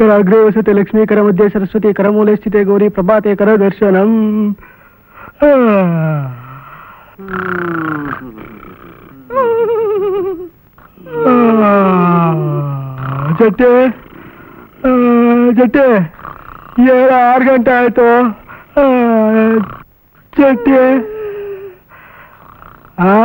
ಕರ ಅಗ್ರೇ ವಸತೆ ಲಕ್ಷ್ಮೀ ಕರ ಮಧ್ಯೆ ಸರಸ್ವತಿ ಕರಮೂಲೆ ಸ್ಥಿತೆ ಗೌರಿ ಪ್ರಭಾತೆ ಕರ ದರ್ಶನಂ ಆ. ಆ, ಜಟ್ಟೆ ಆ, ಜಟ್ಟೆ ಏಳ ಆರು ಗಂಟೆ ಆಯ್ತು ಆ, ಜಟ್ಟೆ ಆ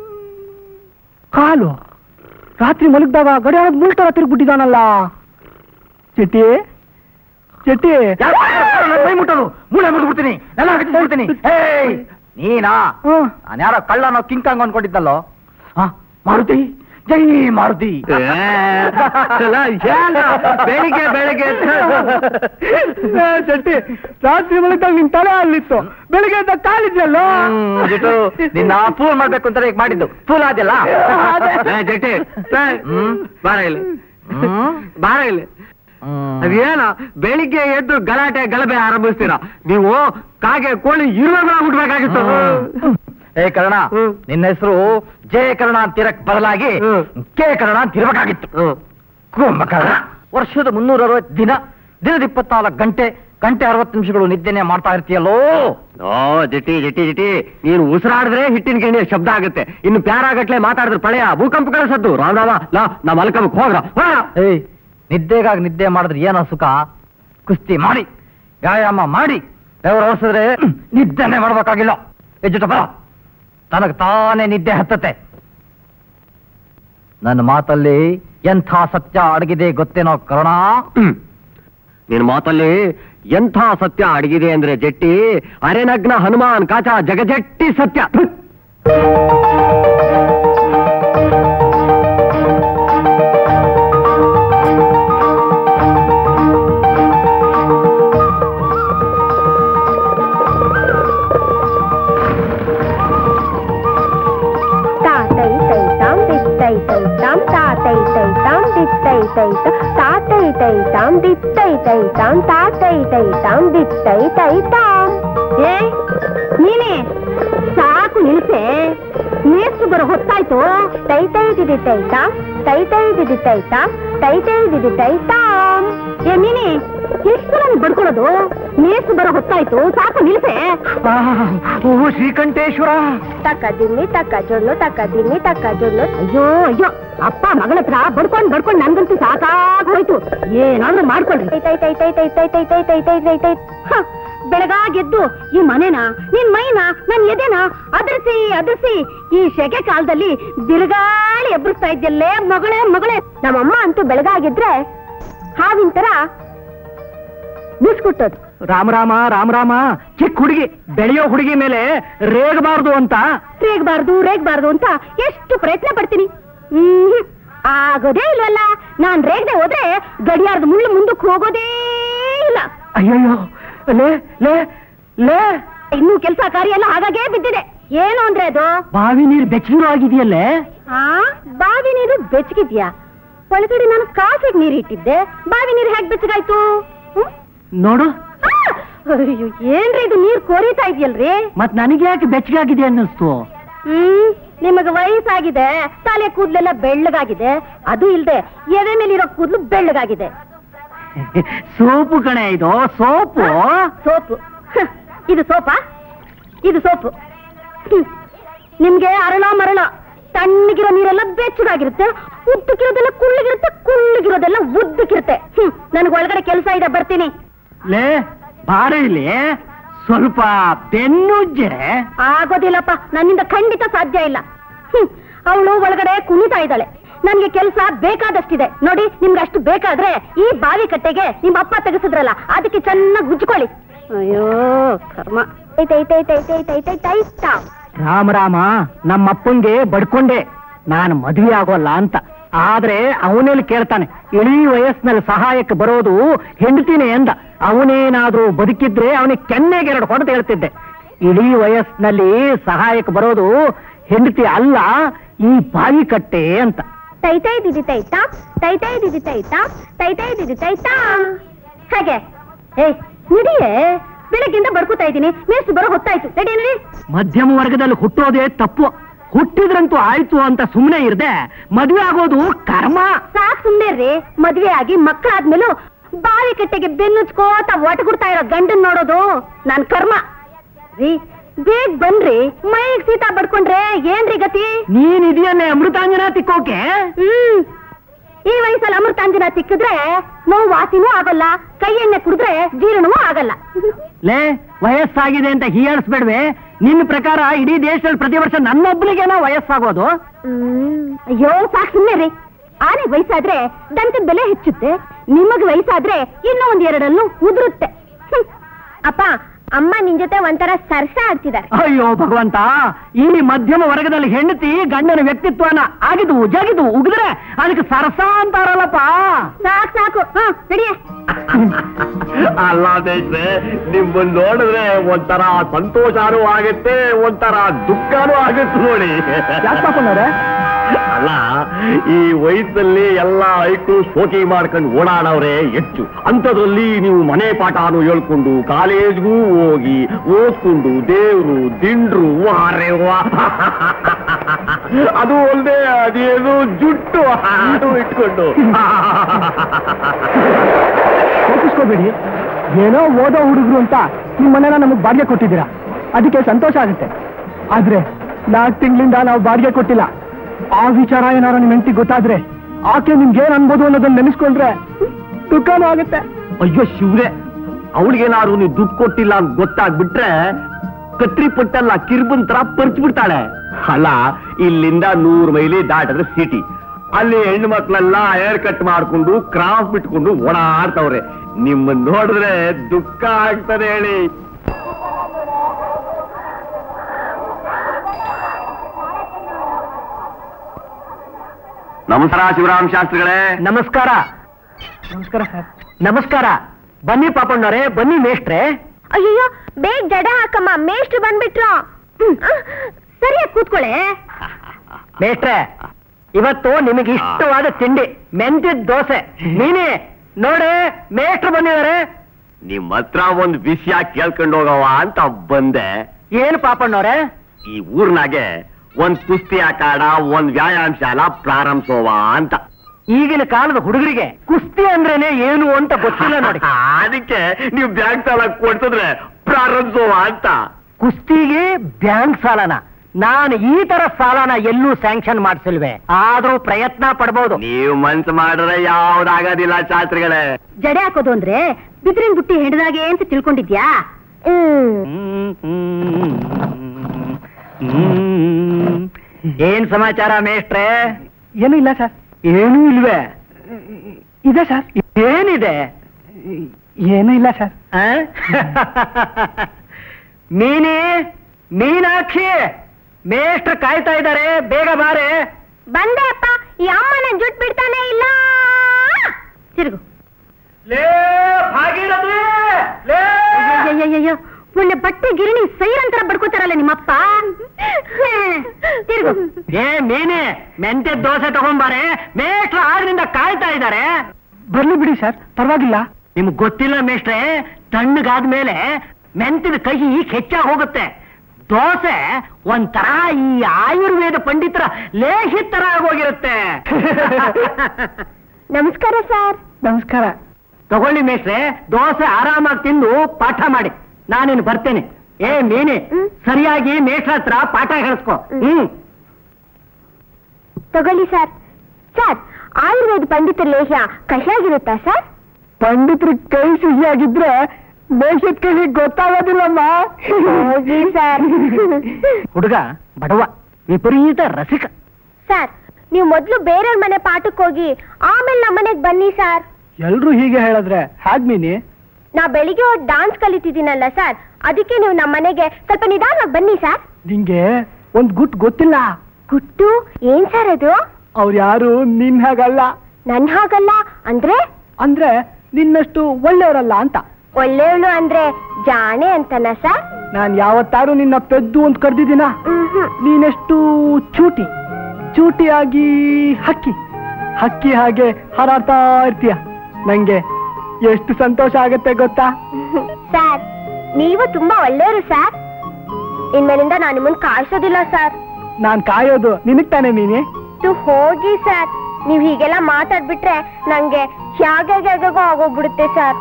ಕಾಲು ರಾತ್ರಿ ಮಲಗಿದಾಗ ಗಡಿಯಾರದ ಮುಲ್ಟರ ತಿರುಗ್ಬಿಟ್ಟಿದಾನಲ್ಲ ಚೆಟ್ಟಿ ಚೆಟ್ಟಿ ಕೈ ಮುಟ್ಟೋದು ಮೂಳೆ ಮುಟ್ಬಿಡ್ತೀನಿ ಎಲ್ಲ ಬಿಡ್ತೀನಿ ಏಯ್ ನೀನಾ ಹ್ಮ್. ನಾನು ಯಾರೋ ಕಳ್ಳನೋ ಕಿಂಕಾಂಗ್ ಅನ್ಕೊಂಡಿದ್ದಲ್ಲೋ ಆ, ಮಾರುತಿ ಜೈ ಮಾರುತಿ ಬೆಳಿಗ್ಗೆ ಬೆಳಿಗ್ಗೆ ಚೆಟ್ಟಿ ರಾತ್ರಿ ಮಲಗಿದಾಗ ನಿನ್ ತಲೆ ಅಲ್ಲಿತ್ತು ಬೆಳಿಗ್ಗೆ ಎದ್ದ ಕಾಲಿದ್ಯಲ್ಲ ನಿನ್ನ ಫೂಲ್ ಮಾಡ್ಬೇಕು ಅಂತ ಈಗ ಮಾಡಿದ್ದು ಫೂಲ್ ಆದ್ಯಲ್ಲ ಜಟ್ಟಿ ಹ್ಮ್. ಬಾರ ಇಲ್ಲಿ ಹ್ಮ್. ಬಾರ ಇಲ್ಲಿ ಹ್ಮ್. ಅದೇನ ಬೆಳಿಗ್ಗೆ ಎದ್ದು ಗಲಾಟೆ ಗಲಭೆ ಆರಂಭಿಸ್ತೀರಾ ನೀವು ಕಾಗೆ ಕೋಳಿ ಇರುವಾಗ ಹುಡ್ಬೇಕಾಗಿತ್ತು ಏ ಕರ್ಣ ಹ್ಮ್. ನಿನ್ನ ಹೆಸರು ಜೆ ಕರ್ಣ ಅಂತಿರಕ್ ಬದಲಾಗಿ ಹ್ಮ್. ಕೆ ಕರ್ಣ ಅಂತಿರ್ಬೇಕಾಗಿತ್ತು ಕುಂಭಕರ್ಣ ವರ್ಷದ ಮುನ್ನೂರ ಅರವತ್ತು ದಿನ ದಿನದ ಇಪ್ಪತ್ನಾಲ್ಕು ಗಂಟೆ ಗಂಟೆ ಅರವತ್ತು ನಿಮಿಷಗಳು ನಿದ್ದೆನೆ ಮಾಡ್ತಾ ಇರ್ತೀಯಲ್ಲೋ ಓ ಜಟಿ ಜಟಿ ಜಟಿ ನೀನು ಉಸಿರಾಡಿದ್ರೆ ಹಿಟ್ಟಿನ ಗಿಣಿಯ ಶಬ್ದ ಆಗುತ್ತೆ ಇನ್ನು ಪ್ಯಾರಾಗಟ್ಲೆ ಮಾತಾಡಿದ್ರೆ ಪ್ರಳಯ ಭೂಕಂಪಗಳ ಸದ್ದು ರಾಮ್ ರಾಮ ಲಾ ನಾ ಮಲ್ಕಮಕ್ ಹೋಗ್ರ ಹೋಗ್ರ. ಏಯ್ ನಿದ್ದೆಗಾಗಿ ನಿದ್ದೆ ಮಾಡಿದ್ರೆ ಏನೋ ಸುಖ ಕುಸ್ತಿ ಮಾಡಿ ವ್ಯಾಯಾಮ ಮಾಡಿ ಬೆವರು ಹೊರಿಸಿದ್ರೆ ನಿದ್ದೆನೆ ಮಾಡ್ಬೇಕಾಗಿಲ್ಲ ಎಜ್ಜುಟ ಬರ ತನಗೆ ತಾನೇ ನಿದ್ದೆ ಹತ್ತತೆ ನನ್ನ ಮಾತಲ್ಲಿ ಎಂಥ ಸತ್ಯ ಅಡಗಿದೆ ಗೊತ್ತೇನೋ ಕರುಣ ಹ್ಮ್. ನಿನ್ ಮಾತಲ್ಲಿ ಎಂಥ ಸತ್ಯ ಅಡಗಿದೆ ಅಂದ್ರೆ ಜಟ್ಟಿ ಅರೆನಗ್ನ ಹನುಮಾನ್ ಕಾಚ ಜಗಜಟ್ಟಿ ಸತ್ಯ ತಾತೈ ತೈ ತಾಂ ದಿತ್ತೈ ತೈ ತಾಂ ತಾತೈ ತೈ ತಾಂ ದಿತ್ತೈ ತೈ ತ ತಾತೈ ತೈ ತಾಂ ದಿತ್ತೈ ತೈ ತಾಂ ತಾತೈ ತೈ ತಾಂ ದಿತ್ತೈ ತೈ ತಾಂ ಏ ನೀನೇ ಸಾಕು ನಿಲ್ಸೆ ನೇಸ್ತು ಬರೋ ಹೊತ್ತಾಯ್ತು ತೈ ತೈ ದಿದಿ ತೈ ತಾಂ ತೈ ತೈ ದಿದಿ ತೈ ತಾಂ ತೈ ತೈ ದಿದಿ ತೈ ತಾಂ ಏ ನೀನೇ ಎಷ್ಟು ನಾನು ಬಡ್ಕೊಳ್ಳೋದು ನೇಸ್ತು ಬರೋ ಹೊತ್ತಾಯ್ತು ಸಾಕು ನಿಲ್ಸೆ ಓ ಶ್ರೀಕಂಠೇಶ್ವರ ತಕ್ಕ ದಿಮ್ಮಿ ತಕ್ಕ ಜೊಣ್ಣು ತಕ್ಕ ದಿಮ್ಮಿ ತಕ್ಕ ಜೊಣ್ಣು ಅಯ್ಯೋ ಅಯ್ಯೋ ಅಪ್ಪ ಮಗಳ ಹತ್ರ ಬಡ್ಕೊಂಡ್ ಬಡ್ಕೊಂಡ್ ನನ್ಗಂತೂ ಸಾಕಾಗ್ ಹೋಯ್ತು ಏನಾದ್ರೂ ಮಾಡ್ಕೊಳ್ರಿ ತೈ ತೈ ತೈ ತೈ ತೈ ತೈ ತೈ ತೈ ತೈ ತೈ ತೈ ಹ, ಬೆಳಗಾಗೆದ್ದು ಈ ಮನೆನ ನಿನ್ ಮೈನ ನನ್ ಎದೆನ ಅದರ್ಸಿ ಅದರ್ಸಿ ಈ ಶೆಕೆ ಕಾಲದಲ್ಲಿ ಬಿರುಗಾಳಿ ಎಬ್ಬರಿಸ್ತಾ ಇದ್ಯಲ್ಲೇ ಮಗಳೇ ಮಗಳೇ ನಮ್ಮಮ್ಮ ಅಂತೂ ಬೆಳಗಾಗಿದ್ರೆ ಹಾವಿನ ತರ ಬಿಸ್ಕುಟ್ಟೋದು ರಾಮ ರಾಮ ರಾಮ ರಾಮ ಚಿಕ್ಕ ಹುಡುಗಿ ಬೆಳೆಯೋ ಹುಡುಗಿ ಮೇಲೆ ರೇಗಬಾರ್ದು ಅಂತ ರೇಗ್ಬಾರ್ದು ರೇಗ್ಬಾರ್ದು ಅಂತ ಎಷ್ಟು ಪ್ರಯತ್ನ ಪಡ್ತೀನಿ ಹ್ಮ್ ಆಗೋದೇ ಇಲ್ವಲ್ಲ ನಾನ್ ರೇಗದೆ ಹೋದ್ರೆ ಗಡಿಯಾರದ ಮುಳ್ಳು ಮುಂದಕ್ಕೆ ಹೋಗೋದೇ ಇಲ್ಲ ಅಯ್ಯಯ್ಯೋ ಲೇ ಲೇ ಲೇ ಇನ್ನೂ ಕೆಲಸ ಕಾರ್ಯ ಎಲ್ಲ ಹಾಗಾಗೇ ಬಿದ್ದಿದೆ ಏನು ಅಂದ್ರೆ ಅದು ಬಾವಿ ನೀರು ಬೆಚ್ಚಗಿರೋ ಆಗಿದೆಯಲ್ಲೇ ಆ ಬಾವಿ ನೀರು ಬೆಚ್ಚಗಿದ್ಯಾ ಒಳಗಡೆ ನಾನು ಕಾಫಿಗೆ ನೀರು ಇಟ್ಟಿದ್ದೆ ಬಾವಿ ನೀರು ಹೇಗ್ ಬೆಚ್ಚಗಾಯ್ತು ಹ್ಮ್? ನೋಡು ಆ! ಅಯ್ಯೋ, ಏನ್ರಿ ಇದು ನೀರ್ ಕೋರಿತಾ ಇದೆಯಲ್ರಿ ಮತ್ ನನಗೆ ಯಾಕೆ ಬೆಚ್ಚಗಾಗಿದೆ ಅನ್ನಿಸ್ತು ಹ್ಮ್ ನಿಮಗೆ ವಯಸ್ಸಾಗಿದೆ ತಲೆ ಕೂದಲೆಲ್ಲ ಬೆಳ್ಳಗಾಗಿದೆ ಅದು ಇಲ್ದೆ ಎದೆ ಮೇಲಿರೋ ಕೂದಲು ಬೆಳ್ಳಗಾಗಿದೆ ಸೋಪು ಕಣೆ ಇದು ಸೋಪು ಸೋಪು ಹ, ಇದು ಸೋಪಾ ಇದು ಸೋಪು ಹ್ಮ್. ನಿಮ್ಗೆ ಅರಳ ಮರಳ ತಣ್ಣಗಿರೋ ನೀರೆಲ್ಲ ಬೆಚ್ಚಗಾಗಿರುತ್ತೆ ಉದ್ದಕ್ಕಿರೋದೆಲ್ಲ ಕುಳ್ಳಗಿರುತ್ತೆ ಕುಳ್ಳಗಿರೋದೆಲ್ಲ ಉದ್ದಕ್ಕಿರುತ್ತೆ ಹ್ಮ್ ನನಗೆ ಒಳಗಡೆ ಕೆಲಸ ಇದೆ ಬರ್ತೀನಿ ಲೇ ಬಾರ ಇಲ್ಲಿ ಸ್ವಲ್ಪ ಬೆನ್ನುಜ್ಜೆ ಆಗೋದಿಲ್ಲಪ್ಪ ನನ್ನಿಂದ ಖಂಡಿತ ಸಾಧ್ಯ ಇಲ್ಲ ಹ್ಮ್ ಅವಳು ಒಳಗಡೆ ಕುಣಿತಾ ಇದ್ದಾಳೆ ನನ್ಗೆ ಕೆಲಸ ಬೇಕಾದಷ್ಟಿದೆ ನೋಡಿ ನಿಮ್ಗೆ ಅಷ್ಟು ಬೇಕಾದ್ರೆ ಈ ಬಾವಿ ಕಟ್ಟೆಗೆ ನಿಮ್ಮ ಅಪ್ಪ ತೆಗೆಸಿದ್ರಲ್ಲ ಅದಕ್ಕೆ ಚೆನ್ನಾಗಿ ಗುಜ್ಕೊಳ್ಳಿ ಅಯ್ಯೋ ಕರ್ಮ ತೈ ತೈ ತೈ ತೈ ತೈ ತೈ ತೈ ತೈ ತಾ. ರಾಮ ರಾಮ ನಮ್ಮಪ್ಪಂಗೆ ಬಡ್ಕೊಂಡೆ ನಾನು ಮದುವೆ ಆಗೋಲ್ಲ ಅಂತ ಆದ್ರೆ ಅವನಲ್ಲಿ ಕೇಳ್ತಾನೆ ಇಳೀ ವಯಸ್ಸಿನಲ್ಲಿ ಸಹಾಯಕ್ಕೆ ಬರೋದು ಹೆಂಡತಿನೇ ಎಂದ ಅವನೇನಾದ್ರೂ ಬದುಕಿದ್ರೆ ಅವನಿಗೆ ಕೆನ್ನೆಗೆ ಎರಡು ಹೊಡೆದು ಹೇಳ್ತಿದ್ದೆ ಇಡೀ ವಯಸ್ಸಿನಲ್ಲಿ ಸಹಾಯಕ್ಕೆ ಬರೋದು ಹೆಂಡತಿ ಅಲ್ಲ ಈ ಬಾವಿ ಕಟ್ಟೆ ಅಂತ ತೈ ತೈ ದಿದಿ ತೈ ತಾ ತೈ ತೈ ದಿದಿ ತೈ ತಾ ತೈ ತೈ ದಿದಿ ತೈ ತಾ ಹಾಗೆ ಏ ನಡಿಯೇ ಬೆಳಗ್ಗಿಂದ ಬಡ್ಕೋತಾ ಇದ್ದೀನಿ ಮೇಷ್ಟು ಬರೋ ಹೊತ್ತಾಯ್ತು ನಡಿ ನಡಿ ಮಧ್ಯಮ ವರ್ಗದಲ್ಲಿ ಹುಟ್ಟೋದೇ ತಪ್ಪು ಹುಟ್ಟಿದ್ರಂತೂ ಆಯ್ತು ಅಂತ ಸುಮ್ಮನೆ ಇರ್ದೆ ಮದುವೆ ಆಗೋದು ಕರ್ಮ ಸಾಕ್ ಸುಮ್ನೆ ರೀ ಮದ್ವೆ ಆಗಿ ಮಕ್ಕಳಾದ್ಮೇಲೂ ಬಾವಿ ಕಟ್ಟೆಗೆ ಬೆನ್ನುಚ್ಕೋತ ಒಟಗುಡ್ತಾ ಇರೋ ಗಂಡನ್ ನೋಡೋದು ನನ್ ಕರ್ಮ ರೀ ಬೇಗ ಬನ್ರಿ ಮೈಗ್ ಸೀತಾ ಬಡ್ಕೊಂಡ್ರೆ ಏನ್ರಿ ಗತಿ ನೀನ್ ಇದೆಯನ್ನೇ ಅಮೃತಾಂಜನ ತಿಕ್ಕೋಕೆ ಹ್ಮ್ ಈ ವಯಸ್ಸಲ್ಲಿ ಅಮೃತಾಂಜನ ತಿಕ್ಕಿದ್ರೆ ನೋವು ವಾಸಿನೂ ಆಗಲ್ಲ ಕೈ ಎಣ್ಣೆ ಕುಡಿದ್ರೆ ಜೀರ್ಣವೂ ಆಗಲ್ಲ ಲೇ ವಯಸ್ಸಾಗಿದೆ ಅಂತ ಹೀಯಾಳಿಸ್ಬೇಡ್ವೆ ನಿನ್ನ ಪ್ರಕಾರ ಇಡೀ ದೇಶದಲ್ಲಿ ಪ್ರತಿ ವರ್ಷ ನನ್ನೊಬ್ಳಿಗೇನೋ ವಯಸ್ಸಾಗೋದು ಹ್ಮ್. ಅಯ್ಯೋ ಸಾಕ್ ಸುಮ್ನೆ ರೀ ಆನೆ ವಯಸ್ಸಾದ್ರೆ ದಂತದ ಬೆಲೆ ಹೆಚ್ಚುತ್ತೆ ನಿಮಗ್ ವಯಸ್ಸಾದ್ರೆ ಇನ್ನೂ ಒಂದ್ ಎರಡಲ್ಲೂ ಉದುರುತ್ತೆ ಹ್ಮ್. ಅಪ್ಪ ಅಮ್ಮ ನಿನ್ ಜೊತೆ ಒಂಥರ ಸರ್ಸ ಆಡ್ತಿದ್ದಾರೆ ಅಯ್ಯೋ ಭಗವಂತ ಈ ಮಧ್ಯಮ ವರ್ಗದಲ್ಲಿ ಹೆಂಡತಿ ಗಂಡನ ವ್ಯಕ್ತಿತ್ವನ ಆಗಿದು ಜಗಿದು ಉಗಿದ್ರೆ ಅದಕ್ಕೆ ಸರಸ ಅಂತಾರಲ್ಲಪ್ಪ ಸಾಕ್ ಸಾಕು ಹ ನಡಿಯೇ ಅಲ್ಲ ದೇಶ್ರೆ ನಿಮ್ಮನ್ನ ನೋಡಿದ್ರೆ ಒಂಥರ ಸಂತೋಷನೂ ಆಗುತ್ತೆ ಒಂಥರ ದುಃಖನೂ ಆಗುತ್ತೆ ನೋಡಿ ಯಾಕೆ ಪಾಪಣ್ಣವ್ರೆ ಅಲ್ಲ ಈ ವಯಸ್ಸಲ್ಲಿ ಎಲ್ಲ ಐಕು ಶೋಕಿ ಮಾಡ್ಕೊಂಡು ಓಡಾಡವ್ರೆ ಹೆಚ್ಚು ಅಂಥದ್ರಲ್ಲಿ ನೀವು ಮನೆ ಪಾಠನು ಹೇಳ್ಕೊಂಡು ಕಾಲೇಜ್ಗೂ ಹೋಗಿ ಓದ್ಕೊಂಡು ದೇವ್ರು ದಿಂಡ್ರು ವಾರೆ ವಾ ಅದು ಅಲ್ಲದೆ ಅದೇನು ಜುಟ್ಟು ಅದು ಇಟ್ಕೊಂಡು ಕೋಪಿಸ್ಕೋಬೇಡಿ ಏನೋ ಓದೋ ಹುಡುಗರು ಅಂತ ನಿಮ್ಮ ಮನೇನ ನಮಗೆ ಬಾಡಿಗೆ ಕೊಟ್ಟಿದ್ದೀರಾ ಅದಕ್ಕೆ ಸಂತೋಷ ಆಗುತ್ತೆ ಆದ್ರೆ ನಾಲ್ಕು ತಿಂಗಳಿಂದ ನಾವು ಬಾಡಿಗೆ ಕೊಟ್ಟಿಲ್ಲ ಆ ವಿಚಾರ ಏನಾರ ನಿಮ್ಮ ಹೆಂಡತಿ ಗೊತ್ತಾದ್ರೆ ಆಕೆ ನಿಮ್ಗೆ ಏನ್ ಅನ್ಬೋದು ಅನ್ನೋದನ್ನ ನೆನೆಸ್ಕೊಂಡ್ರೆ ದುಃಖನೂ ಆಗುತ್ತೆ ಅಯ್ಯೋ ಶಿವ್ರೆ ಅವಳಿಗೇನಾದ್ರು ನೀವು ದುಡ್ಡು ಕೊಟ್ಟಿಲ್ಲ ಅಂತ ಗೊತ್ತಾಗ್ಬಿಟ್ರೆ ಕತ್ರಿ ಪಟ್ಟಲ್ಲ ಕಿರ್ಬನ್ ತರ ಪರ್ಚ್ ಬಿಡ್ತಾಳೆ ಅಲ್ಲ ಇಲ್ಲಿಂದ ನೂರು ಮೈಲಿ ದಾಟಿದ್ರೆ ಸಿಟಿ ಅಲ್ಲಿ ಹೆಣ್ಣು ಮಕ್ಳೆಲ್ಲ ಹೇರ್ ಕಟ್ ಮಾಡ್ಕೊಂಡು ಕ್ರಾಫ್ ಬಿಟ್ಕೊಂಡು ಓಡಾಡ್ತವ್ರೆ ನಿಮ್ಮನ್ನ ನೋಡಿದ್ರೆ ದುಃಖ ಆಗ್ತದೆ ಹೇಳಿ ನಮಸ್ಕಾರ ಶಿವರಾಮ್ ಶಾಸ್ತ್ರಿಗಳೇ ನಮಸ್ಕಾರ ನಮಸ್ಕಾರ ಸರ್ ನಮಸ್ಕಾರ ಬನ್ನಿ ಪಾಪಣ್ಣವ್ರೆ ಬನ್ನಿ ಮೇಷ್ಟ್ರೆ ಅಯ್ಯಯ್ಯೋ ಬೇಗ ಜಡ ಹಾಕಮ್ಮ ಮೇಷ್ಟ್ರು ಬಂದ್ಬಿಟ್ರು ಹ್ಮ್. ಸರಿಯಾಗಿ ಕೂತ್ಕೊಳ್ಳೆ ಮೇಷ್ಟ್ರೆ ಇವತ್ತು ನಿಮಗೆ ಇಷ್ಟವಾದ ತಿಂಡಿ ಮೆಂತ್ಯದ ದೋಸೆ ನೀನೇ ನೋಡಿ ಮೇಷ್ಟ್ರು ಬಂದಿದ್ದಾರೆ ನಿಮ್ ಹತ್ರ ಒಂದ್ ವಿಷಯ ಕೇಳ್ಕೊಂಡು ಹೋಗವ ಅಂತ ಬಂದೆ ಏನು ಪಾಪಣ್ಣವ್ರೆ ಈ ಊರ್ನಾಗೆ ಒಂದ್ ಕುಸ್ತಿ ಅಖಾಡ ಒಂದ್ ವ್ಯಾಯಾಮ ಶಾಲಾ ಪ್ರಾರಂಭಿಸೋವ ಅಂತ ಈಗಿನ ಕಾಲದ ಹುಡುಗರಿಗೆ ಕುಸ್ತಿ ಅಂದ್ರೇನೆ ಏನು ಅಂತ ಗೊತ್ತಿಲ್ಲ ನೋಡಿ ಅದಕ್ಕೆ ನೀವು ಬ್ಯಾಂಕ್ ಸಾಲ ಕೊಡ್ತಿದ್ರೆ ಪ್ರಾರಂಭಿಸೋವ ಅಂತ ಕುಸ್ತಿಗೆ ಬ್ಯಾಂಕ್ ಸಾಲನ ನಾನು ಈ ತರ ಸಾಲನ ಎಲ್ಲೂ ಸ್ಯಾಂಕ್ಷನ್ ಮಾಡಿಸಿಲ್ವೇ ಆದ್ರೂ ಪ್ರಯತ್ನ ಪಡ್ಬೋದು ನೀವು ಮನ್ಸು ಮಾಡಿದ್ರೆ ಯಾವ್ದಾಗೋದಿಲ್ಲ ಶಾಸ್ತ್ರಿಗಳೇ ಜಡೆ ಹಾಕೋದು ಅಂದ್ರೆ ಬಿದಿರಿನ ಬುಟ್ಟಿ ಹಿಡಿದಾಗೆ ಅಂತ ತಿಳ್ಕೊಂಡಿದ್ಯಾ ಏನ್ ಸಮಾಚಾರ ಮೇಷ್ಟ್ರೆ ಏನು ಇಲ್ಲ ಸರ್ ಏನೂ ಇಲ್ವೇ ಇದೆ ಸರ್ ಏನಿದೆ ಏನೂ ಇಲ್ಲ ಸರ್ ಮೀನಿ ಮೀನಾಕ್ಷಿ ಮೇಷ್ಟ್ರು ಕಾಯ್ತಾ ಇದ್ದಾರೆ ಬೇಗ ಬಾರೆ ಬಂದೆ ಅಪ್ಪ ಈ ಅಮ್ಮ ನನ್ ಜುಟ್ ಬಿಡ್ತಾನೆ ಇಲ್ಲ ತಿರುಗು ಲೇ ಭಾಗೀರಥಿ ಲೇ ಅಯ್ಯಯ್ಯಯ್ಯಯ್ಯೋ ಒಳ್ಳೆ ಬಟ್ಟೆ ಗಿರಣಿ ಸೈರಂತರ ಬಡ್ಕೋತಾರಲ್ಲ ನಿಮ್ಮಪ್ಪ ತಿರುಗು ಏ ಮೀನಿ ಮೆಂತೆ ದೋಸೆ ತಗೊಂಬಾರೆ ಮೇಷ್ಟ್ರು ಆದ್ರಿಂದ ಕಾಯ್ತಾ ಇದ್ದಾರೆ ಬರ್ಲಿ ಬಿಡಿ ಸರ್ ಪರವಾಗಿಲ್ಲ ನಿಮ್ಗೆ ಗೊತ್ತಿಲ್ಲ ಮೇಷ್ಟ್ರೆ ತಣ್ಣಗಾದ್ಮೇಲೆ ಮೆಂತಿನ ಕಹಿ ಹೆಚ್ಚಾಗಿ ಹೋಗುತ್ತೆ ದೋಸೆ ಒಂಥರ ಈ ಆಯುರ್ವೇದ ಪಂಡಿತರ ಲೇಹಿ ತರ ಆಗೋಗಿರುತ್ತೆ ನಮಸ್ಕಾರ ಸರ್ ನಮಸ್ಕಾರ ತಗೊಳ್ಳಿ ಮೇಷ್ಟ್ರೆ ದೋಸೆ ಆರಾಮಾಗಿ ತಿಂದು ಪಾಠ ಮಾಡಿ ನಾನಿನ್ನು ಬರ್ತೇನೆ ಏ ಮೀನಿ ಹ್ಮ್. ಸರಿಯಾಗಿ ಮೇಷ್ಟ್ರ ಹತ್ರ ಪಾಠ ಹೇಳಿಸ್ಕೊ ಹ್ಮ್. ಹ್ಮ್ ತಗೊಳ್ಳಿ ಸರ್ ಸರ್ ಆಯುರ್ವೇದ ಪಂಡಿತರ ಲೇಹ್ಯ ಕಹಿಯಾಗಿರುತ್ತಾ ಸರ್ ಪಂಡಿತರ ಕೈ ಸಿಹಿಯಾಗಿದ್ರೆ ಮೇಷದ ಕೈ ಗೊತ್ತಾಗೋದಿಲ್ಲಮ್ಮ ಹೋಗಿ ಸರ್ ಹುಡುಗ ಬಡವ ವಿಪರೀತ ರಸಿಕ ಸರ್ ನೀವು ಮೊದ್ಲು ಬೇರೆಯವ್ರ ಮನೆ ಪಾಠಕ್ಕೆ ಹೋಗಿ ಆಮೇಲೆ ನಮ್ಮ ಮನೆಗ್ ಬನ್ನಿ ಸರ್ ಎಲ್ರು ಹೀಗೆ ಹೇಳಿದ್ರೆ ಹಾಗ್ ಮೀನಿ ನಾ ಬೆಳಿಗ್ಗೆ ಹೋಗಿ ಡಾನ್ಸ್ ಕಲಿತಿದ್ದೀನಲ್ಲ ಸರ್ ಅದಕ್ಕೆ ನೀವು ನಮ್ಮ ಮನೆಗೆ ಸ್ವಲ್ಪ ನಿಧಾನವಾಗಿ ಬನ್ನಿ ಸರ್ ನಿಂಗೆ ಒಂದ್ ಗುಟ್ ಗೊತ್ತಿಲ್ಲ ಗುಟ್ಟು ಏನ್ ಸರ್ ಅದು ಅವ್ರು ಯಾರು ನಿನ್ ಹಾಗಲ್ಲ ನನ್ ಹಾಗಲ್ಲ ಅಂದ್ರೆ ಅಂದ್ರೆ ನಿನ್ನಷ್ಟು ಒಳ್ಳೆಯವರಲ್ಲ ಅಂತ ಒಳ್ಳೆಯವಳು ಅಂದ್ರೆ ಜಾಣೆ ಅಂತನ ಸರ್ ನಾನ್ ಯಾವತ್ತಾರು ನಿನ್ನ ಪೆದ್ದು ಅಂತ ಕರ್ದಿದ್ದೀನ ಮ್ಹೂ. ನೀನೆಷ್ಟು ಚೂಟಿ ಚೂಟಿಯಾಗಿ ಹಕ್ಕಿ ಹಕ್ಕಿ ಹಾಗೆ ಹಾರಾಡ್ತಾ ಇರ್ತೀಯ ನಂಗೆ ಎಷ್ಟು ಸಂತೋಷ ಆಗತ್ತೆ ಗೊತ್ತಾ ಸರ್ ನೀವು ತುಂಬಾ ಒಳ್ಳೆಯವರು ಸರ್ ಇನ್ಮೇಲಿಂದ ನಾನು ನಿಮ್ಮನ್ನ ಕಾಯಿಸೋದಿಲ್ಲ ಸರ್ ನಾನ್ ಕಾಯೋದು ನಿನಗ್ ತಾನೇ ಮೀನಿ ತು ಹೋಗಿ ಸರ್ ನೀವ್ ಹೀಗೆಲ್ಲ ಮಾತಾಡ್ಬಿಟ್ರೆ ನಂಗೆ ಹೇಗೆ ಹೇಗೋ ಆಗೋಗ್ಬಿಡುತ್ತೆ ಸರ್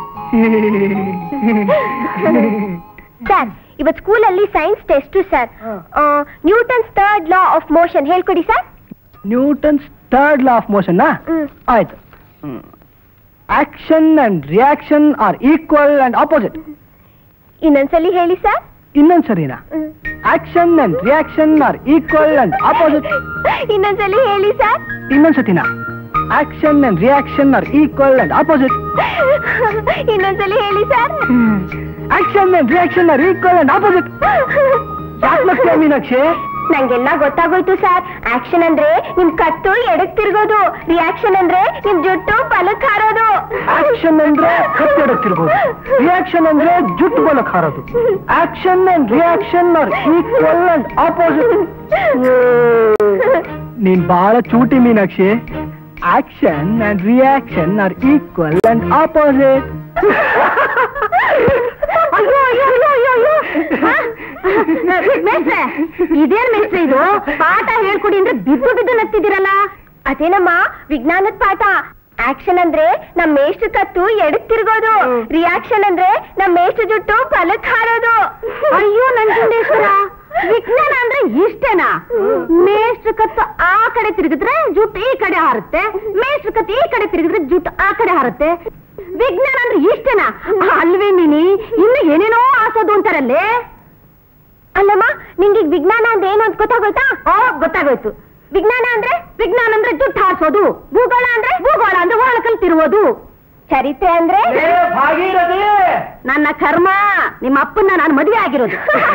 ಸರ್ ಇವತ್ ಸ್ಕೂಲಲ್ಲಿ science test sir Newton's third law of motion ಹೇಳ್ಕೊಡಿ sir Newton's third law of motion ಹ್ಮ್ ಆಯ್ತು action and reaction are equal and opposite ಇನ್ನೊಂದ್ಸಲಿ ಹೇಳಿ ಸರ್ ಇನ್ನೊಂದ್ ಸರಿನಾ action and reaction are equal and opposite ಇನ್ನೊಂದ್ಸಲಿ ಹೇಳಿ ಸರ್ ಇನ್ನೊಂದ್ ಸತಿನಾ action and reaction are equal and opposite ಇನ್ನೊಂದ್ಸಲಿ ಹೇಳಿ sir action and reaction are equal and opposite ಯಾಕೆ ಮೀನಾಕ್ಷಿ ನಂಗೆಲ್ಲ ಗೊತ್ತಾಗೋಯ್ತು ಸರ್ ಆಕ್ಷನ್ ಅಂದ್ರೆ ನಿಮ್ ಕತ್ತು ಎಡಕ್ ತಿರ್ಗೋದು ರಿಯಾಕ್ಷನ್ ಅಂದ್ರೆ ನಿಮ್ ಜುಟ್ಟು ಪಲಕ್ ಹಾರೋದು ಆಕ್ಷನ್ ಅಂದ್ರೆ ಕತ್ತೆಡಕ್ತಿರ್ಬೋದು ರಿಯಾಕ್ಷನ್ ಅಂದ್ರೆ ಜುಟ್ಟು ಬಲಕ್ ಹಾರೋದು action and reaction are equal and opposite ನೀನ್ ಬಹಳ ಚೂಟಿ Meenakshi action and reaction are equal and opposite ಅಯ್ಯೋ ಅಯ್ಯೋ ಅಯ್ಯೋ ಅಯ್ಯೋ ಅಯ್ಯೋ ಹ? ಮೇಷ್ಟ್ರೆ, ಇದೇನ್ ಮೇಷ್ಟ್ರೆ ಇದು ಪಾಠ ಹೇಳ್ಕೊಡಿ ಅಂದ್ರೆ ಬಿದ್ದು ಬಿದ್ದು ನಗ್ತಿದ್ದೀರಲ್ಲ ಅದೇನಮ್ಮ ವಿಜ್ಞಾನದ ಪಾಠ ಆಕ್ಷನ್ ಅಂದ್ರೆ ನಮ್ ಮೇಷ್ಟ್ರ ಕತ್ತು ಎಡಕ್ ತಿರ್ಗೋದು ರಿಯಾಕ್ಷನ್ ಅಂದ್ರೆ ನಮ್ ಮೇಷ್ಟ್ರ ಜುಟ್ಟು ಫಲಕ್ ಹಾರೋದು ಅಯ್ಯೋ ನಂಜುಂಡೇಶ್ವರ ವಿಜ್ಞಾನ ಅಂದ್ರೆ ಇಷ್ಟೇನಾ ಮೇಷ್ಟ್ರ ಕತ್ತು ಆ ಕಡೆ ತಿರುಗಿದ್ರೆ ಜುಟ್ಟು ಈ ಕಡೆ ಹಾರುತ್ತೆ ಮೇಷ್ಟ್ರ ಕತ್ತು ಈ ಕಡೆ ತಿರುಗಿದ್ರೆ ಜುಟ್ಟು ಆ ಕಡೆ ಹಾರುತ್ತೆ ವಿಜ್ಞಾನ ಅಂದ್ರೆ ಇಷ್ಟೇನಾ ಅಲ್ವೇ ಮಿನಿ ಇನ್ನು ಏನೇನೋ ಆಸೋದು ಅಂತಾರಲ್ಲೇ ಅಲ್ಲಮ್ಮ ನಿಂಗೆ ಈಗ ವಿಜ್ಞಾನ ಅಂದ್ರೆ ಏನು ಅಂತ ಗೊತ್ತಾಗೋಯ್ತಾ ಓ ಗೊತ್ತಾಗೋಯ್ತು ವಿಜ್ಞಾನ ಅಂದ್ರೆ ವಿಜ್ಞಾನ ಅಂದ್ರೆ ಜುಟ್ಟು ಹಾರಿಸೋದು ಭೂಗೋಳ ಅಂದ್ರೆ ಭೂಗೋಳ ಅಂದ್ರೆ ಒಳಕಲ್ ತಿರುವುದು ಚರಿತ್ರೆ ಅಂದ್ರೆ ನನ್ನ ಕರ್ಮ ನಿಮ್ಮ ಅಪ್ಪನ್ನ ನಾನು ಮದುವೆ ಆಗಿರೋದು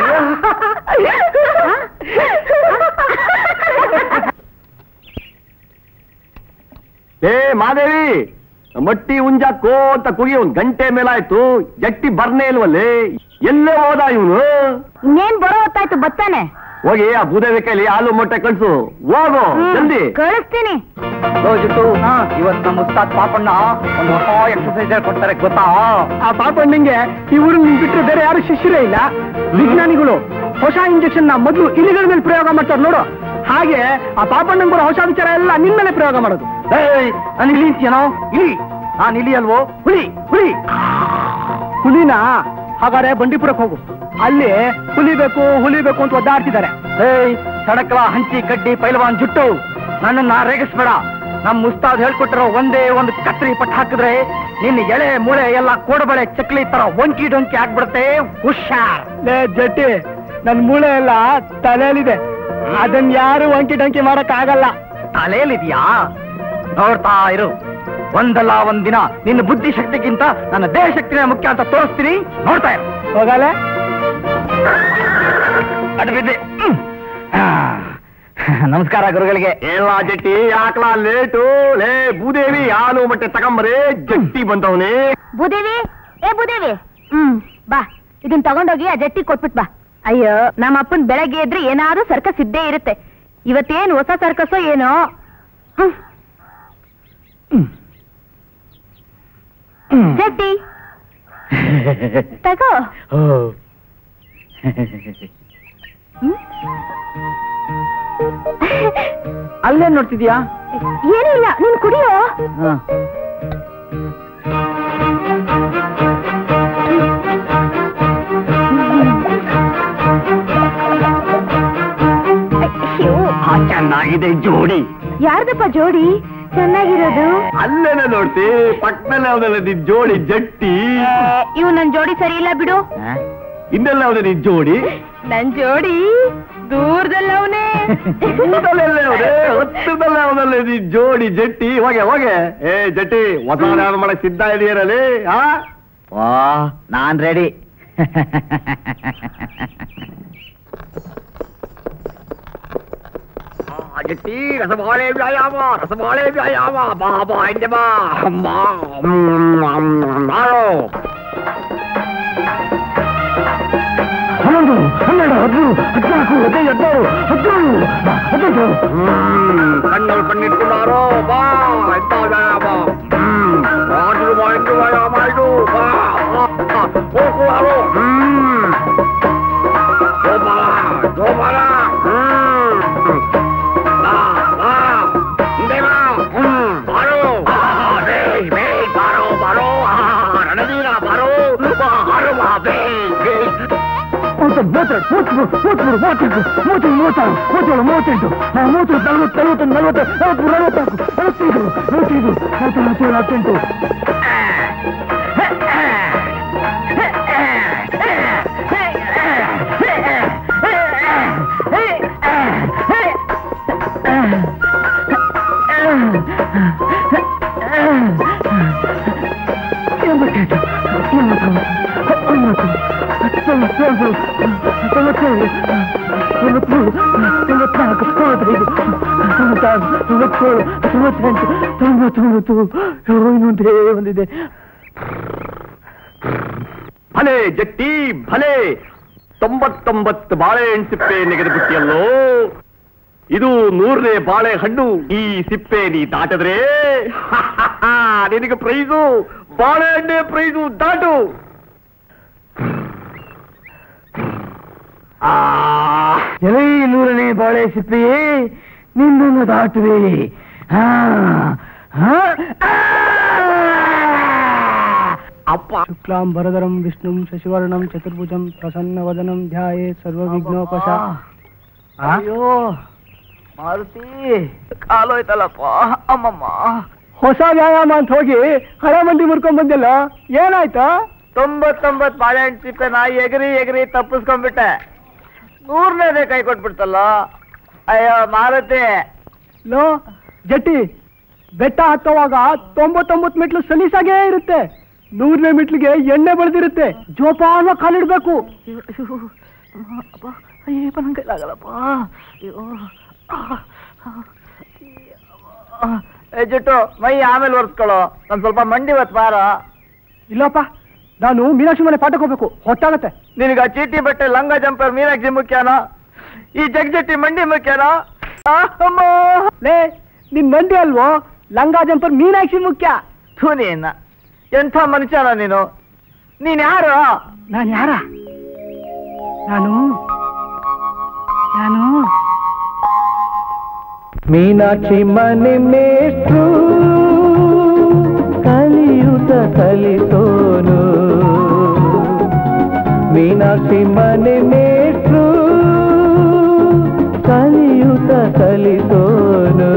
ಏ ಮಾದೇವಿ ಮಟ್ಟಿ ಉಂಜಾಕೋ ಅಂತ ಕುಗಿ ಒಂದ್ ಗಂಟೆ ಮೇಲಾಯ್ತು ಜಟ್ಟಿ ಬರ್ನೇ ಇಲ್ವಲ್ಲಿ ಎಲ್ಲೇ ಹೋದ ಇವನು ಇನ್ನೇನ್ ಬರೋ ಹೊತ್ತಾಯ್ತು ಬತ್ತಾನೆ ಹೋಗಿ ಆ ಭೂದೇವಿ ಕೈಲಿ ಹಾಲು ಮೊಟ್ಟೆ ಕಳ್ಸು ಹೋಗು ಜಲ್ದಿ ಕಳಿಸ್ತೀನಿ ಜುಟ್ಟು ಇವತ್ತು ನಮ್ಮ ಉಸ್ತಾದ್ ಪಾಪಣ್ಣ ಒಂದು ಹೊಸ ಎಕ್ಸರ್ಸೈಸ್ ಹೇಳ್ಕೊಡ್ತಾರೆ ಗೊತ್ತಾ ಆ ಪಾಪಣ್ಣಂಗೆ ಈ ಊರಿನ ಬಿಟ್ಟರೆ ಬೇರೆ ಯಾರು ಶಿಷ್ಯರೇ ಇಲ್ಲ ವಿಜ್ಞಾನಿಗಳು ಹೊಸ ಇಂಜೆಕ್ಷನ್ ನ ಮೊದಲು ಇಲಿಗಳ ಮೇಲೆ ಪ್ರಯೋಗ ಮಾಡ್ತಾರೆ ನೋಡು ಹಾಗೆ ಆ ಪಾಪಣ್ಣಂಗ್ ಬರೋ ಹೊಸ ವಿಚಾರ ಎಲ್ಲ ನಿನ್ ಮೇಲೆ ಪ್ರಯೋಗ ಮಾಡೋದು ಏಯ್ ನಾನು ಇಲಿ ಅಂತೀಯನೋ ಇಲಿ ನಾನು ಇಲಿ ಅಲ್ವೋ ಹುಲಿ ಹುಲಿ ಹುಲಿನ ಹಾಗಾದ್ರೆ ಬಂಡೀಪುರಕ್ಕೆ ಹೋಗು ಅಲ್ಲಿ ಹುಲಿ ಬೇಕು ಹುಲಿ ಬೇಕು ಅಂತ ಒದ್ದಾಡ್ತಿದ್ದಾರೆ ಏಯ್ ಸಡಕಲ ಹಂಚಿ ಕಡ್ಡಿ ಪೈಲವಾನ್ ಜುಟ್ಟು ನನ್ನನ್ನ ರೇಗಿಸ್ಬೇಡ ನಮ್ ಮುಸ್ತಾದ್ ಹೇಳ್ಕೊಟ್ಟಿರೋ ಒಂದೇ ಒಂದು ಕತ್ರಿ ಪಟ್ಟು ಹಾಕಿದ್ರೆ ನಿನ್ನ ಎಳೆ ಮೂಳೆ ಎಲ್ಲ ಕೋಡಬಳೆ ಚಕ್ಲಿ ತರ ಒಂಕಿ ಡೊಂಕಿ ಆಗ್ಬಿಡುತ್ತೆ ಹುಷಾರ್ ಲೇ ಜಟ್ಟಿ ನನ್ ಮೂಳೆ ಎಲ್ಲ ತಲೆಯಲ್ಲಿದೆ ಅದನ್ನ ಯಾರು ಒಂಕಿ ಟಂಕಿ ಮಾಡಕ್ ಆಗಲ್ಲ ತಲೆಯಲ್ಲಿದ್ಯಾ ನೋಡ್ತಾ ಇರು ಒಂದಲ್ಲ ಒಂದಿನ ನಿನ್ನ ಬುದ್ಧಿ ಶಕ್ತಿಗಿಂತ ನನ್ನ ದೇಹ ಶಕ್ತಿನೇ ಮುಖ್ಯ ಅಂತ ತೋರಿಸ್ತೀನಿ ನೋಡ್ತಾ ಇರು ಹೋಗಲ್ಲ ಅಡ್ ಬಿದ್ದೆ ಹ್ಮ್. ಆ, ನಮಸ್ಕಾರ ಗುರುಗಳಿಗೆ ಎಲ್ಲ ಜಟ್ಟಿ ಯಾಕ್ಲಾ ಲೇಟು ಲೇ ಭೂದೇವಿ ಹಾಲು ಮೊಟ್ಟೆ ತಗೊಂಬರೇ ಜಟ್ಟಿ ಬಂದವನೇ ಭೂದೇವಿ ಏ ಭೂದೇವಿ ಹ್ಮ್ ಬಾ ಇದನ್ ತಗೊಂಡೋಗಿ ಆ ಜಟ್ಟಿ ಕೊಟ್ಬಿಟ್ ಬಾ ಅಯ್ಯೋ ನಮ್ಮ ಅಪ್ಪನ್ ಬೆಳಗ್ಗೆ ಎದ್ರೆ ಏನಾದ್ರೂ ಸರ್ಕಸ್ ಇದ್ದೇ ಇರುತ್ತೆ ಇವತ್ತೇನು ಹೊಸ ಸರ್ಕಸ್ಸೋ ಏನೋ ಹ್ಮ್. ಜಟ್ಟಿ ತಗೋ ಹ್ಮ್? ಅಲ್ಲೇನ್ ನೋಡ್ತಿದ್ಯಾ ಏನಿಲ್ಲ ನೀನ್ ಕುಡಿಯೋ ಅಯ್ಯೋ, ಆ ಚೆನ್ನಾಗಿದೆ ಜೋಡಿ ಯಾರ್ದಪ್ಪ ಜೋಡಿ ಚೆನ್ನಾಗಿರೋದು ಅಲ್ಲೇನೆ ನೋಡ್ತಿ ಪಕ್ಕದಲ್ಲಿ ಯಾವ್ದಲ್ಲ ನಿನ್ ಜೋಡಿ ಜಟ್ಟಿ ಇವ್ ನನ್ ಜೋಡಿ ಸರಿ ಇಲ್ಲ ಬಿಡು ಇನ್ನೆಲ್ಲ ಯಾವ್ದು ನಿನ್ ಜೋಡಿ ನನ್ ಜೋಡಿ ದೂರದಲ್ಲವನೇ ಊಟದಲ್ಲೆಲ್ಲ ಯಾವ್ದೆ ಹತ್ತದಲ್ಲ ಯಾವ್ದಲ್ಲ ನಿನ್ ಜೋಡಿ ಜಟ್ಟಿ ಹೋಗೆ ಹೋಗೆ ಏ ಜಟ್ಟಿ ಹೊಸ ಯಾರು ಮಾಡಕ್ ಸಿದ್ಧ ಇದೆಯರಲ್ಲಿ ಆ ವಾ ನಾನ್ ರೆಡಿ ಆ, ಜಟ್ಟಿ ರಸಬಾಳೆ ವ್ಯಾಯಾಮ ರಸಬಾಳೆ ವ್ಯಾಯಾಮ ಬಾ ಬಾ ಹಿಂದೆ ಬಾ ಅಮ್ಮ ಮಾಡು ಹನ್ನೊಂದು ಹನ್ನೆರಡು ಹದಿಮೂರು ಹದಿನಾಲ್ಕು ಹದಿನೈದು ಹದಿನಾರು ಹದಿನೇಳು ಹದಿನೆಂಟು ಹ್ಮ್ ಕಣ್ಣಲ್ಲಿ ಕಣ್ಣಿಟ್ಕೊಂಡಾರೋ ಬಾ ಎಂತ ವ್ಯಾಯಾಮ ಹ್ಮ್ ರಾಜರು ಮಾಡಿದ್ದು ವ್ಯಾಯಾಮ ಇದು ಬಾ ಹೋಗ್ಕೊಳ್ಳಾರೋ ಹ್ಮ್ ಜೋಪಾನ ಜೋಪಾನ ಹ್ಮ್ ಬಾ ಬಾ ಹಿಂದೆ ಬಾ ಹ್ಮ್ ಮೂವತ್ತೆರಡು ಮೂವತ್ಮೂರು ಮೂವತ್ಮೂರು ಮೂವತ್ತೆಂಟು ಮೂವತ್ತಾರು ಮೂವತ್ತೇಳು ಮೂವತ್ತೆಂಟು ಮೂವತ್ತು ನಲವತ್ತು ನಲವತ್ತು ನಲವತ್ತು ನಲವತ್ಮೂರು ನಲವತ್ನಾಲ್ಕು ನಲವತ್ತೈದು ನಲವತ್ತೈದು ನಲವತ್ತು ನಲವತ್ತೇಳು ನಲವತ್ತೆಂಟು ಎಂಬತ್ತೆಂಟು ಎಂಬತ್ತೊಂಬತ್ತು ತೊಂಬತ್ತೊಂದು ತೊಂಬತ್ತೇಳು ತೊಂಬತ್ಮೂರು ತೊಂಬತ್ನಾಲ್ಕು ತೊಂಬತ್ತೈದು ತೊಂಬತ್ತಾರು ತೊಂಬತ್ತೇಳು ತೊಂಬತ್ತೆಂಟು ತೊಂಬತ್ತೊಂಬತ್ತು ಇನ್ನೊಂದೇ ಒಂದಿದೆ ಭಲೆ ಜಟ್ಟಿ ಭಲೆ ತೊಂಬತ್ತೊಂಬತ್ತು ಬಾಳೆಹಣ್ಣು ಸಿಪ್ಪೆ ನೆಗೆದು ಬಿಟ್ಟಿಯಲ್ಲೋ ಇದು ನೂರನೇ ಬಾಳೆಹಣ್ಣು ಈ ಸಿಪ್ಪೆ ನೀ ದಾಟದ್ರೆ ನಿನಗೆ ಪ್ರೈಸು ಬಾಳೆಹಣ್ಣೆ ಪ್ರೈಸು ದಾಟು ಆ ಎಲೈ ನೂರನೇ ಬಾಳೆ ಸಿಪ್ಪೆಯೇ ನಿನ್ನನ್ನು ದಾಟುವೆ ಹಾ ಹಾ ಆ! ಅಪ್ಪ ಶುಕ್ಲಾಂ ಭರದರಂ ವಿಷ್ಣುಂ ಶಶಿವರ್ಣಂ ಚತುರ್ಭುಜಂ ಪ್ರಸನ್ನವದನಂ ಧ್ಯಾಯೇ ಸರ್ವವಿಘ್ನೋಪಶ ಅಯ್ಯೋ ಮಾರುತಿ ಕಾಲೋಯ್ತಲ್ಲಪ್ಪ ಅಮ್ಮಮ್ಮ ಹೊಸ ವ್ಯಾಯಾಮ ಅಂತ ಹೋಗಿ ಹಳೆ ಮಂದಿ ಮುರ್ಕೊಂಡ್ ಬಂದಿಲ್ಲ ಏನಾಯ್ತಾ ತೊಂಬತ್ತೊಂಬತ್ತು ಬಾಳೆಹಣ್ಣು ಸಿಪ್ಪೆ ನಾ ಎಗರಿ ಎಗರಿ ತಪ್ಪಿಸ್ಕೊಂಡ್ಬಿಟ್ಟೆ ನೂರನೇದೇ ಕೈ ಕೊಟ್ಬಿಡ್ತಲ್ಲ ಅಯ್ಯೋ ಮಾರುತಿ ಲೋ ಜಟ್ಟಿ ಬೆಟ್ಟ ಹತ್ತುವಾಗ ತೊಂಬತ್ತೊಂಬತ್ತು ಮೆಟ್ಲು ಸಲೀಸಾಗೇ ಇರುತ್ತೆ ನೂರನೇ ಮೆಟ್ಲಿಗೆ ಎಣ್ಣೆ ಬೆಳೆದಿರುತ್ತೆ ಜೋಪಾನ ಕಾಲಿಡ್ಬೇಕು ಅಯ್ಯಪ್ಪ ನಂಗೆ ಕೈಲಾಗಲ್ಲಪ್ಪ ಅಯ್ಯೋ ಏ ಜುಟ್ಟು ಮೈ ಆಮೇಲೆ ಒರೆಸ್ಕೊಳ್ಳೋ ಒಂದ್ ಸ್ವಲ್ಪ ಮಂಡಿ ಹೊತ್ತು ಬಾರ ಇಲ್ಲಪ್ಪ ನಾನು ಮೀನಾಕ್ಷಿ ಮನೆ ಪಾಠಕ್ಕೆ ಹೋಗ್ಬೇಕು ಹೊತ್ತಾಗತ್ತೆ ನಿನಗ ಚೀಟಿ ಬಟ್ಟೆ ಲಂಗ ಜಂಪರ್ ಮೀನಾಕ್ಷಿ ಮುಖ್ಯನಾ ಈ ಜಗ್ಜಟ್ಟಿ ಮಂಡಿ ಮುಖ್ಯನಾ ಆ, ಅಮ್ಮ ಲೇ ನಿನ್ ಮಂಡಿ ಅಲ್ವೋ ಲಂಗ ಜಂಪರ್ ಮೀನಾಕ್ಷಿ ಮುಖ್ಯ ಥೂ ನೀನ ಎಂಥ ಮನುಷ್ಯನ ನೀನು ನೀನ್ ಯಾರು ನಾನು ಯಾರ ನಾನು ನಾನು ಮೀನಾಕ್ಷಿ ಮನೆ ಮೇಷ್ಟ್ರು ಕಲಿಯುತ ಕಲಿತೋನು ಮೀನಾಕ್ಷಿ ಮನೆ ಮೇಷ್ಟ್ರು ಕಲಿಯುತ ಕಲಿತೋನು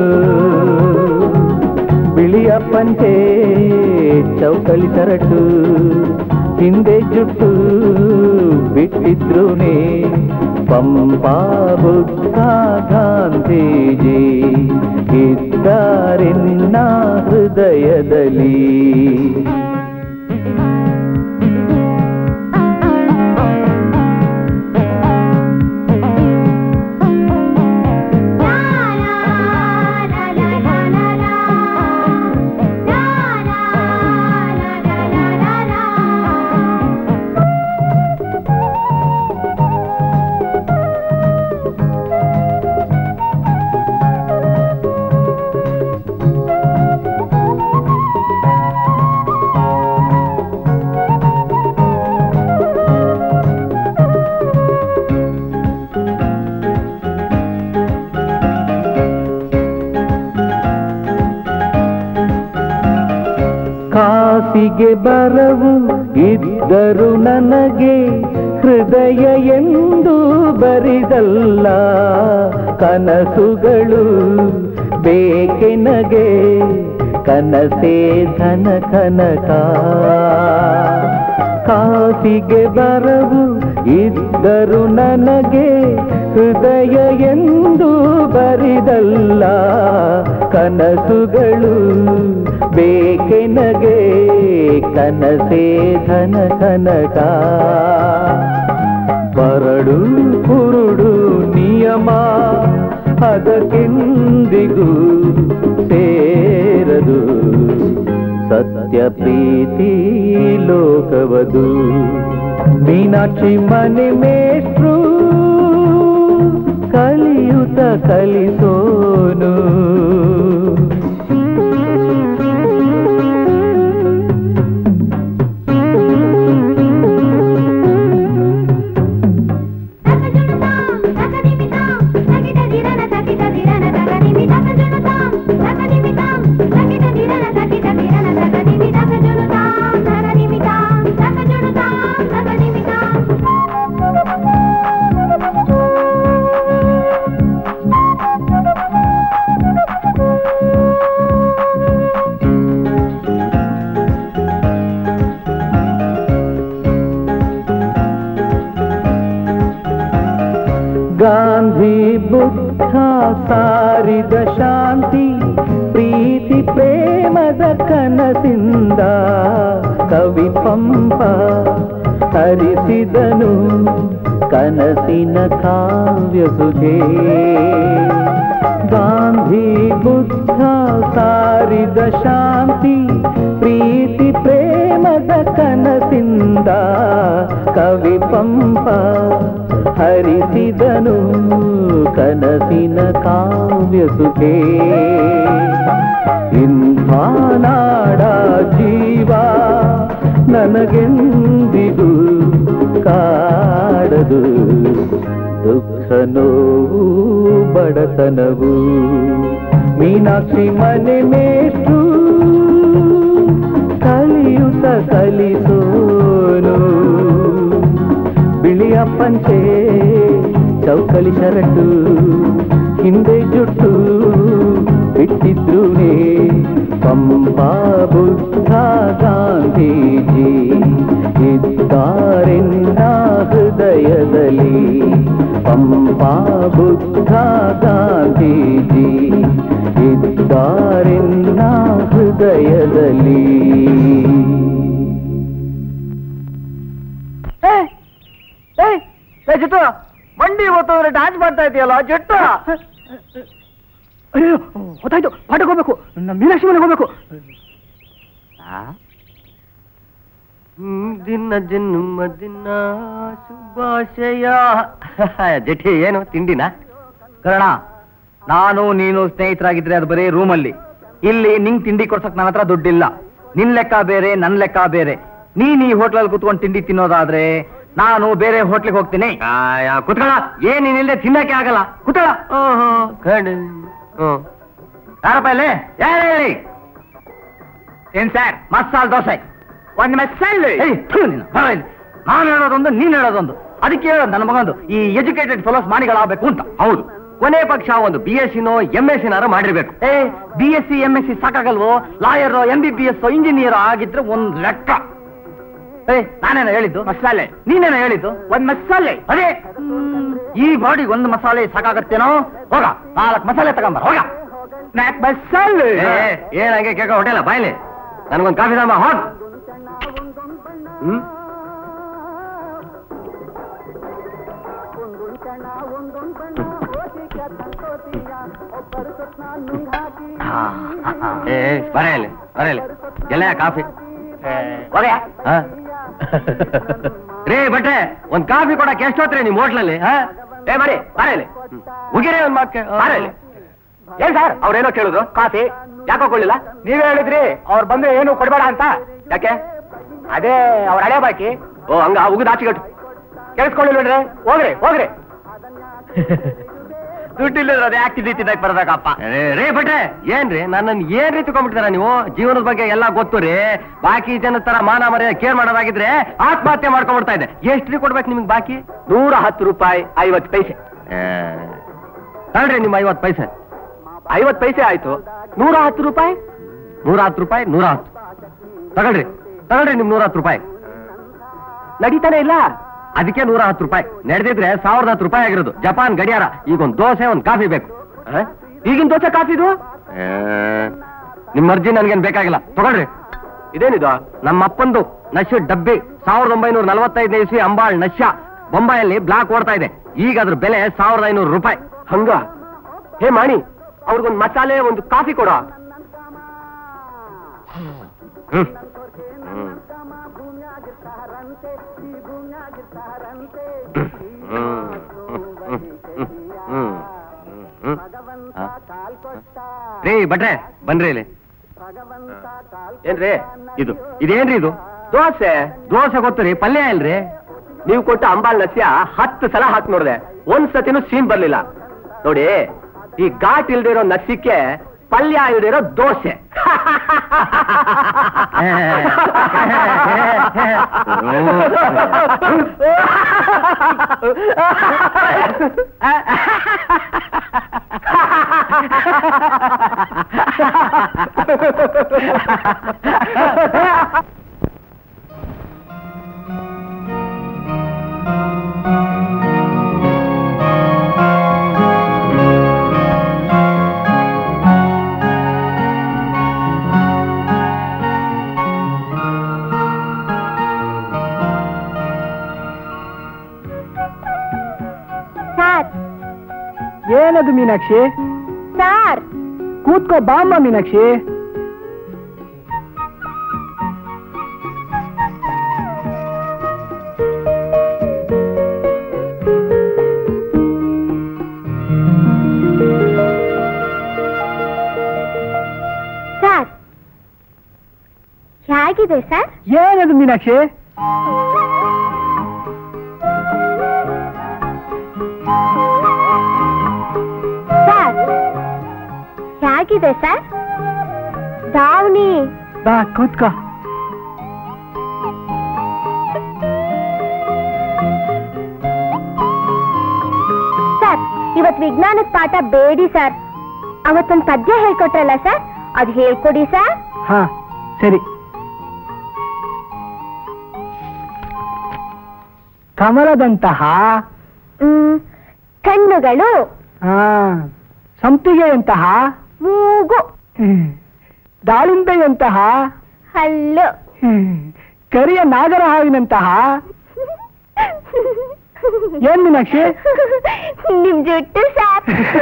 ಬಿಳಿಯ ಪಂಚೆ ಚೌಕಳಿ ಸರಟು ಹಿಂದೆ ಜುಟ್ಟು ಬಿಟ್ಟಿದ್ರುನೇ ಪಂಪಾ ಬುದ್ಧ ಗಾಂಧೀಜಿ ಇದ್ದಾರೆನ್ನ ಹೃದಯದಲ್ಲಿ ಕಾಸಿಗೆ ಬರವು ಇದ್ದರು ನನಗೆ ಹೃದಯ ಎಂದು ಬರಿದಲ್ಲ ಕನಸುಗಳು ಬೇಕೆನಗೆ ಕನಸೇ ಧನ ಕನಕ ಕಾಸಿಗೆ ಬರವು ಇದ್ದರು ನನಗೆ ಹೃದಯ ಎಂದು ಬರಿದಲ್ಲ ಕನಸುಗಳು ಬೇಕೆನಗೆ ಕನಸೇ ಧನ ಕನಕ ಬರಡು ಕುರುಡು ನಿಯಮ ಅದಕ್ಕೆಂದಿಗೂ ಸೇರದು ಸತ್ಯ ಪ್ರೀತಿ ಲೋಕವದು ಮೀನಾಕ್ಷಿ ಮನೆ ಮೇಷ್ಟ್ರು ಕಲಿಯುತ ಕಲಿಸೋನು Thank you. ಗಾಂಧಿ ಬುದ್ಧ ಸಾರಿದ ಶಾಂತಿ ಪ್ರೀತಿ ಪ್ರೇಮದ ಕನಸಿಂದ ಕವಿ ಪಂಪ ಹರಿಸಿದನು ಕನಸಿನ ಕಾವ್ಯ ಸುಧೇ ಗಾಂಧಿ ಬುದ್ಧ ಸಾರಿದ ಶಾಂತಿ ಪ್ರೀತಿ ಪ್ರೇಮದ ಕನಸಿಂದ ಕವಿ ಪಂಪ ಹರಿಸಿದನು ಕನಸಿನ ಕಾವ್ಯ ಸುಖೇ ಇಂಥ ನಾಡ ಜೀವ ನನಗೆಂದಿಗೂ ಕಾಡದು ದುಃಖ ನೋವು ಬಡತನವು ಮೀನಾಕ್ಷಿ ಮನೆ ಮೇಷ್ಟು ಕಲಿಯುತ್ತ ಕಲಿಸೋನು ಬಿಳಿಯ ಪಂಚೆ ಚೌಕಲಿ ಶರಟು ಹಿಂದೆ ಜುಟ್ಟು ಬಿಟ್ಟಿದ್ರೂನೇ ಪಂಪಾ ಬುದ್ಧ ಗಾಂಧೀಜಿ ಇದ್ದಾರೆನ್ನ ಹೃದಯದಲ್ಲಿ ಪಂಪಾ ಬುದ್ಧ ಗಾಂಧೀಜಿ ಇದ್ದಾರೆನ್ನ ಹೃದಯದಲ್ಲಿ ಜಿಟ್ಟು ಮಂಡಿ ಇವತ್ತು ಡ್ಯಾನ್ಸ್ ಮಾಡ್ತಾ ಇದೆಯಲ್ಲ ಜಿಟ್ಟು ಅಯ್ಯೋ ಗೊತ್ತಾಯ್ತು ಪಾಠಕ್ಕೆ ಹೋಗ್ಬೇಕು ನಮ್ಮ ಮೀನಾಕ್ಷಿ ಮನೆಗೆ ಹೋಗ್ಬೇಕು ದಿನ ಜನ್ಮ ದಿನ ಶುಭಾಶಯ ಜಠಿ ಏನು ತಿಂಡಿನ ಕರ್ಣ ನಾನು ನೀನು ಸ್ನೇಹಿತರಾಗಿದ್ರೆ ಅದು ಬರೀ ರೂಮಲ್ಲಿ ಇಲ್ಲಿ ನಿಂಗ್ ತಿಂಡಿ ಕೊಡ್ಸಕ್ ನನ್ನ ಹತ್ರ ದುಡ್ಡಿಲ್ಲ ನಿನ್ ಲೆಕ್ಕ ಬೇರೆ ನನ್ ಲೆಕ್ಕ ಬೇರೆ ನೀನ್ ಈ ಹೋಟ್ಲಲ್ಲಿ ಕುತ್ಕೊಂಡು ತಿಂಡಿ ತಿನ್ನೋದಾದ್ರೆ ನಾನು ಬೇರೆ ಹೋಟ್ಲಿಗೆ ಹೋಗ್ತೀನಿ ಕುತ್ಕೊಳ್ಳ ಏನ್ ನೀನಿಲ್ದೆ ತಿನ್ನಕ್ಕೆ ಆಗಲ್ಲ ಕುತ್ಕೊಳ್ಳ ಹ್ಮ್ ಯಾರಪ್ಪ ಇಲ್ಲಿ ಯಾರು ಹೇಳಿ ಏನ್ ಸರ್ ಮಸಾಲ್ ದೋಸೆ ಒಂದ್ ಮಸಾಲೆ ನಾನು ಹೇಳೋದೊಂದು ನೀನ್ ಹೇಳೋದೊಂದು ಅದಕ್ಕೆ ಹೇಳೋದು ನನ್ನ ಮಗಂದು ಈ ಎಜುಕೇಟೆಡ್ ಫೆಲೋಸ್ ಮಾಣಿಗಳಾಗಬೇಕು ಅಂತ ಹೌದು ಕೊನೆ ಪಕ್ಷ ಒಂದು ಬಿ ಎಸ್ ಸಿನೋ ಎಂ ಎಸ್ ಸಿನಾರು ಮಾಡಿರ್ಬೇಕು A B S C M S C ಸಾಕಾಗಲ್ವೋ lawyer M B B S engineer ಆಗಿದ್ರೆ ಒಂದ್ ಲೆಕ್ಕ ಏ ನಾನೇನ ಹೇಳಿದ್ದು ಮಸಾಲೆ ನೀನೇನ ಹೇಳಿದ್ದು ಒಂದ್ ಮಸಾಲೆ ಅದೇ ಈ ಬಾಡಿಗೆ ಒಂದು ಮಸಾಲೆ ಸಾಕಾಗತ್ತೇನೋ ಹೋಗ ನಾಲ್ಕು ಮಸಾಲೆ ತಗೊಂಬ ಹೋಗ ನಾಲ್ಕು ಮಸಾಲೆ ಏನ್ ಹಂಗೆ ಕೇಕ ಹೊಟ್ಟೆಲ್ಲ ಬಾಯ್ಲಿ ನನಗೊಂದು ಕಾಫಿ ತಮ್ಮ ಹೋಗ್ ಹ್ಮ್ ಏ ಬರೆಯಲಿ ಬರೆಯಲಿ ಎಲ್ಲ ಕಾಫಿ ಹೋಗ್ಯಾ ಹಾ? ರೇ ಬಟ್ರೆ ಒಂದ್ ಕಾಫಿ ಕೊಡಕ್ಕೆ ಎಷ್ಟೊತ್ರಿ ನಿಮ್ ಹೋಟ್ಲಲ್ಲಿ ಹಾ? ಏ ಮಾಡಿ ಬರೆಯಲಿ ಮುಗಿರೇ ಒಂದ್ ಮಾಕೆ ಬರೆಯಲಿ ಏನ್ ಸರ್ ಅವ್ರೇನೋ ಕೇಳಿದ್ರು ಕಾಫಿ ಯಾಕೋ ಕೊಳ್ಳಿಲ್ಲ ನೀವೇ ಹೇಳಿದ್ರಿ ಅವ್ರು ಬಂದ್ರೆ ಏನು ಕೊಡ್ಬೇಡ ಅಂತ ಯಾಕೆ ಅದೇ ಅವ್ರ ಹಳೆ ಬಾಕಿ ಓ ಹಂಗ ಉಗಿದ ಆಚೆಗಟ್ಟು ಕೇಳಿಸ್ಕೊಳ್ಳಿಲ್ರಿ ಹೋಗ್ರಿ ಹೋಗ್ರಿ ದುಡ್ಡಿಲ್ಲ ಅದೇ ಯಾಕೆ ತಿನ್ನಕ್ ಬರ್ಬೇಕಪ್ಪ ರೇ ಭಟ್ರೆ ಏನ್ರಿ ನನ್ನನ್ನು ಏನ್ ರೀತಿ ತಗೊಂಡ್ಬಿಡ್ತಾರ ನೀವು ಜೀವನದ ಬಗ್ಗೆ ಎಲ್ಲ ಗೊತ್ತು ರೀ ಬಾಕಿ ಜನ ತರ ಮಾನ ಮರ್ಯಾದೆ ಕೇರ್ ಮಾಡೋದಾಗಿದ್ರೆ ಆತ್ಮಹತ್ಯೆ ಮಾಡ್ಕೊಂಡ್ಬಿಡ್ತಾ ಇದೆ ಎಷ್ಟು ರೀ ಕೊಡ್ಬೇಕು ನಿಮ್ಗೆ ಬಾಕಿ ನೂರ ಹತ್ತು ರೂಪಾಯಿ ಐವತ್ತು ಪೈಸೆ ತಗೊಳ್ರಿ ನಿಮ್ಮ ಐವತ್ತು ಪೈಸೆ ಐವತ್ತು ಪೈಸೆ ಆಯ್ತು ನೂರ ಹತ್ತು ರೂಪಾಯಿ ನೂರ ಹತ್ತು ರೂಪಾಯಿ ನೂರ ಹತ್ತು ತಗೊಳ್ರಿ ತಗೊಳ್ರಿ ನಿಮ್ ನೂರ ಹತ್ತು ರೂಪಾಯಿ ನಡೀತಾನೆ ಇಲ್ಲ ಅದಕ್ಕೆ ನೂರ ಹತ್ತು ರೂಪಾಯಿ ನಡೆದಿದ್ರೆ ಸಾವಿರದ ಹತ್ತು ರೂಪಾಯಿ ಆಗಿರೋದು ಜಪಾನ್ ಗಡಿಯಾರ ಈಗ ಒಂದು ದೋಸೆ ಒಂದು ಕಾಫಿ ಬೇಕು ಆ? ಈಗಿನ ದೋಸೆ ಕಾಫಿ ಇದು ನಿಮ್ಮ ಅರ್ಜಿ ನನ್ಗೇನ್ ಬೇಕಾಗಿಲ್ಲ ತಗೊಳ್ರಿ ಇದೇನಿದು ನಮ್ಮ ಅಪ್ಪಂದು ನಶ್ಯ ಡಬ್ಬಿ ಸಾವಿರದ ಒಂಬೈನೂರ ನಲವತ್ತೈದನೇ ಇಸ್ವಿ ಅಂಬಾಳ್ ನಶ್ಯ ಬೊಂಬಾಯಲ್ಲಿ ಬ್ಲಾಕ್ ಓಡ್ತಾ ಇದೆ ಈಗ ಅದ್ರ ಬೆಲೆ ಸಾವಿರದ ಐನೂರು ರೂಪಾಯಿ ಹಂಗ ಹೇ ಮಾಣಿ ಅವ್ರಿಗೊಂದು ಮಸಾಲೆ ಒಂದು ಕಾಫಿ ಕೊಡ ಹ್ಮ್ ಹ್ಮ್ ರೀ ಭಟ್ರೆ ಬನ್ರಿ ಇಲ್ಲಿ ಏನ್ರಿ ಇದು ಇದೇನ್ರಿ ಇದು ದೋಸೆ ದೋಸೆ ಗೊತ್ತು ರೀ ಪಲ್ಯ ಇಲ್ರಿ ನೀವು ಕೊಟ್ಟ ಅಂಬಾಲ್ ನಸ್ಯ ಹತ್ತು ಸಲ ಹಾಕಿ ನೋಡಿದೆ ಒಂದ್ ಸತಿನೂ ಸೀನ್ ಬರ್ಲಿಲ್ಲ ನೋಡಿ ಈ ಘಾಟ್ ಇಲ್ದಿರೋ ನಸ್ಯಕ್ಕೆ ಪಲ್ಯ ಇಲ್ದಿರೋ ದೋಸೆ ಏನದು ಮೀನಾಕ್ಷಿ ಸಾರ್ ಕೂತ್ಕೋ ಬಾಮ್ಮ ಮೀನಾಕ್ಷಿ ಸರ್ ಹೇಗಿದೆ ಸರ್ ಏನದು ಮೀನಾಕ್ಷಿ ಸರ್ ಹೇಗಿದೆ ಸರ್ ದಾವಣಿ ಬಾ ಕೂತ್ಕೋ ಸರ್ ಇವತ್ ವಿಜ್ಞಾನದ ಪಾಠ ಬೇಡಿ ಸರ್ ಅವತ್ತೊಂದು ಪದ್ಯ ಹೇಳ್ಕೊಟ್ರಲ್ಲ ಸರ್ ಅದು ಹೇಳ್ಕೊಡಿ ಸರ್ ಹಾ ಸರಿ ಕಮಲದಂತಹ ಹ್ಮ್, ಕಣ್ಣುಗಳು ಆ, ಸಂಪಿಗೆಯಂತಹ ಮೂಗು ಹ್ಮ್, ದಾಳಿಂಬೆಯಂತಹ ಹಲ್ಲು ಹ್ಮ್, ಕರಿಯ ನಾಗರ ಹಾವಿನಂತಹ ಏನ್ ಮೀನಾಕ್ಷಿ ನಿಮ್ ಜುಟ್ಟು ಸರ್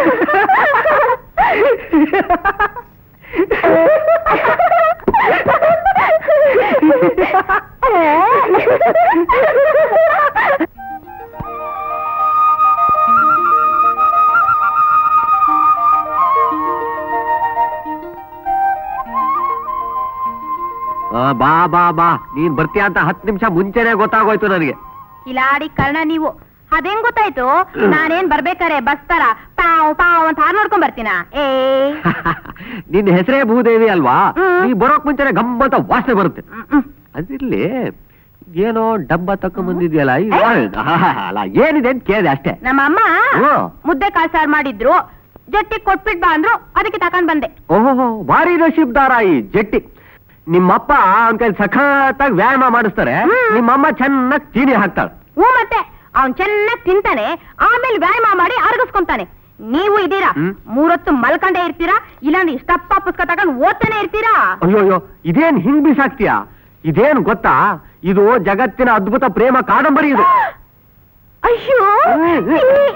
ಆ, ಬಾ ಬಾ ಬಾ ನೀನ್ ಬರ್ತೀಯ ಅಂತ ಹತ್ತು ನಿಮಿಷ ಮುಂಚೆನೆ ಗೊತ್ತಾಗೋಯ್ತು ನನಗೆ ಕಿಲಾಡಿ ಕರ್ಣ ನೀವು ಅದೇನ್ ಗೊತ್ತಾಯ್ತು ನಾನೇನ್ ಬರ್ಬೇಕಾರೆ ಬಸ್ ತರ ಪಾವ್ ಪಾವ್ ಅಂತ ಹಾರ್ ನೋಡ್ಕೊಂಡ್ ಬರ್ತೀನ ಏ ನಿನ್ ಹೆಸರೇ ಭೂದೇವಿ ಅಲ್ವಾ ಹ್ಮ್. ನೀ ಬರೋಕ್ ಮುಂಚೆನೆ ಗಮ್ ಅಂತ ವಾಸನೆ ಬರುತ್ತೆ ಹ್ಮ್, ಹ್ಮ್. ಅದಿರ್ಲಿ ಏನೋ ಡಬ್ಬ ತಕೊಂಡ್ ಬಂದಿದ್ಯಲ್ಲ ಇದು ಅಲ್ಲ ಏನಿದೆ ಅಂತ ಕೇಳಿದೆ ಅಷ್ಟೇ ನಮ್ಮ ಅಮ್ಮ ಹ್ಮ್. ಮುದ್ದೆ ಕಾಳು ಸಾರು ಮಾಡಿದ್ರು ಜೊಟ್ಟಿಗೆ ಕೊಟ್ಬಿಟ್ ಬಾ ಅಂದ್ರು ಅದಕ್ಕೆ ತಕೊಂಡ್ ಬಂದೆ ಓಹೋ ಭಾರಿ ನಶೀಬ್ದಾರ ಈ ಜಟ್ಟಿ ನಿಮ್ಮಪ್ಪ ಅವನ ಕೈ ಸಖತ್ತಾಗಿ ವ್ಯಾಯಾಮ ಮಾಡಿಸ್ತಾರೆ ಹ್ಮ್. ನಿಮ್ಮಮ್ಮ ಚೆನ್ನಾಗಿ ಚೀನಿ ಹಾಕ್ತಾಳೆ ಹ್ಞೂ ಮತ್ತೆ ಅವ್ನ್ ಚೆನ್ನಾಗ್ ತಿಂತಾನೆ ಆಮೇಲೆ ವ್ಯಾಯಾಮ ಮಾಡಿ ಅರಗಿಸ್ಕೊಂತಾನೆ ನೀವು ಇದೀರಾ ಹ್ಮ್. ಮೂರೊತ್ತು ಮಲ್ಕೊಂಡೇ ಇರ್ತೀರಾ ಇಲ್ಲಾಂದ್ರೆ ಇಷ್ಟಪ್ಪ ಪುಸ್ತಕ ತಗೊಂಡ್ ಓದ್ತಾನೆ ಇರ್ತೀರಾ ಅಯ್ಯೋ ಅಯ್ಯೋ ಇದೇನ್ ಹಿಂಗ್ ಬಿಸಾಕ್ತೀಯ ಇದೇನ್ ಗೊತ್ತಾ ಇದು ಜಗತ್ತಿನ ಅದ್ಭುತ ಪ್ರೇಮ ಕಾದಂಬರಿ ಇದು ಅಯ್ಯೋ ಹ್ಮ್, ಹ್ಮ್. ಇಲ್ಲಿ.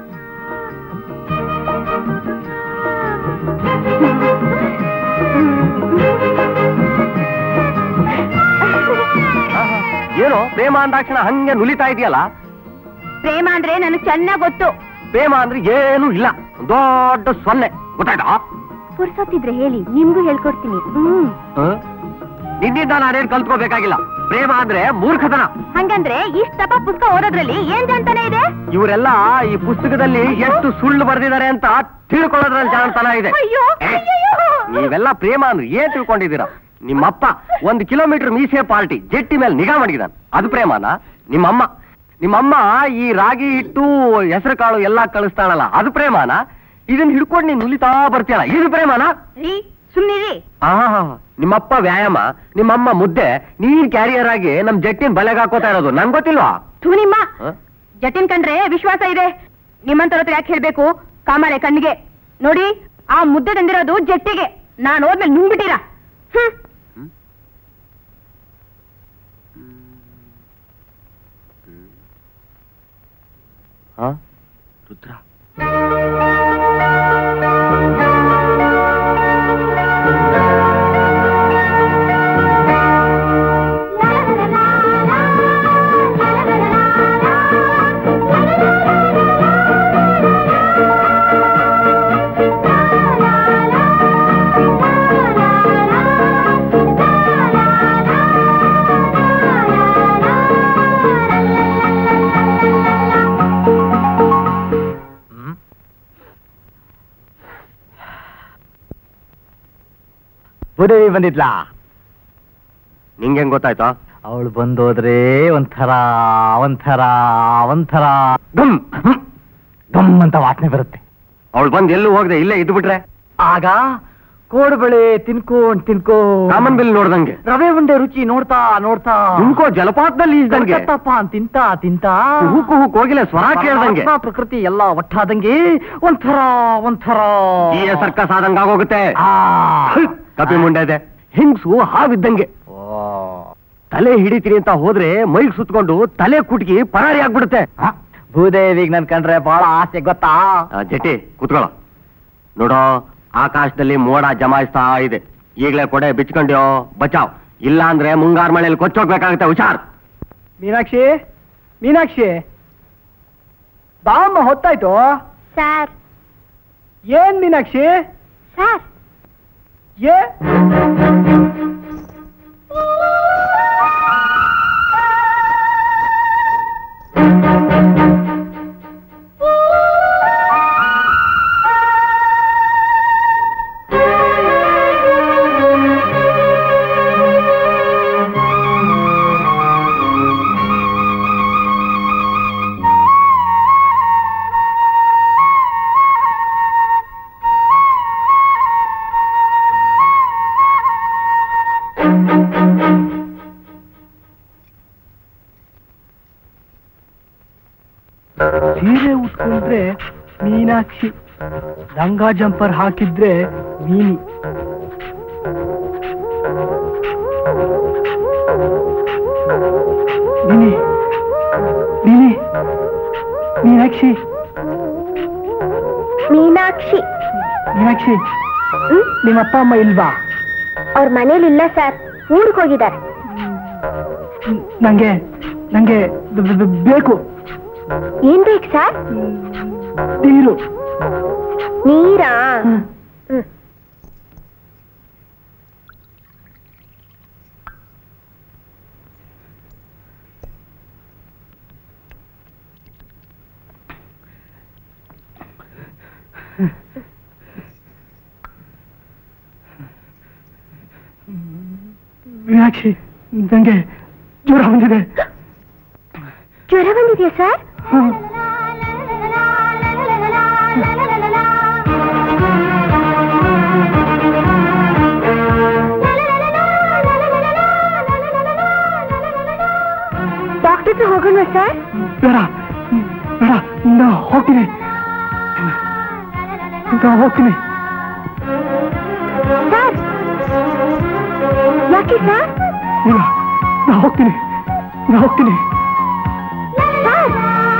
ಏನೋ ಪ್ರೇಮ ಅಂದಾಕ್ಷಣ ಹಂಗೆ ನುಲಿತಾ ಇದೆಯಲ್ಲ ಪ್ರೇಮ ಅಂದ್ರೆ ನನಗ್ ಚೆನ್ನಾಗ್ ಗೊತ್ತು ಪ್ರೇಮ ಅಂದ್ರೆ ಏನೂ ಇಲ್ಲ ಒಂದ್ ದೊಡ್ಡ ಸೊನ್ನೆ ಗೊತ್ತಾಯ್ತಾ ಪುರ್ಸೊತ್ತಿದ್ರೆ ಹೇಳಿ ನಿಮ್ಗೂ ಹೇಳ್ಕೊಡ್ತೀನಿ ಹ್ಮ್ ಹ? ನಿನ್ನಿಂದ ನಾನೇನ್ ಕಲ್ತ್ಕೋಬೇಕಾಗಿಲ್ಲ ಪ್ರೇಮ ಅಂದ್ರೆ ಮೂರ್ಖತನ ಹಂಗಂದ್ರೆ ಇಷ್ಟಪ್ಪ ಪುಸ್ತಕ ಓದೋದ್ರಲ್ಲಿ ಏನ್ ಜಾಣ್ತಾನೆ ಇದೆ ಇವರೆಲ್ಲ ಈ ಪುಸ್ತಕದಲ್ಲಿ ಎಷ್ಟು ಸುಳ್ಳು ಬರೆದಿದ್ದಾರೆ ಅಂತ ತಿಳ್ಕೊಳ್ಳೋದ್ರಲ್ಲಿ ಜಾಣತನ ಇದೆ ಅಯ್ಯೋ, ಏ, ಅಯ್ಯಯ್ಯೋ. ನೀವೆಲ್ಲ ಪ್ರೇಮ ಅಂದ್ರೆ ಏನ್ ತಿಳ್ಕೊಂಡಿದ್ದೀರಾ ನಿಮ್ಮಪ್ಪ ಒಂದು ಕಿಲೋಮೀಟರ್ ಮೀಸೆ ಪಾರ್ಟಿ ಜೆಟ್ಟಿ ಮೇಲೆ ನಿಗಾ ಮಾಡಿದಾನೆ ಅದು ಪ್ರೇಮನ ನಿಮ್ಮಮ್ಮ ನಿಮ್ಮಮ್ಮ ಈ ರಾಗಿ ಹಿಟ್ಟು ಹೆಸರು ಕಾಳು ಎಲ್ಲಾ ಕಳಿಸ್ತಾಳಲ್ಲ ಅದು ಪ್ರೇಮನ ಇದನ್ನ ಹಿಡ್ಕೊಂಡು ನೀನ್ ನುಲಿತಾ ಬರ್ತೀಯಲ್ಲ ಇದು ಪ್ರೇಮನ ರೀ ಸುಮ್ನಿರಿ ಆ ನಿಮ್ಮಪ್ಪ ವ್ಯಾಯಾಮ ನಿಮ್ಮಮ್ಮ ಮುದ್ದೆ ನೀನ್ ಕ್ಯಾರಿಯರ್ ಆಗಿ ನಮ್ ಜಟ್ಟಿನ ಬಲೆಗೆ ಹಾಕೋತಾ ಇರೋದು ನನ್ ಗೊತ್ತಿಲ್ವಾ ಥೂ ನಿಮ್ಮ ಹ? ಜಟಿನ್ ಕಂಡ್ರೆ ವಿಶ್ವಾಸ ಇದೆ ನಿಮ್ಮಂತರ ಹತ್ರ ಯಾಕೆ ಹೇಳ್ಬೇಕು ಕಾಮಾಲೆ ಕಣ್ಣಿಗೆ ನೋಡಿ ಆ ಮುದ್ದೆ ತಂದಿರೋದು ಜಟ್ಟಿಗೆ ನಾನ್ ಹೋದ್ಮೇಲೆ ನುಂಗ್ಬಿಟ್ಟಿರಾ ಹ್ಮ್ ಹ? ರುದ್ರ ಭೂದೇವಿ ಬಂದಿದ್ಲಾ ನಿಂಗೆ ಗೊತ್ತಾಯ್ತಾ ಅವಳು ಬಂದೋದ್ರೆ ಒಂಥರ ಒಂಥರ ಒಂಥರ ಗಮ್ ಗಮ್ ಅಂತ ವಾಸನೆ ಬರುತ್ತೆ ಅವಳು ಬಂದ್ ಎಲ್ಲೂ ಹೋಗದೆ ಇಲ್ಲೇ ಇದ್ದು ಬಿಟ್ರೆ ಆಗ ಕೋಡುಬಳೆ ತಿನ್ಕೊಂಡ್ ತಿನ್ಕೋ ಕಾಮನ್ ಬಿಲ್ ನೋಡ್ದಂಗೆ ರವೆ ಉಂಡೆ ರುಚಿ ನೋಡ್ತಾ ನೋಡ್ತಾ ನಿಮ್ಕೋ ಜಲಪಾತದಲ್ಲಿ ಈಜ್ದಂಗೆ ಕಲ್ಕತ್ತಪ್ಪ ಅಂತ ತಿಂತ ತಿಂತ ಕುಹು ಕುಹು ಕೋಗಿಲೆ ಸ್ವರ ಕೇಳ್ದಂಗೆ ಪರಮಾತ್ಮ ಪ್ರಕೃತಿ ಎಲ್ಲ ಒಟ್ಟಾದಂಗೆ ಒಂಥರ ಒಂಥರ ಈ ಸರ್ಕಸ್ ಆದಂಗ ಆಗೋಗುತ್ತೆ ಆ. ಕಪಿ ಮುಂಡೆ ಇದೆ ಹಿಂಗ್ಸು ಹಾವಿದ್ದಂಗೆ ತಲೆ ಹಿಡಿತೀನಿ ಅಂತ ಹೋದ್ರೆ ಮೈಗ್ ಸುತ್ಕೊಂಡು ತಲೆ ಕುಟ್ಕಿ ಪರಾರಿ ಆಗ್ಬಿಡುತ್ತೆ ಆ, ಭೂದೇವಿಗೆ ನನ್ ಕಂಡ್ರೆ ಬಹಳ ಆಸೆ ಗೊತ್ತಾ ಆ, ಜಟಿ ಕುತ್ಕೊಳ್ಳೋ ನೋಡೋ ಆಕಾಶದಲ್ಲಿ ಮೋಡ ಜಮಾಯಿಸ್ತಾ ಇದೆ ಈಗಲೇ ಕೊಡೆ ಬಿಚ್ಕೊಂಡ್ಯೋ ಬಚಾವ್ ಇಲ್ಲ ಅಂದ್ರೆ ಮುಂಗಾರು ಮಳೆಯಲ್ಲಿ ಕೊಚ್ಚೋಗ್ಬೇಕಾಗುತ್ತೆ ಹುಷಾರ್ ಮೀನಾಕ್ಷಿ ಮೀನಾಕ್ಷಿ ಬಾಮ್ಮ ಹೊತ್ತಾಯ್ತು ಸರ್ ಏನ್ ಮೀನಾಕ್ಷಿ ಸರ್ ಏ ಸೀರೆ ಉಟ್ಕೊಂಡ್ರೆ ಮೀನಾಕ್ಷಿ ಲಂಗ ಜಂಪರ್ ಹಾಕಿದ್ರೆ ಮೀನಿ ಮೀನಿ ಮೀನಿ ಮೀನಾಕ್ಷಿ ಮೀನಾಕ್ಷಿ ಮೀನಾಕ್ಷಿ ಹ್ಮ್ ನಿಮ್ಮ ಅಪ್ಪ ಅಮ್ಮ ಇಲ್ವಾ ಅವ್ರ ಮನೇಲಿಲ್ಲ ಸರ್ ಊರಿಗೆ ಹೋಗಿದ್ದಾರೆ ನಂಗೆ ನಂಗೆ ಬ- ಬ- ಬ- ಬೇಕು ಏನ್ ಬೇಕು ಸರ್ ನೀರು ನೀರಾ ಹ್ಮ್. ಹ್ಮ್ ಮೀನಾಕ್ಷಿ ನಂಗೆ ಜ್ವರ ಬಂದಿದೆ ಜ್ವರ ಬಂದಿದೆಯಾ ಸರ್ ಹ್ಮ್. ಡಾಕ್ಟರ್ ಹತ್ರ ಹೋಗೋಣ ಸರ್ ಬೇಡ ಬೇಡ ನಾ ಹೋಗ್ತೀನಿ ನಾ ಹೋಗ್ತೀನಿ ಸರ್ ಯಾಕೆ ಸರ್ ಇಲ್ಲ ನಾ ಹೋಗ್ತೀನಿ ನಾ ಹೋಗ್ತೀನಿ ಸರ್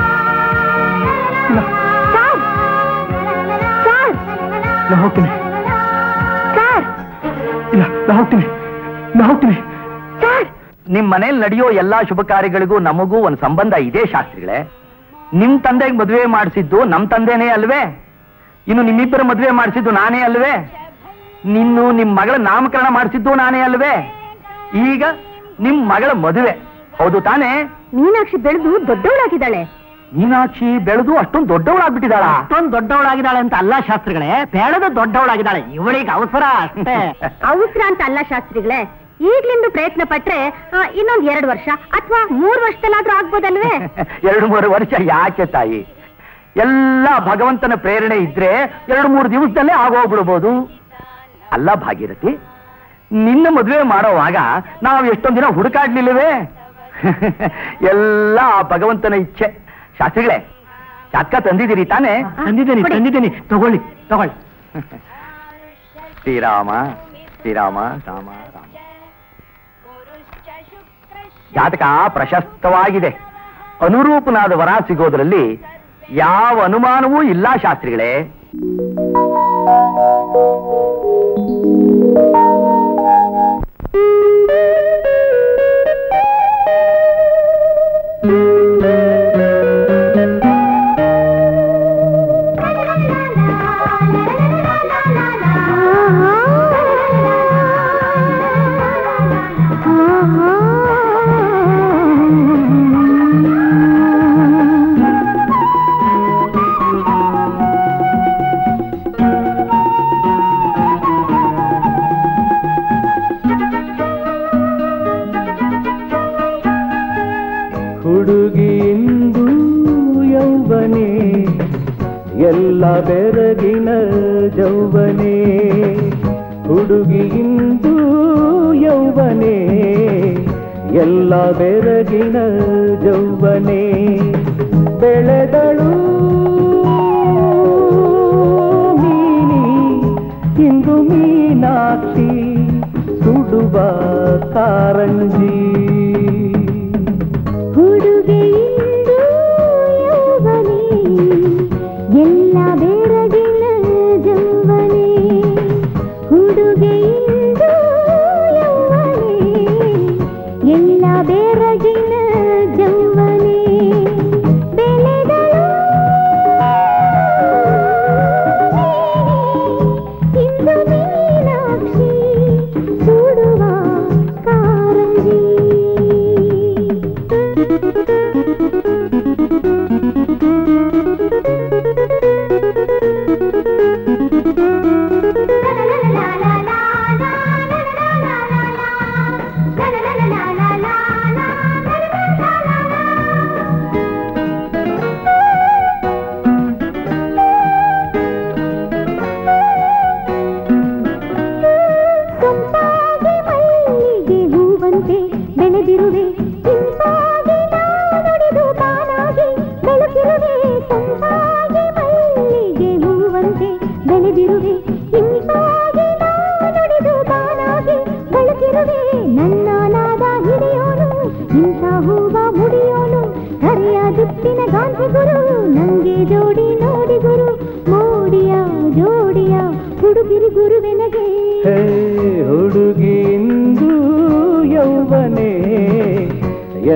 ಇಲ್ಲ ಸರ್ ಸರ್ ನಾ ಹೋಗ್ತೀನಿ ಸರ್ ಇಲ್ಲ ನಾ ಹೋಗ್ತೀನಿ ನಾ ಹೋಗ್ತೀನಿ ಸರ್ ನಿಮ್ ಮನೇಲಿ ನಡೆಯೋ ಎಲ್ಲಾ ಶುಭ ಕಾರ್ಯಗಳಿಗೂ ನಮಗೂ ಒಂದ್ ಸಂಬಂಧ ಇದೆ ಶಾಸ್ತ್ರಿಗಳೇ ನಿಮ್ ತಂದೆಗೆ ಮದುವೆ ಮಾಡಿಸಿದ್ದು ನಮ್ ತಂದೆನೇ ಅಲ್ವೇ ಇನ್ನು ನಿಮ್ಮಿಬ್ಬರ ಮದುವೆ ಮಾಡಿಸಿದ್ದು ನಾನೇ ಅಲ್ವೇ ನಿನ್ನು ನಿಮ್ ಮಗಳ ನಾಮಕರಣ ಮಾಡಿಸಿದ್ದು ನಾನೇ ಅಲ್ವೇ ಈಗ ನಿಮ್ ಮಗಳ ಮದುವೆ ಹೌದು ತಾನೇ ಮೀನಾಕ್ಷಿ ಬೆಳೆದು ದೊಡ್ಡವಳಾಗಿದ್ದಾಳೆ ಮೀನಾಕ್ಷಿ ಬೆಳೆದು ಅಷ್ಟೊಂದು ದೊಡ್ಡವಳಾಗ್ಬಿಟ್ಟಿದಾಳ ಅಷ್ಟೊಂದು ದೊಡ್ಡವಳಾಗಿದ್ದಾಳೆ ಅಂತ ಅಲ್ಲ ಶಾಸ್ತ್ರಿಗಳೇ ಬೇಡದ ದೊಡ್ಡವಳಾಗಿದ್ದಾಳೆ ಇವಳಿಗೆ ಅವಸರ ಅಷ್ಟೇ ಅವಸರ ಅಂತ ಅಲ್ಲ ಶಾಸ್ತ್ರಿಗಳೇ ಈಗ್ಲಿಂದ ಪ್ರಯತ್ನ ಪಟ್ರೆ ಆ, ಇನ್ನೊಂದ್ ಎರಡು ವರ್ಷ ಅಥವಾ ಮೂರ್ ವರ್ಷದಲ್ಲಾದ್ರೂ ಆಗ್ಬೋದಲ್ವೇ ಎರಡು ಮೂರು ವರ್ಷ ಯಾಕೆ ತಾಯಿ ಎಲ್ಲ ಭಗವಂತನ ಪ್ರೇರಣೆ ಇದ್ರೆ ಎರಡು ಮೂರು ದಿವಸದಲ್ಲೇ ಆಗೋಗ್ಬಿಡ್ಬೋದು ಅಲ್ಲ ಭಾಗೀರಥಿ ನಿನ್ನ ಮದುವೆ ಮಾಡೋವಾಗ ನಾವು ಎಷ್ಟೊಂದ್ ದಿನ ಹುಡುಕಾಡ್ಲಿಲ್ಲವೇ ಎಲ್ಲ ಆ ಭಗವಂತನ ಇಚ್ಛೆ ಶಾಸ್ತ್ರಿಗಳೇ ಜಾತಕ ತಂದಿದ್ದೀರಿ ತಾನೇ ತಂದಿದ್ದೀನಿ ತಂದಿದ್ದೀನಿ ತಗೊಳ್ಳಿ ತಗೊಳ್ಳಿ ಶ್ರೀರಾಮ ಶ್ರೀರಾಮ ರಾಮ ರಾಮ ಜಾತಕ ಪ್ರಶಸ್ತವಾಗಿದೆ ಅನುರೂಪನಾದ ವರ ಸಿಗೋದ್ರಲ್ಲಿ ಯಾವ ಅನುಮಾನವೂ ಇಲ್ಲ ಶಾಸ್ತ್ರಿಗಳೇ ಹುಡುಗಿಯಿಂದು ಯೌವನೆ ಎಲ್ಲ ಬೆರಗಿನ ಜೌವನೆ ಹುಡುಗಿಯಿಂದು ಯೌವನೆ ಎಲ್ಲ ಬೆರಗಿನ ಜೌವನೆ ಬೆಳೆದಳು ಮೀನಿ ಇಂದು ಮೀನಾಕ್ಷಿ ಸುಡುವ ಕಾರಂಜಿ ಹುಡುಗೆಯಿಂದು ಯೌವನೆ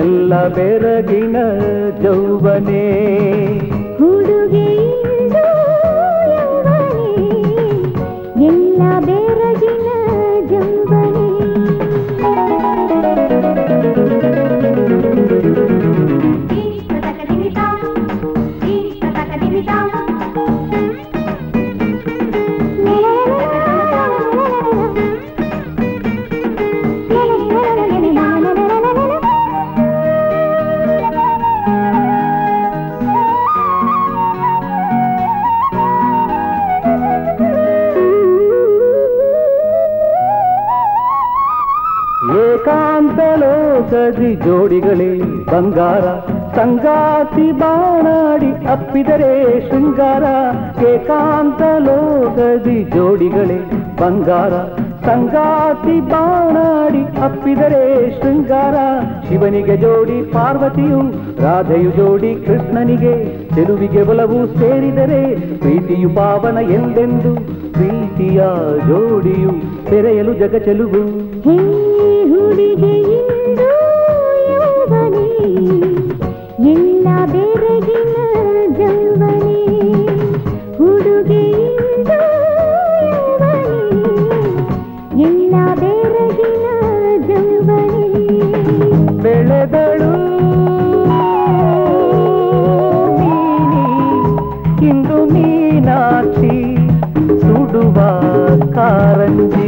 ಎಲ್ಲ ಬೆರಗಿನ ಜೌವನೇ ಹುಡುಗಿಯಿಂದು ಯೌವನೆ, ಎಲ್ಲ ಬೆರಗಿನ ಜೌವನೆ ಏಕಾಂತ ಲೋಕದಿ ಜೋಡಿಗಳೇ ಬಂಗಾರ ಸಂಗಾತಿ ಬಾಣಾಡಿ ಅಪ್ಪಿದರೆ ಶೃಂಗಾರ ಏಕಾಂತ ಲೋಕದಿ ಜೋಡಿಗಳೇ ಬಂಗಾರ ಸಂಗಾತಿ ಬಾಣಾಡಿ ಅಪ್ಪಿದರೆ ಶೃಂಗಾರ ಶಿವನಿಗೆ ಜೋಡಿ ಪಾರ್ವತಿಯು ರಾಧೆಯು ಜೋಡಿ ಕೃಷ್ಣನಿಗೆ ಚೆಲುವಿಗೆ ಒಲವು ಸೇರಿದರೆ ಪ್ರೀತಿಯು ಪಾವನ ಎಂದೆಂದು ಪ್ರೀತಿಯ ಜೋಡಿಯು ತೆರೆಯಲು ಜಗ ಚೆಲುವು ಹೇ ಹುಡುಗಿಯಿಂದು ಯೌವನೆ, ಎಲ್ಲ ಬೆರಗಿನ ಜೌವನೆ ಹುಡುಗಿಯಿಂದು ಯೌವನೆ, ಎಲ್ಲ ಬೆರಗಿನ ಜೌವನೆ ಬೆಳೆದಳು ಮೀನಿ ಇಂದು ಮೀನಾಕ್ಷಿ ಸುಡುವ ಕಾರಂಜಿ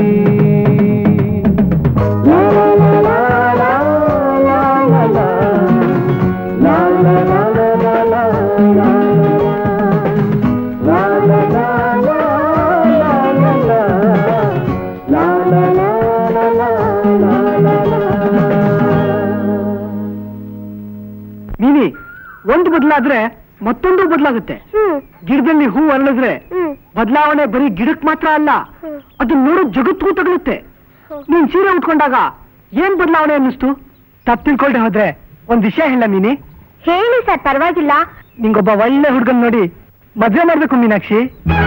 ಲಾ ಲಾ ಲಾ ಲಾ ಲಾ ಲಾ ಲಾ ಲಾ. ಲಾ ಲಾ ಲಾ ಲಾ ಲಾ ಲಾ ಲಾ ಲಾ. ಲಾ ಲಾ ಲಾ ಲಾ ಲಾ ಲಾ ಲಾ. ಲಾ ಲಾ ಲಾ ಲಾ ಲಾ ಲಾ ಲಾ ಲಾ. ನೀನಿ ಒಂದು ಬದಲಾದ್ರೆ ಮತ್ತೊಂದು ಬದಲಾಗುತ್ತೆ ಹ್ಮ್ ಗಿಡದಲ್ಲಿ ಹೂ ಅರಳಿದ್ರೆ ಹ್ಮ್ ಬದಲಾವಣೆ ಬರೀ ಗಿಡಕ್ ಮಾತ್ರ ಅಲ್ಲ ಹ್ಮ್. ಅದನ್ನ ನೋಡೋ ಜಗತ್ತಿಗೂ ತಗಲುತ್ತೆ ನೀನ್ ಸೀರೆ ಉಟ್ಕೊಂಡಾಗ ಏನ್ ಬದಲಾವಣೆ ಅನ್ನಿಸ್ತು ತಪ್ಪು ತಿಳ್ಕೊಳ್ದೆ ಹೋದ್ರೆ ಒಂದ್ ವಿಷಯ ಹೇಳ ನೀನಿ ಹೇಳಿ ಸರ್ ಪರವಾಗಿಲ್ಲ ನಿಂಗೊಬ್ಬ ಒಳ್ಳೆ ಹುಡುಗನ್ ನೋಡಿ ಮದ್ವೆ ಮಾಡ್ಬೇಕು ಮೀನಾಕ್ಷಿ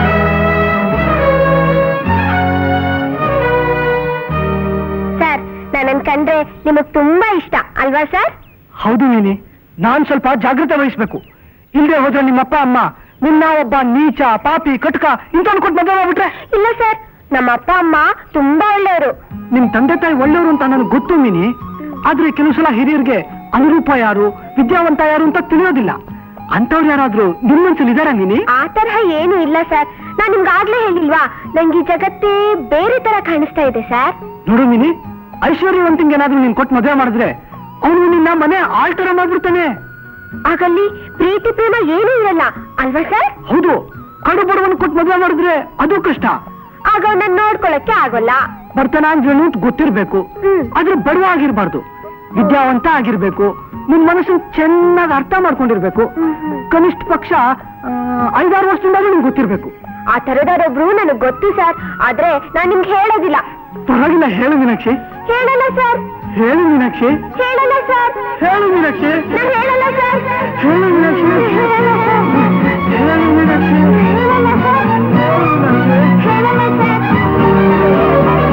ಸರ್ ನನ್ನನ್ ಕಂಡ್ರೆ ನಿಮಗ್ ತುಂಬಾ ಇಷ್ಟ ಅಲ್ವಾ ಸರ್ ಹೌದು ನೀನಿ ನಾನ್ ಸ್ವಲ್ಪ ಜಾಗ್ರತೆ ವಹಿಸ್ಬೇಕು ಇಲ್ಲದೆ ಹೋದ್ರೆ ನಿಮ್ಮಪ್ಪ ಅಮ್ಮ ನಿನ್ನ ಒಬ್ಬ ನೀಚ ಪಾಪಿ ಕಟ್ಕ ಇಂಥವ್ನು ಕೊಟ್ಟು ಮದುವೆ ಮಾಡ್ಬಿಟ್ರೆ ಇಲ್ಲ ಸರ್ ನಮ್ಮ ಅಪ್ಪ ಅಮ್ಮ ತುಂಬಾ ಒಳ್ಳೆಯವರು ನಿಮ್ ತಂದೆ ತಾಯಿ ಒಳ್ಳೆಯವರು ಅಂತ ನನಗೆ ಗೊತ್ತು ಮೀನಿ ಆದ್ರೆ ಕೆಲವು ಸಲ ಹಿರಿಯರಿಗೆ ಅನುರೂಪ ಯಾರು ವಿದ್ಯಾವಂತ ಯಾರು ಅಂತ ತಿಳಿಯೋದಿಲ್ಲ ಅಂತವ್ರು ಯಾರಾದ್ರೂ ನಿಮ್ಮನ್ಸಲ್ಲಿ ಇದಾರ ನೀನಿ ಆ ತರಹ ಏನು ಇಲ್ಲ ಸರ್ ನಾನ್ ನಿಮ್ಗೆ ಆಗ್ಲೇ ಹೇಳಿಲ್ವಾ ನಂಗೆ ಈ ಜಗತ್ತೇ ಬೇರೆ ತರ ಕಾಣಿಸ್ತಾ ಇದೆ ಸರ್ ನೋಡು ಮಿನಿ ಐಶ್ವರ್ಯವಂತಿಂಗ್ ಏನಾದ್ರೂ ನೀನ್ ಕೊಟ್ಟು ಮದುವೆ ಮಾಡಿದ್ರೆ ಅವನು ನಿನ್ನ ಮನೆ ಆಲ್ಟರ ಮಾಡ್ಬಿಡ್ತಾನೆ ಆಗಲ್ಲಿ ಪ್ರೀತಿ ಪ್ರೇಮ ಏನೂ ಇರಲ್ಲ ಅಲ್ವಾ ಸರ್ ಹೌದು ಕಡು ಬಡವನ್ ಕೊಟ್ಟು ಮದುವೆ ಮಾಡಿದ್ರೆ ಅದು ಕಷ್ಟ ಆಗ ಅವನ್ನ ನೋಡ್ಕೊಳಕ್ಕೆ ಆಗೋಲ್ಲ ಬರ್ತಾನ ಅಂದ್ರೆ ಅಂತ ಗೊತ್ತಿರ್ಬೇಕು ಹ್ಮ್. ಆದ್ರೆ ಬಡವ ಆಗಿರ್ಬಾರ್ದು ವಿದ್ಯಾವಂತ ಆಗಿರ್ಬೇಕು ನಿನ್ ಮನಸ್ಸನ್ನ ಚೆನ್ನಾಗಿ ಅರ್ಥ ಮಾಡ್ಕೊಂಡಿರ್ಬೇಕು ಹ್ಮ್, ಹ್ಮ್. ಕನಿಷ್ಠ ಪಕ್ಷ ಆ, ಐದಾರು ವರ್ಷದಿಂದಾದ್ರೂ ನಿಮ್ಗೆ ಗೊತ್ತಿರ್ಬೇಕು ಆ ತರದವರೊಬ್ರು ನನಗ್ ಗೊತ್ತು ಸರ್ ಆದ್ರೆ ನಾನ್ ನಿಮ್ಗೆ ಹೇಳೋದಿಲ್ಲ ಪರವಾಗಿಲ್ಲ ಹೇಳು ಮೀನಾಕ್ಷಿ ಹೇಳಲ್ಲ ಸರ್ ಹೇಳು ಮೀನಾಕ್ಷಿ ಹೇಳಲ್ಲ ಸರ್ ಹೇಳು ಮೀನಾಕ್ಷಿ ನಾನ್ ಹೇಳಲ್ಲ ಸರ್ ಹೇಳು ಮೀನಾಕ್ಷಿ ಹೇಳಲ್ಲ ಸರ್ ಹೇಳು ಮೀನಾಕ್ಷಿ ಹೇಳಲ್ಲ ಸರ್ ಹೇಳಲ್ಲ ಸರ್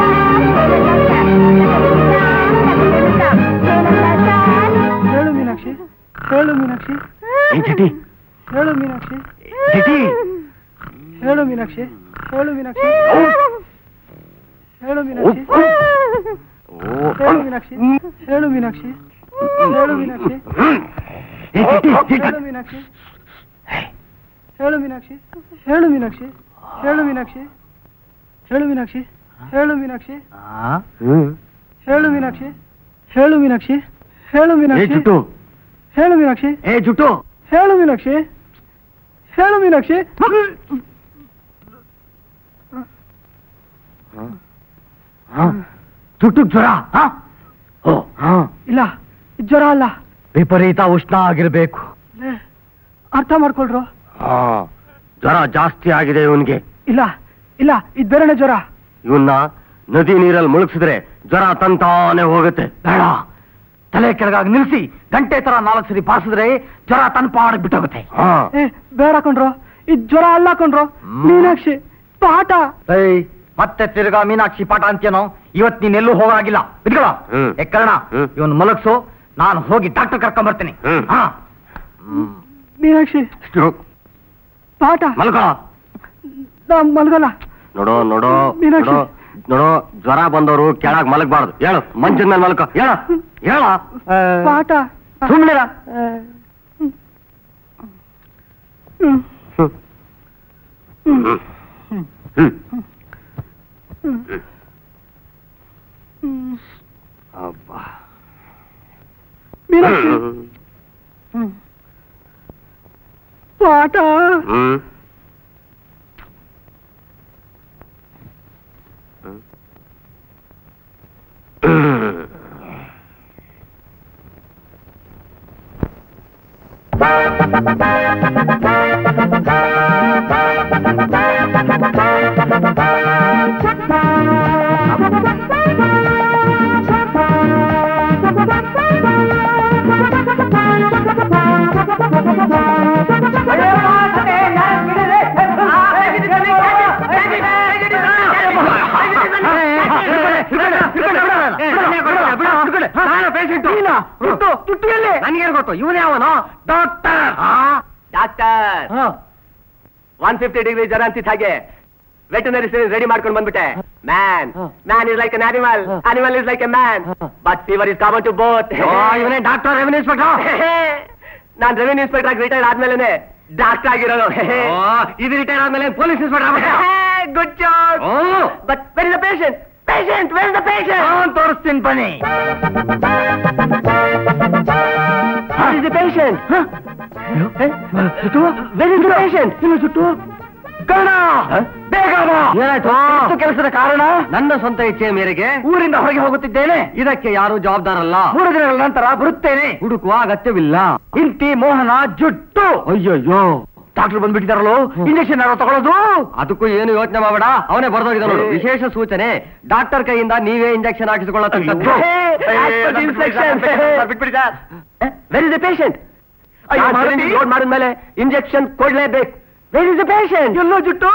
ಹೇಳು ಮೀನಾಕ್ಷಿ ಹೇಳು ಮೀನಾಕ್ಷಿ ಏ ಜಟಿ ಹೇಳು ಮೀನಾಕ್ಷಿ ಜಟಿ ಹೇಳು ಮೀನಾಕ್ಷಿ ಹೇಳು ಮೀನಾಕ್ಷಿ ಹೇಳು ಮೀನಾಕ್ಷಿ ಹೇಳು ಮೀನಾಕ್ಷಿ ಹೇಳು ಮೀನಾಕ್ಷಿ ಹೇಳು ಮೀನಾಕ್ಷಿ ಏ ಜಟಿ ಜಟಿ ಹೇಳು ಮೀನಾಕ್ಷಿ ಹೇಳು ಮೀನಾಕ್ಷಿ ಹೇಳು ಮೀನಾಕ್ಷಿ ಹೇಳು ಮೀನಾಕ್ಷಿ ಹೇಳು ಮೀನಾಕ್ಷಿ ಹೇಳು ಮೀನಾಕ್ಷಿ ಹ್ಮ್ ಹೇಳು ಮೀನಾಕ್ಷಿ ಹೇಳು ಮೀನಾಕ್ಷಿ ಹೇಳು ಏ ಮೀನಾಕ್ಷಿ ಜುಟ್ಟು ಹೇಳು ಮೀನಾಕ್ಷಿ ಏ ಜುಟ್ಟು ಹೇಳು ಮೀನಾಕ್ಷಿ ಹೇಳು ಮೀನಾಕ್ಷಿ ಜುಟ್ಟು ಜ್ವರ ಹಾ? ಓ ಹಾ ಇಲ್ಲ ಇದ್ ಜ್ವರ ಅಲ್ಲ ವಿಪರೀತ ಉಷ್ಣ ಆಗಿರ್ಬೇಕು ಲೇ, ಅರ್ಥ ಮಾಡ್ಕೊಳ್ರು ಹಾ ಜ್ವರ ಜಾಸ್ತಿ ಆಗಿದೆ ಇವನ್ಗೆ ಇಲ್ಲ ಇಲ್ಲ ಇದ್ ಬೇರೆನೆ ಜ್ವರ ಇವನ್ನ ನದಿ ನೀರಲ್ಲಿ ಮುಳುಗಿಸಿದ್ರೆ ಜ್ವರ ತಂತಾನೆ ಹೋಗುತ್ತೆ ಬೇಡ ತಲೆ ಕೆಳಗಾಗಿ ನಿಲ್ಸಿ ಗಂಟೆ ತರ ನಾಲ್ಕು ಸರಿ ಬಾರಿಸಿದ್ರೆ ಜ್ವರ ತನ್ನ ಪಾಡಕ್ ಬಿಟ್ಟೋಗುತ್ತೆ ಹಾ ಏ ಬೇಡ ಕಣ್ರು ಇದ್ ಜ್ವರ ಅಲ್ಲ ಕಣ್ರು ಹ್ಮ್. ಮೀನಾಕ್ಷಿ ಪಾಠ ಏಯ್ ಮತ್ತೆ ತಿರ್ಗಾ ಮೀನಾಕ್ಷಿ ಪಾಠ ಅಂತೇನೋ ಇವತ್ ನೀನ್ ಎಲ್ಲೂ ಹೋಗಾಗಿಲ್ಲ ಬಿದ್ಗಳ ಹ್ಮ್. ಎಕ್ಕರಣ ಹ್ಮ್. ಇವನ್ ಮಲಗ್ಸು ನಾನು ಹೋಗಿ ಡಾಕ್ಟರ್ ಕರ್ಕೊಂಡ್ ಬರ್ತೀನಿ ಹ್ಮ್. ಹಾ ಮೀನಾಕ್ಷಿ ಪಾಠ ಮಲ್ಕೋ ನಾ ಮಲ್ಗಲ್ಲ ನೋಡು ನೋಡು ಮೀನಾಕ್ಷಿ. ನೋಡು ನೋಡು ಜ್ವರ ಬಂದವರು ಕೆಳಗ್ ಮಲಗಬಾರ್ದು ಹೇಳು ಮಂಚದ ಮೇಲೆ ಮಲ್ಕೋ ಹೇಳು ಹೇಳ ಪಾಠ ಸುಮ್ಮನಿರ ಅಬ್ಬಾ ಮೀನಾಕ್ಷಿ ಪಾಠ ಹ್ಮ್ ನನಗೇನು ಗೊತ್ತು ಇವನೇ ಅವನು doctor doctor one fifty degree ಜ್ವರ ಅಂತಿದ್ದ ಹಾಗೆ ವೆಟನರಿ ರೆಡಿ ಮಾಡ್ಕೊಂಡು ಬಂದ್ಬಿಟ್ಟೆ man man is like an animal animal is like a man but fever is common to both ಇವನೇ ಡಾಕ್ಟರ್ ರೆವೆನ್ಯೂ ಇನ್ಸ್ಪೆಕ್ಟರ್ ನಾನ್ ರೆವಿನ್ಯೂ ಇನ್ಸ್ಪೆಕ್ಟರ್ ಆಗಿ ರಿಟೈರ್ಡ್ ಆದ್ಮೇಲೆ ಡಾಕ್ಟರ್ ಆಗಿರೋದು ಇದು ರಿಟೈರ್ ಆದ್ಮೇಲೆ police inspector good job but where is the patient patient where is the patient ತೋರಿಸ್ತೀನಿ ಬನ್ನಿ Where is the patient? Where is the patient? Karna ಬೇಗ ಬಾ. ಏನಾಯ್ತು? ಇಷ್ಟು ಕೆಲಸದ ಕಾರಣ ನನ್ನ ಸ್ವಂತ ಇಚ್ಛೆಯ ಮೇರೆಗೆ ಊರಿಂದ ಹೊರಗೆ ಹೋಗುತ್ತಿದ್ದೇನೆ ಇದಕ್ಕೆ ಯಾರು ಜವಾಬ್ದಾರಲ್ಲ ಮೂರು ದಿನಗಳ ನಂತರ ಬರುತ್ತೇನೆ ಹುಡುಕುವ ಅಗತ್ಯವಿಲ್ಲ ಇಂತಿ ಮೋಹನ ಜುಟ್ಟು ಅಯ್ಯಯ್ಯೋ ಡಾಕ್ಟರ್ ಬಂದ್ಬಿಟ್ಟಿದಾರಲ್ಲ ಇಂಜೆಕ್ಷನ್ ಯಾರೋ ತಗೊಳ್ಳೋದು ಅದಕ್ಕೂ ಏನು ಯೋಚನೆ ಮಾಡಬೇಡ ಅವನೇ ಬರ್ದೋಗಿದ ನೋಡು ವಿಶೇಷ ಸೂಚನೆ ಡಾಕ್ಟರ್ ಕೈಯಿಂದ ನೀವೇ ಇಂಜೆಕ್ಷನ್ ಹಾಕಿಸಿಕೊಳ್ಳತಕ್ಕದ್ದು where is the patient load ಮಾಡಿದ್ಮೇಲೆ ಇಂಜೆಕ್ಷನ್ ಕೊಡ್ಲೇಬೇಕು ವೆರ್ ಇಸ್ ದ ಪೇಷಂಟ್ ಎಲ್ಲೋ ಜುಟ್ಟು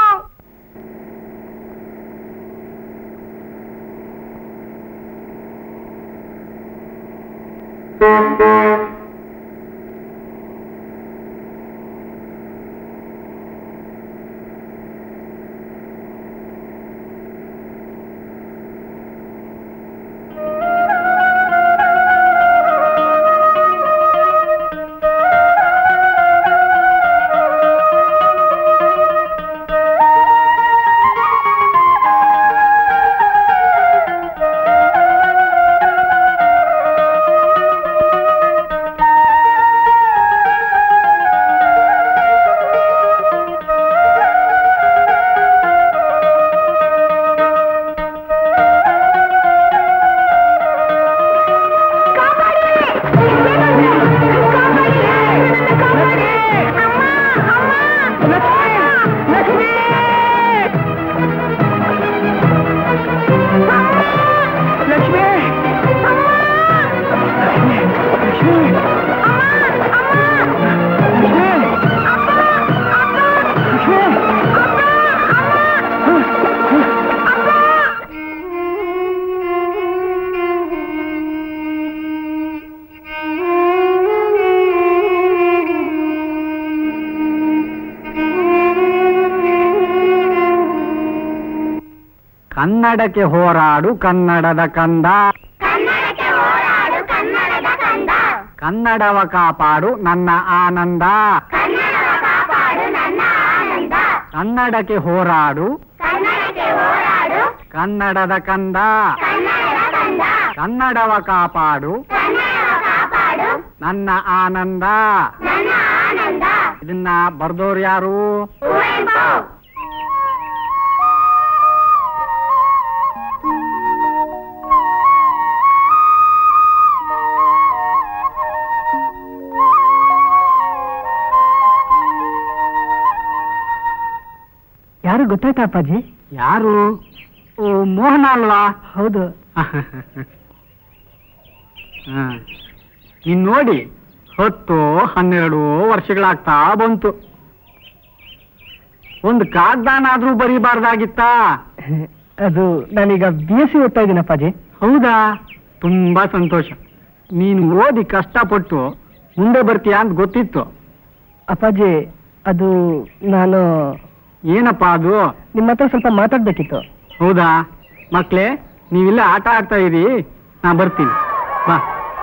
ಕನ್ನಡಕ್ಕೆ ಹೋರಾಡು ಕನ್ನಡದ ಕಂದ ಕನ್ನಡವ ಕಾಪಾಡು ನನ್ನ ಆನಂದ ಕನ್ನಡಕ್ಕೆ ಹೋರಾಡು ಕನ್ನಡದ ಕಂದ ಕನ್ನಡವ ಕಾಪಾಡು ನನ್ನ ಆನಂದ ಇದನ್ನ ಬರ್ದೋರು ಯಾರು ಯಾರು ಗೊತ್ತಾಯ್ತಾ ಅಪ್ಪಾಜಿ ಯಾರು ಓ ಮೋಹನ ಅಲ್ವಾ ಹೌದು ಇನ್ ನೋಡಿ ಹತ್ತು ಹನ್ನೆರಡು ವರ್ಷಗಳಾಗ್ತಾ ಬಂತು ಒಂದು ಕಾಗ್ದಾನಾದ್ರೂ ಬರೀಬಾರ್ದಾಗಿತ್ತಾ ಅದು ನಾನೀಗ ಬಿ ಎಸ್ ಸಿ ಓದ್ತಾ ಇದ್ದೀನಿ ಅಪ್ಪಾಜಿ ಹೌದಾ ತುಂಬಾ ಸಂತೋಷ ನೀನು ಓದಿ ಕಷ್ಟಪಟ್ಟು ಮುಂದೆ ಬರ್ತೀಯಾ ಅಂತ ಗೊತ್ತಿತ್ತು ಅಪ್ಪಾಜಿ ಅದು ನಾನು ಏನಪ್ಪಾ ಅದು ನಿಮ್ಮ ಹತ್ರ ಸ್ವಲ್ಪ ಮಾತಾಡ್ಬೇಕಿತ್ತು ಹೌದಾ ಮಕ್ಳೇ ನೀವಿಲ್ಲ ಆಟ ಆಡ್ತಾ ಇರಿ ನಾ ಬರ್ತೀನಿ ಬಾ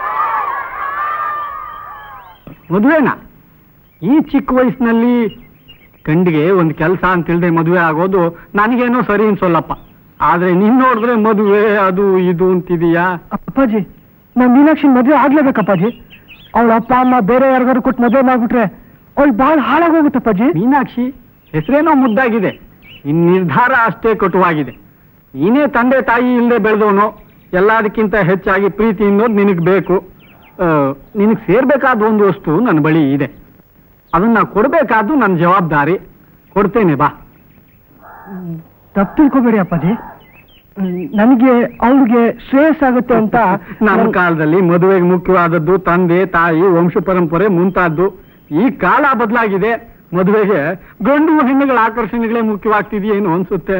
ಮದುವೆನಾ ಈ ಚಿಕ್ಕ ವಯಸ್ಸಿನಲ್ಲಿ ಗಂಡಿಗೆ ಒಂದು ಕೆಲಸ ಅಂತ ತಿಳಿದೆ ಮದುವೆ ಆಗೋದು ನನಗೇನೋ ಸರಿ ಅನ್ಸೋಲ್ಲಪ್ಪ ಆದ್ರೆ ನೀನ್ ನೋಡಿದ್ರೆ ಮದುವೆ ಅದು ಇದು ಅಂತಿದೀಯಾ ಅಪ್ಪಾಜಿ ನಾ ಮೀನಾಕ್ಷಿ ಮದುವೆ ಆಗ್ಲೇಬೇಕಪ್ಪಾಜಿ ಅವಳ ಅಪ್ಪ ಅಮ್ಮ ಬೇರೆ ಯಾರಿಗಾರು ಕೊಟ್ಟು ಮದುವೆ ಮಾಡ್ಬಿಟ್ರೆ ಅವಳು ಭಾಳ ಹಾಳಾಗೋಗುತ್ತೆ ಅಪ್ಪಾಜಿ ಮೀನಾಕ್ಷಿ ಹೆಸರೇನೋ ಮುದ್ದಾಗಿದೆ ನಿನ್ ನಿರ್ಧಾರ ಅಷ್ಟೇ ಕಟುವಾಗಿದೆ ನೀನೇ ತಂದೆ ತಾಯಿ ಇಲ್ಲದೆ ಬೆಳೆದವನು ಎಲ್ಲದಕ್ಕಿಂತ ಹೆಚ್ಚಾಗಿ ಪ್ರೀತಿ ಅನ್ನೋದು ನಿನಗೆ ಬೇಕು ನಿನಗೆ ಸೇರ್ಬೇಕಾದ ಒಂದು ವಸ್ತು ನನ್ನ ಬಳಿ ಇದೆ ಅದನ್ನ ಕೊಡಬೇಕಾದ್ದು ನನ್ನ ಜವಾಬ್ದಾರಿ ಕೊಡ್ತೇನೆ ಬಾ ತಪ್ಪು ತಿಳ್ಕೊಬೇಡಿ ಅಪ್ಪಾಜಿ ಹ್ಮ್, ನನಗೆ ಅವಳಿಗೆ ಶ್ರೇಯಸ್ ಆಗುತ್ತೆ ಅಂತ ನಮ್ಮ ಕಾಲದಲ್ಲಿ ಮದುವೆಗೆ ಮುಖ್ಯವಾದದ್ದು ತಂದೆ ತಾಯಿ ವಂಶ ಪರಂಪರೆ ಮುಂತಾದ್ದು ಈ ಕಾಲ ಬದಲಾಗಿದೆ ಮದುವೆಗೆ ಗಂಡು ಹೆಣ್ಣುಗಳ ಆಕರ್ಷಣೆಗಳೇ ಮುಖ್ಯವಾಗ್ತಿದೆಯೇನು ಅನ್ಸುತ್ತೆ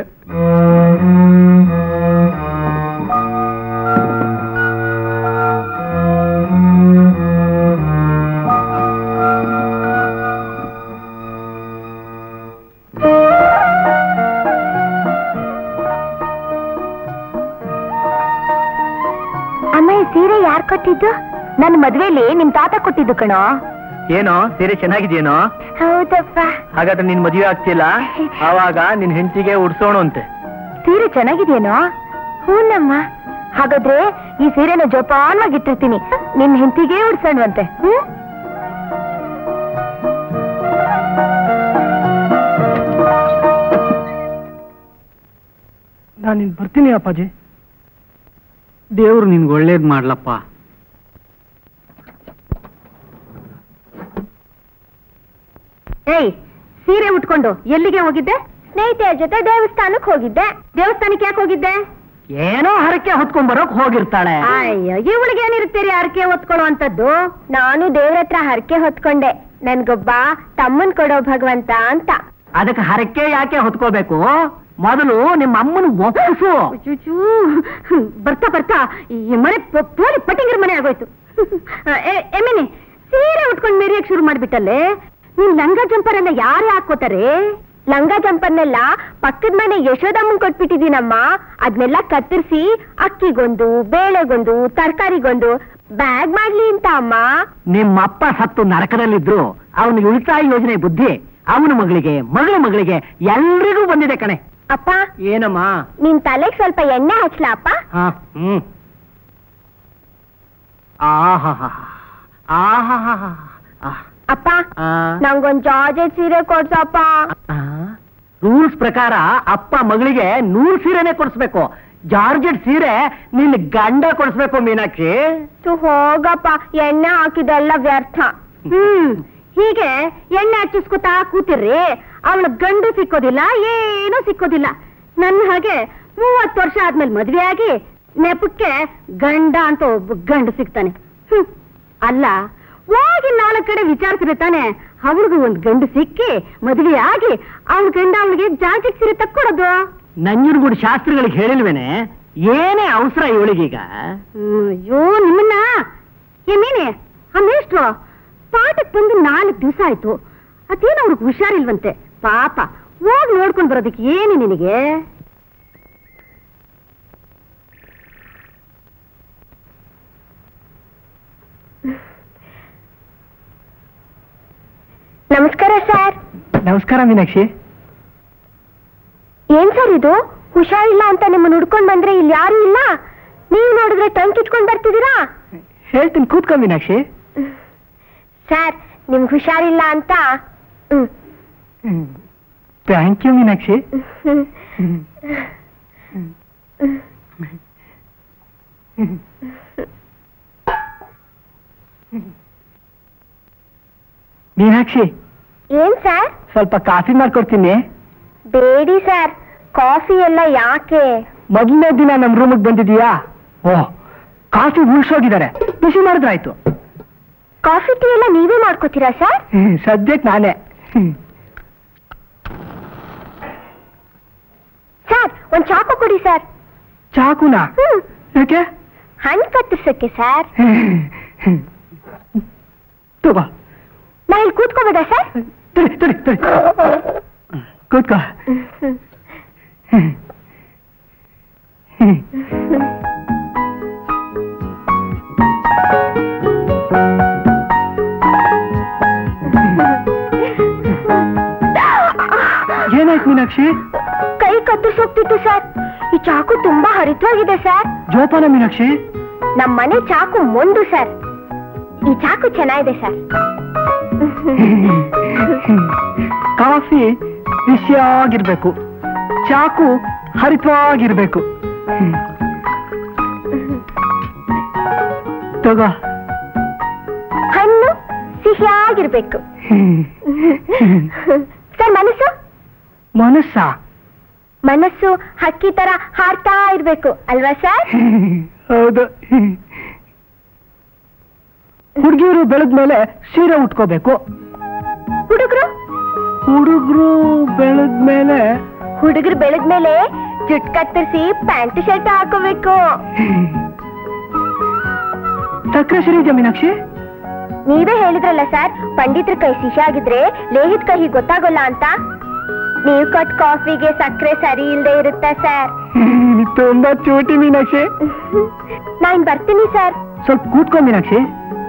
ಅಮ್ಮ ಈ ಸೀರೆ ಯಾರ್ ಕೊಟ್ಟಿದ್ದು ನನ್ನ ಮದ್ವೆಲಿ ನಿಮ್ ತಾತ ಕೊಟ್ಟಿದ್ದು ಕಣೋ ಏನೋ ಸೀರೆ ಚೆನ್ನಾಗಿದೆಯೇನೋ ಹೌದಪ್ಪ ಹಾಗಾದ್ರೆ ನಿನ್ ಮದುವೆ ಆಗ್ತಿಲ್ಲ ಆವಾಗ ನಿನ್ ಹೆಂಡತಿಗೆ ಉಡ್ಸೋಣ ಅಂತೆ ಸೀರೆ ಚೆನ್ನಾಗಿದೆಯೇನೋ ಹೂನಮ್ಮ ಹಾಗಾದ್ರೆ ಈ ಸೀರೆನ ಜೋಪಾನವಾಗಿ ಇಟ್ಟಿರ್ತೀನಿ ನಿನ್ ಹೆಂಡತಿಗೆ ಉಡ್ಸೋಣವಂತೆ ಹ್ಮ್ ನಾನು ಇನ್ ಬರ್ತೀನಿ ಅಪ್ಪಾಜಿ ದೇವ್ರು ನಿನ್ಗೆ ಒಳ್ಳೇದ್ ಮಾಡ್ಲಪ್ಪ ಏಯ್ ಸೀರೆ ಉಟ್ಕೊಂಡು ಎಲ್ಲಿಗೆ ಹೋಗಿದ್ದೆ ಸ್ನೇಹಿತೆಯ ಜೊತೆ ದೇವಸ್ಥಾನಕ್ಕೆ ಹೋಗಿದ್ದೆ ದೇವಸ್ಥಾನಕ್ಕೆ ಯಾಕೆ ಹೋಗಿದ್ದೆ ಏನೋ ಹರಕೆ ಹೊತ್ಕೊಂಡ್ ಬರೋಕ್ ಹೋಗಿರ್ತಾಳೆ ಅಯ್ಯೋ ಇವಳಿಗೆ ಏನಿರುತ್ತೀರಿ ಅರಕೆ ಹೊತ್ಕೊಳ್ಳೋ ಅಂತದ್ದು ನಾನು ದೇವ್ರ ಹತ್ರ ಹರಕೆ ಹೊತ್ಕೊಂಡೆ ನನ್ಗೊಬ್ಬ ತಮ್ಮನ್ ಕೊಡೋ ಭಗವಂತ ಅಂತ ಅದಕ್ಕೆ ಹರಕೆ ಯಾಕೆ ಹೊತ್ಕೋಬೇಕು ಮೊದಲು ನಿಮ್ಮ ಅಮ್ಮನ ಒಪ್ಪಿಸು ಚೂಚೂ ಬರ್ತಾ ಬರ್ತಾ ಈ ಮನೆ ಪ- ಪೋಲಿ ಪಟ್ಟಿಂಗರ ಮನೆ ಆಗೋಯ್ತು ಎ- ಎಮ್ಮಿನಿ ಸೀರೆ ಉಟ್ಕೊಂಡು ಮೆರಿಯಕ್ ಶುರು ಮಾಡ್ಬಿಟ್ಟಲ್ಲೇ ನೀನ್ ಲಂಗ ಜಂಪರ್ ಎಲ್ಲ ಯಾರೇ ಹಾಕೋತಾರೆ ಲಂಗ ಜಂಪರ್ನೆಲ್ಲ ಪಕ್ಕದ ಮನೆ ಯಶೋದಮ್ಮನ್ ಕೊಟ್ಬಿಟ್ಟಿದೀನಮ್ಮ ಅದ್ನೆಲ್ಲ ಕತ್ತರಿಸಿ ಅಕ್ಕಿಗೊಂದು ಬೇಳೆಗೊಂದು ತರಕಾರಿಗೊಂದು ಬ್ಯಾಗ್ ಮಾಡ್ಲಿ ಅಂತ ಅಮ್ಮ ನಿಮ್ಮಪ್ಪ ಸತ್ತು ನರಕದಲ್ಲಿದ್ರು ಅವನಿಗೆ ಉಳಿತಾಯ ಯೋಜನೆ ಬುದ್ಧಿ ಅವನ ಮಗಳಿಗೆ ಮಗಳ ಮಗಳಿಗೆ ಎಲ್ರಿಗೂ ಬಂದಿದೆ ಕಣೆ ಅಪ್ಪ ಏನಮ್ಮ ನಿನ್ ತಲೆಗ್ ಸ್ವಲ್ಪ ಎಣ್ಣೆ ಹಚ್ಲಾ ಅಪ್ಪ ಹಾ ಹ್ಮ್ ಆಹಾ ಆಹಾ ಅಪ್ಪ ನಂಗೊಂದ್ ಜಾರ್ಜೆಟ್ ಸೀರೆ ಕೊಡ್ಸಪ್ಪ ರೂಲ್ಸ್ ಪ್ರಕಾರ ಅಪ್ಪ ಮಗಳಿಗೆ ನೂರು ಸೀರೆನೆ ಕೊಡಿಸ್ಬೇಕು ಜಾರ್ಜೆಟ್ ಸೀರೆ ನಿನ್ ಗಂಡ ಕೊಡಿಸ್ಬೇಕು ಮೀನಾಕ್ಷಿ ತು ಹೋಗಪ್ಪ ಎಣ್ಣೆ ಹಾಕಿದೆಲ್ಲ ವ್ಯರ್ಥ ಹ್ಮ್ ಹೀಗೆ ಎಣ್ಣೆ ಹಚ್ಚಿಸ್ಕೊತಾ ಕೂತಿರ್ರಿ ಅವಳ ಗಂಡು ಸಿಕ್ಕೋದಿಲ್ಲ ಏನೂ ಸಿಕ್ಕೋದಿಲ್ಲ ನನ್ನ ಹಾಗೆ ಮೂವತ್ತು ವರ್ಷ ಆದ್ಮೇಲೆ ಮದ್ವೆ ಆಗಿ ನೆಪಕ್ಕೆ ಗಂಡ ಅಂತ ಒಬ್ಬ ಗಂಡು ಸಿಗ್ತಾನೆ ಹ್ಮ್ ಅಲ್ಲ ಹೋಗಿ ನಾಲ್ಕು ಕಡೆ ವಿಚಾರಿಸಿದ್ರೆ ತಾನೆ ಅವಳಿಗೂ ಒಂದ್ ಗಂಡು ಸಿಕ್ಕಿ ಮದ್ವೆ ಆಗಿ ಅವಳ ಗಂಡ ಅವಳಿಗೆ ಜಾಕೆಟ್ ಸೀರೆ ತಕ್ಕೊಡೋದು ನಂಜನಗೂಡು ಶಾಸ್ತ್ರಿಗಳಿಗೆ ಹೇಳಿಲ್ವೇನೆ ಏನೇ ಅವಸರ ಇವಳಿಗೀಗ ಹ್ಮ್, ಅಯ್ಯೋ ನಿಮ್ಮನ್ನ ಏನೇನೆ ಆ ಮೇಷ್ಟ್ರು ಪಾಠಕ್ ಬಂದು ನಾಲ್ಕು ದಿವಸ ಆಯ್ತು ಅದೇನೋ ಅವ್ರಿಗೆ ಹುಷಾರಿಲ್ವಂತೆ ಪಾಪ ಹೋಗಿ ನೋಡ್ಕೊಂಡ್ ಬರೋದಕ್ಕೆ ಏನು ನಿನಗೆ ನಮಸ್ಕಾರ ಸರ್ ನಮಸ್ಕಾರ ಮೀನಾಕ್ಷಿ ಏನ್ ಸರ್ ಇದು ಹುಷಾರಿಲ್ಲ ಅಂತ ನಿಮ್ಮನ್ನ ಹುಡ್ಕೊಂಡ್ ಬಂದ್ರೆ ಇಲ್ಲಿ ಯಾರು ಇಲ್ಲ ನೀವು ನೋಡಿದ್ರೆ ಟಂಕ್ ಇಟ್ಕೊಂಡ್ ಬರ್ತಿದ್ದೀರಾ ಹೇಳ್ತೀನಿ ಕೂತ್ಕೊ ಮೀನಾಕ್ಷಿ ಸರ್ ನಿಮ್ಗೆ ಹುಷಾರಿಲ್ಲ ಅಂತ ಹ್ಮ್. ಥ್ಯಾಂಕ್ ಯು ಮೀನಾಕ್ಷಿ ಹ್ಮ್. ಮೀನಾಕ್ಷಿ ಏನ್ ಸರ್ ಸ್ವಲ್ಪ ಕಾಫಿ ಮಾಡ್ಕೊಡ್ತೀನಿ ಬೇಡಿ ಸರ್ ಕಾಫಿ ಎಲ್ಲ ಯಾಕೆ ಮೊದಲನೇ ದಿನ ನಮ್ ರೂಮಿಗೆ ಬಂದಿದೀಯಾ ಓ ಕಾಫಿ ಉಳ್ಸೋಗಿದ್ದಾರೆ ಬಿಸಿ ಮಾಡಿದ್ರಾಯ್ತು ಕಾಫಿ ಟೀ ಎಲ್ಲ ನೀವೇ ಮಾಡ್ಕೋತೀರಾ ಸರ್ ಹ್ಮ್, ಸದ್ಯಕ್ಕೆ ನಾನೇ ಹ್ಮ್. ಸರ್ ಒಂದ್ ಚಾಕು ಕೊಡಿ ಸರ್ ಚಾಕುನಾ ಹ್ಮ್ ಯಾಕೆ ಹಣ್ಣು ಕತ್ತರಿಸಕ್ಕೆ ಸರ್ ಹ್ಮ್. ತಗೋ ನಾ ಇಲ್ಲಿ ಕೂತ್ಕೋಬೋದಾ ಸರ್ ತಡಿ ತಡಿ ತಡಿ ಕೂತ್ಕೋ ಏನಾಯ್ತು ಮೀನಾಕ್ಷಿ ಕೈ ಕತ್ತರಿಸೋಗ್ತಿತ್ತು ಸರ್ ಈ ಚಾಕು ತುಂಬಾ ಹರಿತವಾಗಿದೆ ಸರ್ ಜೋಪಾನ ಮೀನಾಕ್ಷಿ ನಮ್ಮ ಮನೆ ಚಾಕು ಮೊಂಡು ಸರ್ ಈ ಚಾಕು ಚೆನ್ನಾಗಿದೆ ಸರ್ ಕಾಫಿ ಬಿಸಿಯಾಗಿರ್ಬೇಕು ಚಾಕು ಹರಿತವಾಗಿರ್ಬೇಕು ತಗೋ ಹಣ್ಣು ಸಿಹಿಯಾಗಿರ್ಬೇಕು ಸರ್ ಮನಸ್ಸು ಮನಸ್ಸ ಮನಸ್ಸು ಹಕ್ಕಿ ತರ ಹಾರ್ತಾ ಇರ್ಬೇಕು ಅಲ್ವಾ ಸರ್ ಹೌದು ಹುಡುಗಿಯರು ಬೆಳೆದ್ಮೇಲೆ ಸೀರೆ ಉಟ್ಕೋಬೇಕು ಹುಡುಗರು ಹುಡುಗರು ಬೆಳೆದ್ಮೇಲೆ ಹುಡುಗರು ಬೆಳೆದ್ಮೇಲೆ ಜುಟ್ ಕತ್ತರಿಸಿ ಪ್ಯಾಂಟ್ ಶರ್ಟ್ ಹಾಕೋಬೇಕು ಸಕ್ಕರೆ ಸರಿ ಇದೆಯಾ ಮೀನಾಕ್ಷಿ ನೀವೇ ಹೇಳಿದ್ರಲ್ಲ ಸರ್ ಪಂಡಿತರ ಕೈ ಸಿಹಿ ಆಗಿದ್ರೆ ಲೇಹಿತ್ ಕಹಿ ಗೊತ್ತಾಗೋಲ್ಲ ಅಂತ ನೀವು ಕೊಟ್ಟ ಕಾಫಿಗೆ ಸಕ್ಕರೆ ಸರಿ ಇಲ್ಲದೆ ಇರುತ್ತಾ ಸರ್ ತುಂಬಾ ಚೂಟಿ ಮೀನಾಕ್ಷಿ ನಾನ್ ಬರ್ತೀನಿ ಸರ್ ಸ್ವಲ್ಪ ಕೂತ್ಕೊ ಮೀನಾಕ್ಷಿ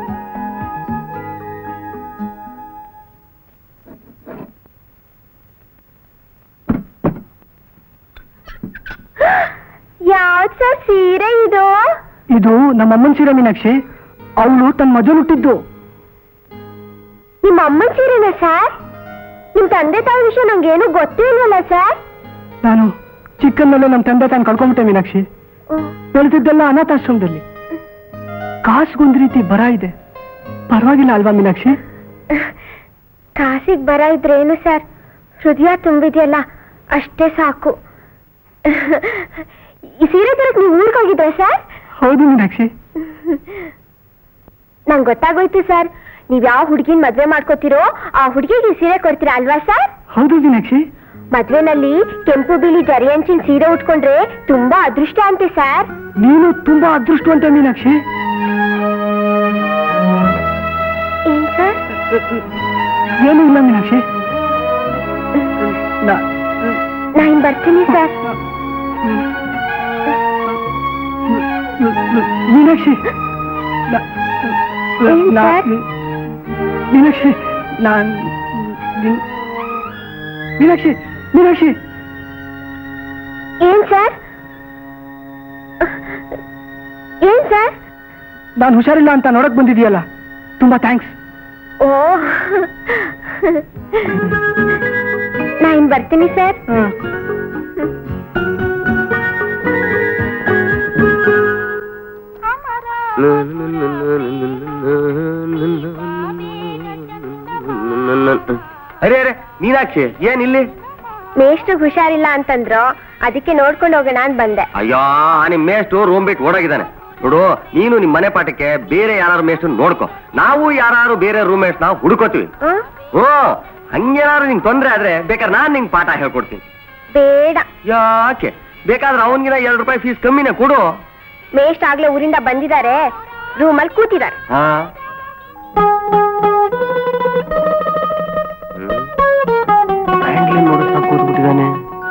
ಯಾವ್ದ್ ಸರ್ ಸೀರೆ ಇದು ಇದು ನಮ್ಮ ಅಮ್ಮನ ಸೀರೆ ಮೀನಾಕ್ಷಿ ಅವಳು ತನ್ನ ಮಜಲ್ ಹುಟ್ಟಿದ್ದು ನಿಮ್ಮ ಅಮ್ಮನ ಸೀರೆನಾ ಸರ್ ನಿಮ್ ತಂದೆ ತಾಯಿ ವಿಷಯ ನಂಗೇನು ಗೊತ್ತೇ ಇಲ್ವಲ್ಲ ಸರ್ ನಾನು ಚಿಕ್ಕನ್ನಲ್ಲೇ ನಮ್ಮ ತಂದೆ ತಾನು ಕಳ್ಕೊಂಬಿಟ್ಟೆ ಮೀನಾಕ್ಷಿ ಬೆಳೆದಿದ್ದೆಲ್ಲ ಅನಾಥಾಶ್ರಮದಲ್ಲಿ ಕಾಸ್ಗೊಂದ್ ರೀತಿ ಬರ ಇದೆ ಪರವಾಗಿಲ್ಲ ಅಲ್ವಾ ಮೀನಾಕ್ಷಿ ಕಾಸಿಗೆ ಬರ ಇದ್ರೇನು ಸರ್ ಹೃದಯ ತುಂಬಿದೆಯಲ್ಲ ಅಷ್ಟೇ ಸಾಕು ಈ ಸೀರೆ ತರಕ್ ನೀವು ಊರಿಗೆ ಹೋಗಿದ್ರಾ ಸರ್ ಹೌದು ಮೀನಾಕ್ಷಿ ನಂಗೆ ಗೊತ್ತಾಗೋಯ್ತು ಸರ್ ನೀವ್ ಯಾವ ಹುಡುಗಿನ ಮದ್ವೆ ಮಾಡ್ಕೋತಿರೋ ಆ ಹುಡುಗಿಗೆ ಸೀರೆ ಕೊಡ್ತೀರಾ ಅಲ್ವಾ ಸರ್ ಹೌದು ಮೀನಾಕ್ಷಿ ಮದ್ವೆನಲ್ಲಿ ಕೆಂಪು ಬಿಳಿ ಜರಿ ಅಂಚಿನ ಸೀರೆ ಉಟ್ಕೊಂಡ್ರೆ ತುಂಬಾ ಅದೃಷ್ಟ ಅಂತೆ ಸರ್ ನೀನು ತುಂಬಾ ಅದೃಷ್ಟವಂತ ಮೀನಾಕ್ಷಿ ಏನ್ ಸರ್ ಏನೂ ಇಲ್ಲ ಮೀನಾಕ್ಷಿ ನಾ- ನಾನ್ ಬರ್ತೀನಿ ಸರ್ ಮೀನಾಕ್ಷಿ ನಾ- ಏನ್ ನಾ- ಸರ್? ಮೀನಾಕ್ಷಿ ನಾನ್ ನಿನ್- ಮೀನಾಕ್ಷಿ ಮೀನಾಕ್ಷಿ ಏನ್ ಸರ್ ಏನ್ ಸರ್ ನಾನು ಹುಷಾರಿಲ್ಲ ಅಂತ ನೋಡಕ್ ಬಂದಿದೀಯಲ್ಲ ತುಂಬಾ ಥ್ಯಾಂಕ್ಸ್ ಓ ನಾನ್ ಬರ್ತೀನಿ ಸರ್ ಅರೆ ಅರೆ ಮೀನಾಕ್ಷಿ ಏನ್ ಇಲ್ಲಿ ಮೇಷ್ಟ್ರು ಹುಷಾರಿಲ್ಲ ಅಂತಂದ್ರು ಅದಕ್ಕೆ ನೋಡ್ಕೊಂಡು ಹೋಗೋಣ ಅಂತ ಬಂದೆ ಅಯ್ಯೋ ನಿಮ್ ಮೇಷ್ಟು ರೂಮ್ ಬಿಟ್ಟು ಓಡೋಗಿದ್ದಾನೆ ನೋಡು ನೀನು ನಿಮ್ ಮನೆ ಪಾಠಕ್ಕೆ ಬೇರೆ ಯಾರು ಮೇಷ್ಟು ನೋಡ್ಕೊ ನಾವು ಯಾರು ಬೇರೆ ರೂಮ್ ಮೇಟ್ಸ್ ನಾವು ಹುಡುಕೋತೀವಿ ಹ್ಮ್? ಹ್ಞೂ ಹಂಗೇನಾದ್ರು ನಿಂಗೆ ತೊಂದ್ರೆ ಆದ್ರೆ ಬೇಕಾದ್ರೆ ನಾನ್ ನಿಂಗೆ ಪಾಠ ಹೇಳ್ಕೊಡ್ತೀನಿ ಬೇಡ ಯಾಕೆ ಬೇಕಾದ್ರೆ ಅವನಿಗಿನ ಎರಡು ರೂಪಾಯಿ ಫೀಸ್ ಕಮ್ಮಿನೇ ಕೊಡು ಮೇಷ್ಟ್ ಆಗ್ಲೇ ಊರಿಂದ ಬಂದಿದ್ದಾರೆ ರೂಮಲ್ಲಿ ಕೂತಿದ್ದಾರೆ ಹಾ ಹ್ಯಾಂಡ್ಲಿಂಗ್ ನೋಡಿಸ್ತಾ ಕೂತ್ಬಿಟ್ಟಿದ್ದಾನೆ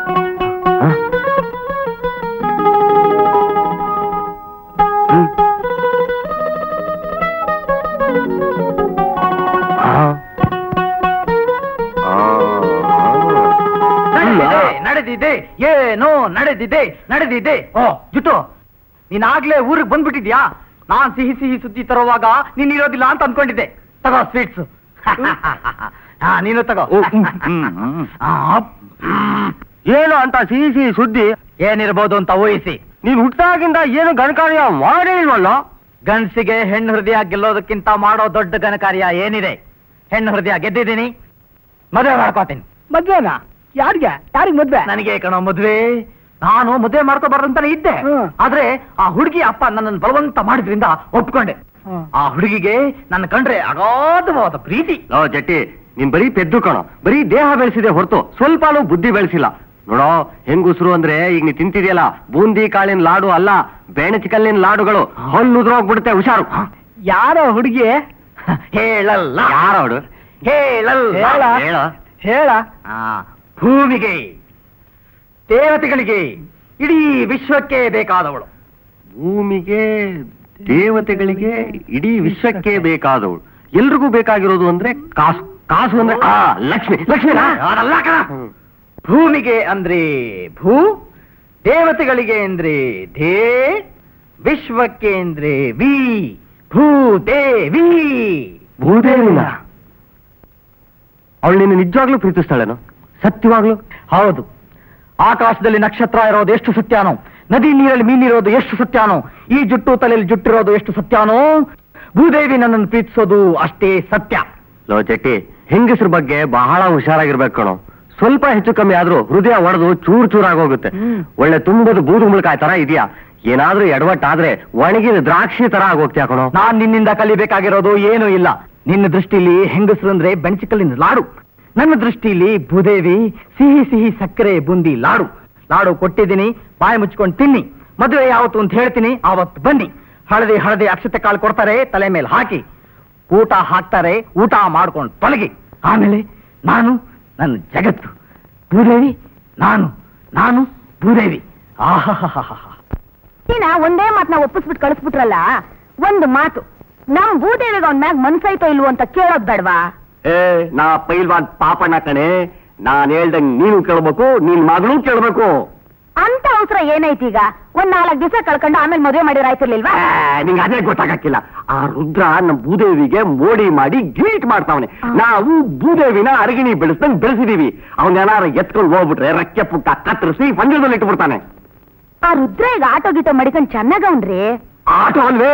ನಡೆದಿದೆ ನಡೆದಿದೆ ಏನೋ ನಡೆದಿದೆ ನಡೆದಿದೆ ಓ ಜುಟ್ಟು ನೀನಾಗ್ಲೇ ಊರಿಗೆ ಬಂದ್ಬಿಟ್ಟಿದ್ಯಾ ನಾನ್ ಸಿಹಿ ಸಿಹಿ ಸುದ್ದಿ ತರುವಾಗ ನೀನ್ ಇರೋದಿಲ್ಲ ಅಂತ ಅನ್ಕೊಂಡಿದ್ದೆ ತಗೋ ಸ್ವೀಟ್ಸ್ ಹಾ ನೀನು ತಗೋ ಓ, ಹ್ಮ್, ಹ್ಮ್, ಹ್ಮ್. ಆ, ಹ್ಮ್. ಏನು ಅಂತ ಸಿಹಿ ಸಿಹಿ ಸುದ್ದಿ ಏನಿರ್ಬೋದು ಅಂತ ಊಹಿಸಿ ನೀನ್ ಹುಟ್ಟಾಗಿಂದ ಏನು ಗಣಕಾರ್ಯ ಮಾಡೇ ಇಲ್ವಲ್ಲ ಗಂಡ್ಸಿಗೆ ಹೆಣ್ಣು ಹೃದಯ ಗೆಲ್ಲೋದಕ್ಕಿಂತ ಮಾಡೋ ದೊಡ್ಡ ಘನಕಾರ್ಯ ಏನಿದೆ ಹೆಣ್ಣು ಹೃದಯ ಗೆದ್ದಿದ್ದೀನಿ ಮದುವೆ ಮಾಡ್ಕೋತೀನಿ ಮದ್ವೆನಾ ಯಾರಿಗೆ ಯಾರಿಗ್ ಮದ್ವೆ ನನಗೆ ಕಣೋ ಮದ್ವೆ ನಾನು ಮದುವೆ ಮಾಡ್ಕೋಬಾರ್ದು ಅಂತಾನೆ ಇದ್ದೆ ಹ್ಮ್. ಆದ್ರೆ ಆ ಹುಡುಗಿ ಅಪ್ಪ ನನ್ನನ್ನು ಬಲವಂತ ಮಾಡಿದ್ರಿಂದ ಒಪ್ಕೊಂಡೆ ಹ್ಮ್. ಆ ಹುಡುಗಿಗೆ ನನ್ನ ಕಂಡ್ರೆ ಅಗಾಧವಾದ ಪ್ರೀತಿ ಲೋ ಜಟ್ಟಿ ನೀನ್ ಬರೀ ಪೆದ್ದು ಕಣೋ ಬರೀ ದೇಹ ಬೆಳೆಸಿದೆ ಹೊರತು ಸ್ವಲ್ಪನೂ ಬುದ್ಧಿ ಬೆಳೆಸಿಲ್ಲ ನೋಡೋ ಹೆಂಗುಸ್ರು ಅಂದ್ರೆ ಈಗ ನೀ ತಿಂತಿದ್ಯಲ್ಲ ಬೂಂದಿ ಕಾಳಿನ ಲಾಡು ಅಲ್ಲ ಬೆಣಚಿಕಲ್ಲಿನ ಲಾಡುಗಳು ಹಲ್ಲು ಉದ್ರೋಗ್ಬಿಡುತ್ತೆ ಹುಷಾರು ಯಾರೋ ಹುಡುಗಿ ಹೇಳಲ್ಲ ಯಾರೋಡು ಹೇಳಲ್ಲ ಹೇಳ. ಹೇಳ ಹೇಳ ಆ, ಭೂಮಿಗೆ ದೇವತೆಗಳಿಗೆ ಇಡೀ ವಿಶ್ವಕ್ಕೆ ಬೇಕಾದವಳು ಭೂಮಿಗೆ ದೇವತೆಗಳಿಗೆ ಇಡೀ ವಿಶ್ವಕ್ಕೆ ಬೇಕಾದವಳು ಎಲ್ರಿಗೂ ಬೇಕಾಗಿರೋದು ಅಂದ್ರೆ ಕಾಸು ಕಾಸು ಅಂದ್ರೆ ಆ ಲಕ್ಷ್ಮಿ ಲಕ್ಷ್ಮಿ ಯಾರಲ್ಲ ಕಣ. ಭೂಮಿಗೆ ಅಂದ್ರೆ ಭೂ ದೇವತೆಗಳಿಗೆ ಅಂದ್ರೆ ಧೇ ವಿಶ್ವಕ್ಕೆ ಅಂದ್ರೆ ವಿ ಭೂದೇವಿ ಭೂದೇವಿನ ಅವಳು ನಿನ್ನ ನಿಜವಾಗ್ಲೂ ಪ್ರೀತಿಸ್ತಾಳೇನೋ ಸತ್ಯವಾಗ್ಲೂ ಹೌದು ಆಕಾಶದಲ್ಲಿ ನಕ್ಷತ್ರ ಇರೋದು ಎಷ್ಟು ಸತ್ಯಾನೋ ನದಿ ನೀರಲ್ಲಿ ಮೀನಿರೋದು ಎಷ್ಟು ಸತ್ಯಾನೋ ಈ ಜುಟ್ಟು ತಲೆಯಲ್ಲಿ ಜುಟ್ಟಿರೋದು ಎಷ್ಟು ಸತ್ಯಾನೋ ಭೂದೇವಿ ನನ್ನನ್ನು ಪ್ರೀತಿಸೋದು ಅಷ್ಟೇ ಸತ್ಯ ಲೋ ಚಟ್ಟಿ ಹೆಂಗಸ್ರ ಬಗ್ಗೆ ಬಹಳ ಹುಷಾರಾಗಿರ್ಬೇಕು ಕಣೋ ಸ್ವಲ್ಪ ಹೆಚ್ಚು ಕಮ್ಮಿ ಆದ್ರೂ ಹೃದಯ ಒಡೆದು ಚೂರ್ ಚೂರಾಗೋಗುತ್ತೆ ಹ್ಮ್. ಒಳ್ಳೆ ತುಂಬದ ಬೂದು ಮುಳುಕಾಯ್ ತರ ಇದೆಯಾ ಏನಾದ್ರೂ ಎಡವಟ್ಟಾದ್ರೆ ಒಣಗಿದ ದ್ರಾಕ್ಷಿ ತರ ಆಗೋಗ್ತೀಯ ಕಣೋ ನಾನ್ ನಿನ್ನಿಂದ ಕಲಿಬೇಕಾಗಿರೋದು ಏನೂ ಇಲ್ಲ ನಿನ್ನ ದೃಷ್ಟಿಲಿ ಹೆಂಗಸರು ಅಂದ್ರೆ ಬೆಂಚಿಕಲ್ಲಿನ ಲಾಡು ನನ್ನ ದೃಷ್ಟಿಲಿ ಭೂದೇವಿ ಸಿಹಿ ಸಿಹಿ ಸಕ್ಕರೆ ಬುಂದಿ ಲಾಡು ಲಾಡು ಕೊಟ್ಟಿದ್ದೀನಿ ಬಾಯಿ ಮುಚ್ಕೊಂಡು ತಿನ್ನಿ ಮದುವೆ ಯಾವತ್ತು ಅಂತ ಹೇಳ್ತೀನಿ ಆವತ್ತು ಬನ್ನಿ ಹಳದಿ ಹಳದಿ ಅಕ್ಷತೆ ಕಾಳು ಕೊಡ್ತಾರೆ ತಲೆ ಮೇಲೆ ಹಾಕಿ ಊಟ ಹಾಕ್ತಾರೆ ಊಟ ಮಾಡ್ಕೊಂಡು ತೊಲಗಿ ಆಮೇಲೆ ನಾನು ನನ್ನ ಜಗತ್ತು ಭೂದೇವಿ ನಾನು ನಾನು ಭೂದೇವಿ ಆಹಾ ನೀನ ಒಂದೇ ಮಾತನ್ನ ಒಪ್ಪಿಸ್ಬಿಟ್ಟು ಕಳಿಸ್ಬಿಟ್ರಲ್ಲ ಒಂದು ಮಾತು ನಮ್ ಭೂದೇವಿಗೆ ಅವನ್ ಮ್ಯಾಗ ಮನ್ಸೈತೋ ಇಲ್ವೋ ಅಂತ ಕೇಳೋದ್ ಬೇಡ್ವಾ ಏ ನಾ ಪೈಲ್ವಾನ್ ಪಾಪಣ್ಣ ಕಣೆ ನಾನ್ ಹೇಳ್ದಂಗ್ ನೀನು ಕೇಳ್ಬೇಕು ನಿನ್ ಮಗಳು ಕೇಳ್ಬೇಕು ಅಂತ ಅವಸರ ಏನೈತಿ ಈಗ ಒಂದ್ ನಾಲ್ಕು ದಿವಸ ಕಳ್ಕೊಂಡು ಆಮೇಲೆ ಮದುವೆ ಮಾಡಿದ್ರೆ ಆಯ್ತಿರ್ಲಿಲ್ವಾ ಆ, ನಿಂಗ್ ಅದೇ ಗೊತ್ತಾಗಕ್ಕಿಲ್ಲ ಆ ರುದ್ರ ನಮ್ ಭೂದೇವಿಗೆ ಮೋಡಿ ಮಾಡಿ ಗೀಟ್ ಮಾಡ್ತಾವನೆ ನಾವು ಭೂದೇವಿನ ಅರಗಿಣಿ ಬೆಳೆಸ್ದಂಗ್ ಬೆಳೆಸಿದೀವಿ ಅವ್ನ ಏನಾರ ಎತ್ಕೊಂಡು ಹೋಗ್ಬಿಟ್ರೆ ರೆಕ್ಕೆ ಪುಟ್ಟ ಕತ್ತರಿಸಿ ಪಂಜರದಲ್ಲಿ ಇಟ್ಬಿಡ್ತಾನೆ ಆ ರುದ್ರ ಈಗ ಆಟೋ ಗೀಟೋ ಮಡಿಕೊಂಡ್ ಚೆನ್ನಾಗವ್ನ್ರಿ ಆಟೋ ಅಲ್ವೇ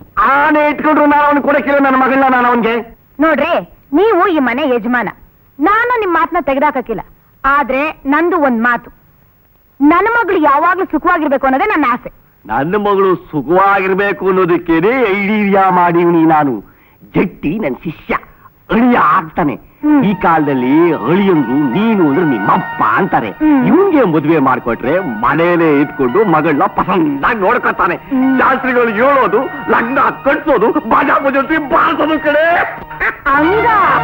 ಆನೆ ಇಟ್ಕೊಂಡ್ರು ನಾನು ಅವ್ನು ಕೊಡಕ್ಕಿಲ್ಲ ನನ್ನ ಮಗಳನ್ನ ನಾನು ಅವನ್ಗೆ ನೋಡ್ರಿ ನೀವು ಈ ಮನೆ ಯಜಮಾನ ನಾನು ನಿಮ್ ಮಾತನ್ನ ತೆಗೆದಾಕಿಲ್ಲ ಆದ್ರೆ ನಂದು ಒಂದ್ ಮಾತು ನನ್ನ ಮಗಳು ಯಾವಾಗ್ಲೂ ಸುಖವಾಗಿರ್ಬೇಕು ಅನ್ನೋದೇ ನನ್ನ ಆಸೆ ನನ್ನ ಮಗಳು ಸುಖವಾಗಿರ್ಬೇಕು ಅನ್ನೋದಕ್ಕೇನೆ ಐಡಿಯಾ ಮಾಡಿವ್ನಿ ನಾನು ಜಟ್ಟಿ ನನ್ ಶಿಷ್ಯ ಅಳಿಯ ಆಗ್ತಾನೆ ಹ್ಮ್. ಈ ಕಾಲದಲ್ಲಿ ಅಳಿಯಂದು ನೀನು ಅಂದ್ರೆ ನಿಮ್ಮಪ್ಪ ಅಂತಾರೆ ಹ್ಮ್. ಇವನ್ಗೆ ಮದುವೆ ಮಾಡ್ಕೊಟ್ರೆ ಮನೇಲೆ ಇದ್ಕೊಂಡು ಮಗಳನ್ನ ಪಸಂದಾಗಿ ನೋಡ್ಕೊತಾನೆ ಹ್ಮ್. ಶಾಸ್ತ್ರಿಗಳು ಹೇಳೋದು ಲಗ್ನ ಕಟ್ಸೋದು ಬಾಜಾ ಬಜೋತಿ ಬಾಳ್ಸೋದು ಕಡೆ ಹಂಗ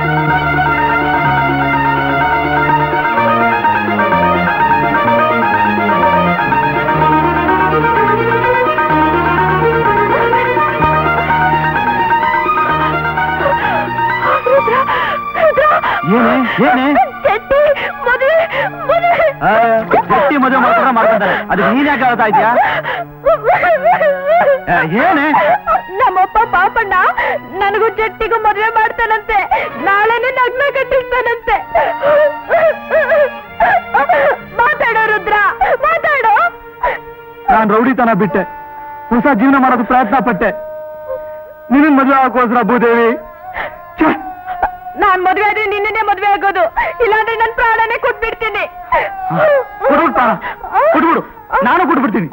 ಏನೇ ಏನೇ ಚೆಟ್ಟಿ ಮದುವೆ ಮದುವೆ ಆ, ಜಟ್ಟಿ ಮದುವೆ ಮಾಡ್ಕೊಂಡ್ರೆ ಮಾಡ್ಕೊಂತಾರೆ ಅದಕ್ಕೆ ನೀನ್ ಯಾಕೆ ಹೇಳ್ತಾ ಇದ್ಯಾ ಆ, ಏನೇ ನಮ್ಮಪ್ಪ ಪಾಪಣ್ಣ ನನಗೂ ಜಟ್ಟಿಗೂ ಮದುವೆ ಮಾಡ್ತಾನಂತೆ ನಾಳೆನೆ ನಗ್ನ ಕಟ್ಟಿಸ್ತಾನಂತೆ ಮಾತಾಡೋ ರುದ್ರ ಮಾತಾಡೋ ನಾನ್ ರೌಡಿತನ ಬಿಟ್ಟೆ ಹೊಸ ಜೀವನ ಮಾಡೋದು ಪ್ರಯತ್ನ ಪಟ್ಟೆ ನಿನ್ನ ಮದುವೆ ಹಾಕೋಸ್ರ ಭೂದೇವಿ ಛೆ! ನಾನ್ ಮದ್ವೆ ಆದ್ರೆ ನಿನ್ನೆ ಮದ್ವೆ ಆಗೋದು ಇಲ್ಲಾಂದ್ರೆ ನನ್ ಪ್ರಾಣನೇ ಕೊಟ್ಬಿಡ್ತೀನಿ ಕೊಟ್ಬಿಡು ಪ್ರಾಣ ಕೊಟ್ಬಿಡು ನಾನು ಕೊಟ್ಬಿಡ್ತೀನಿ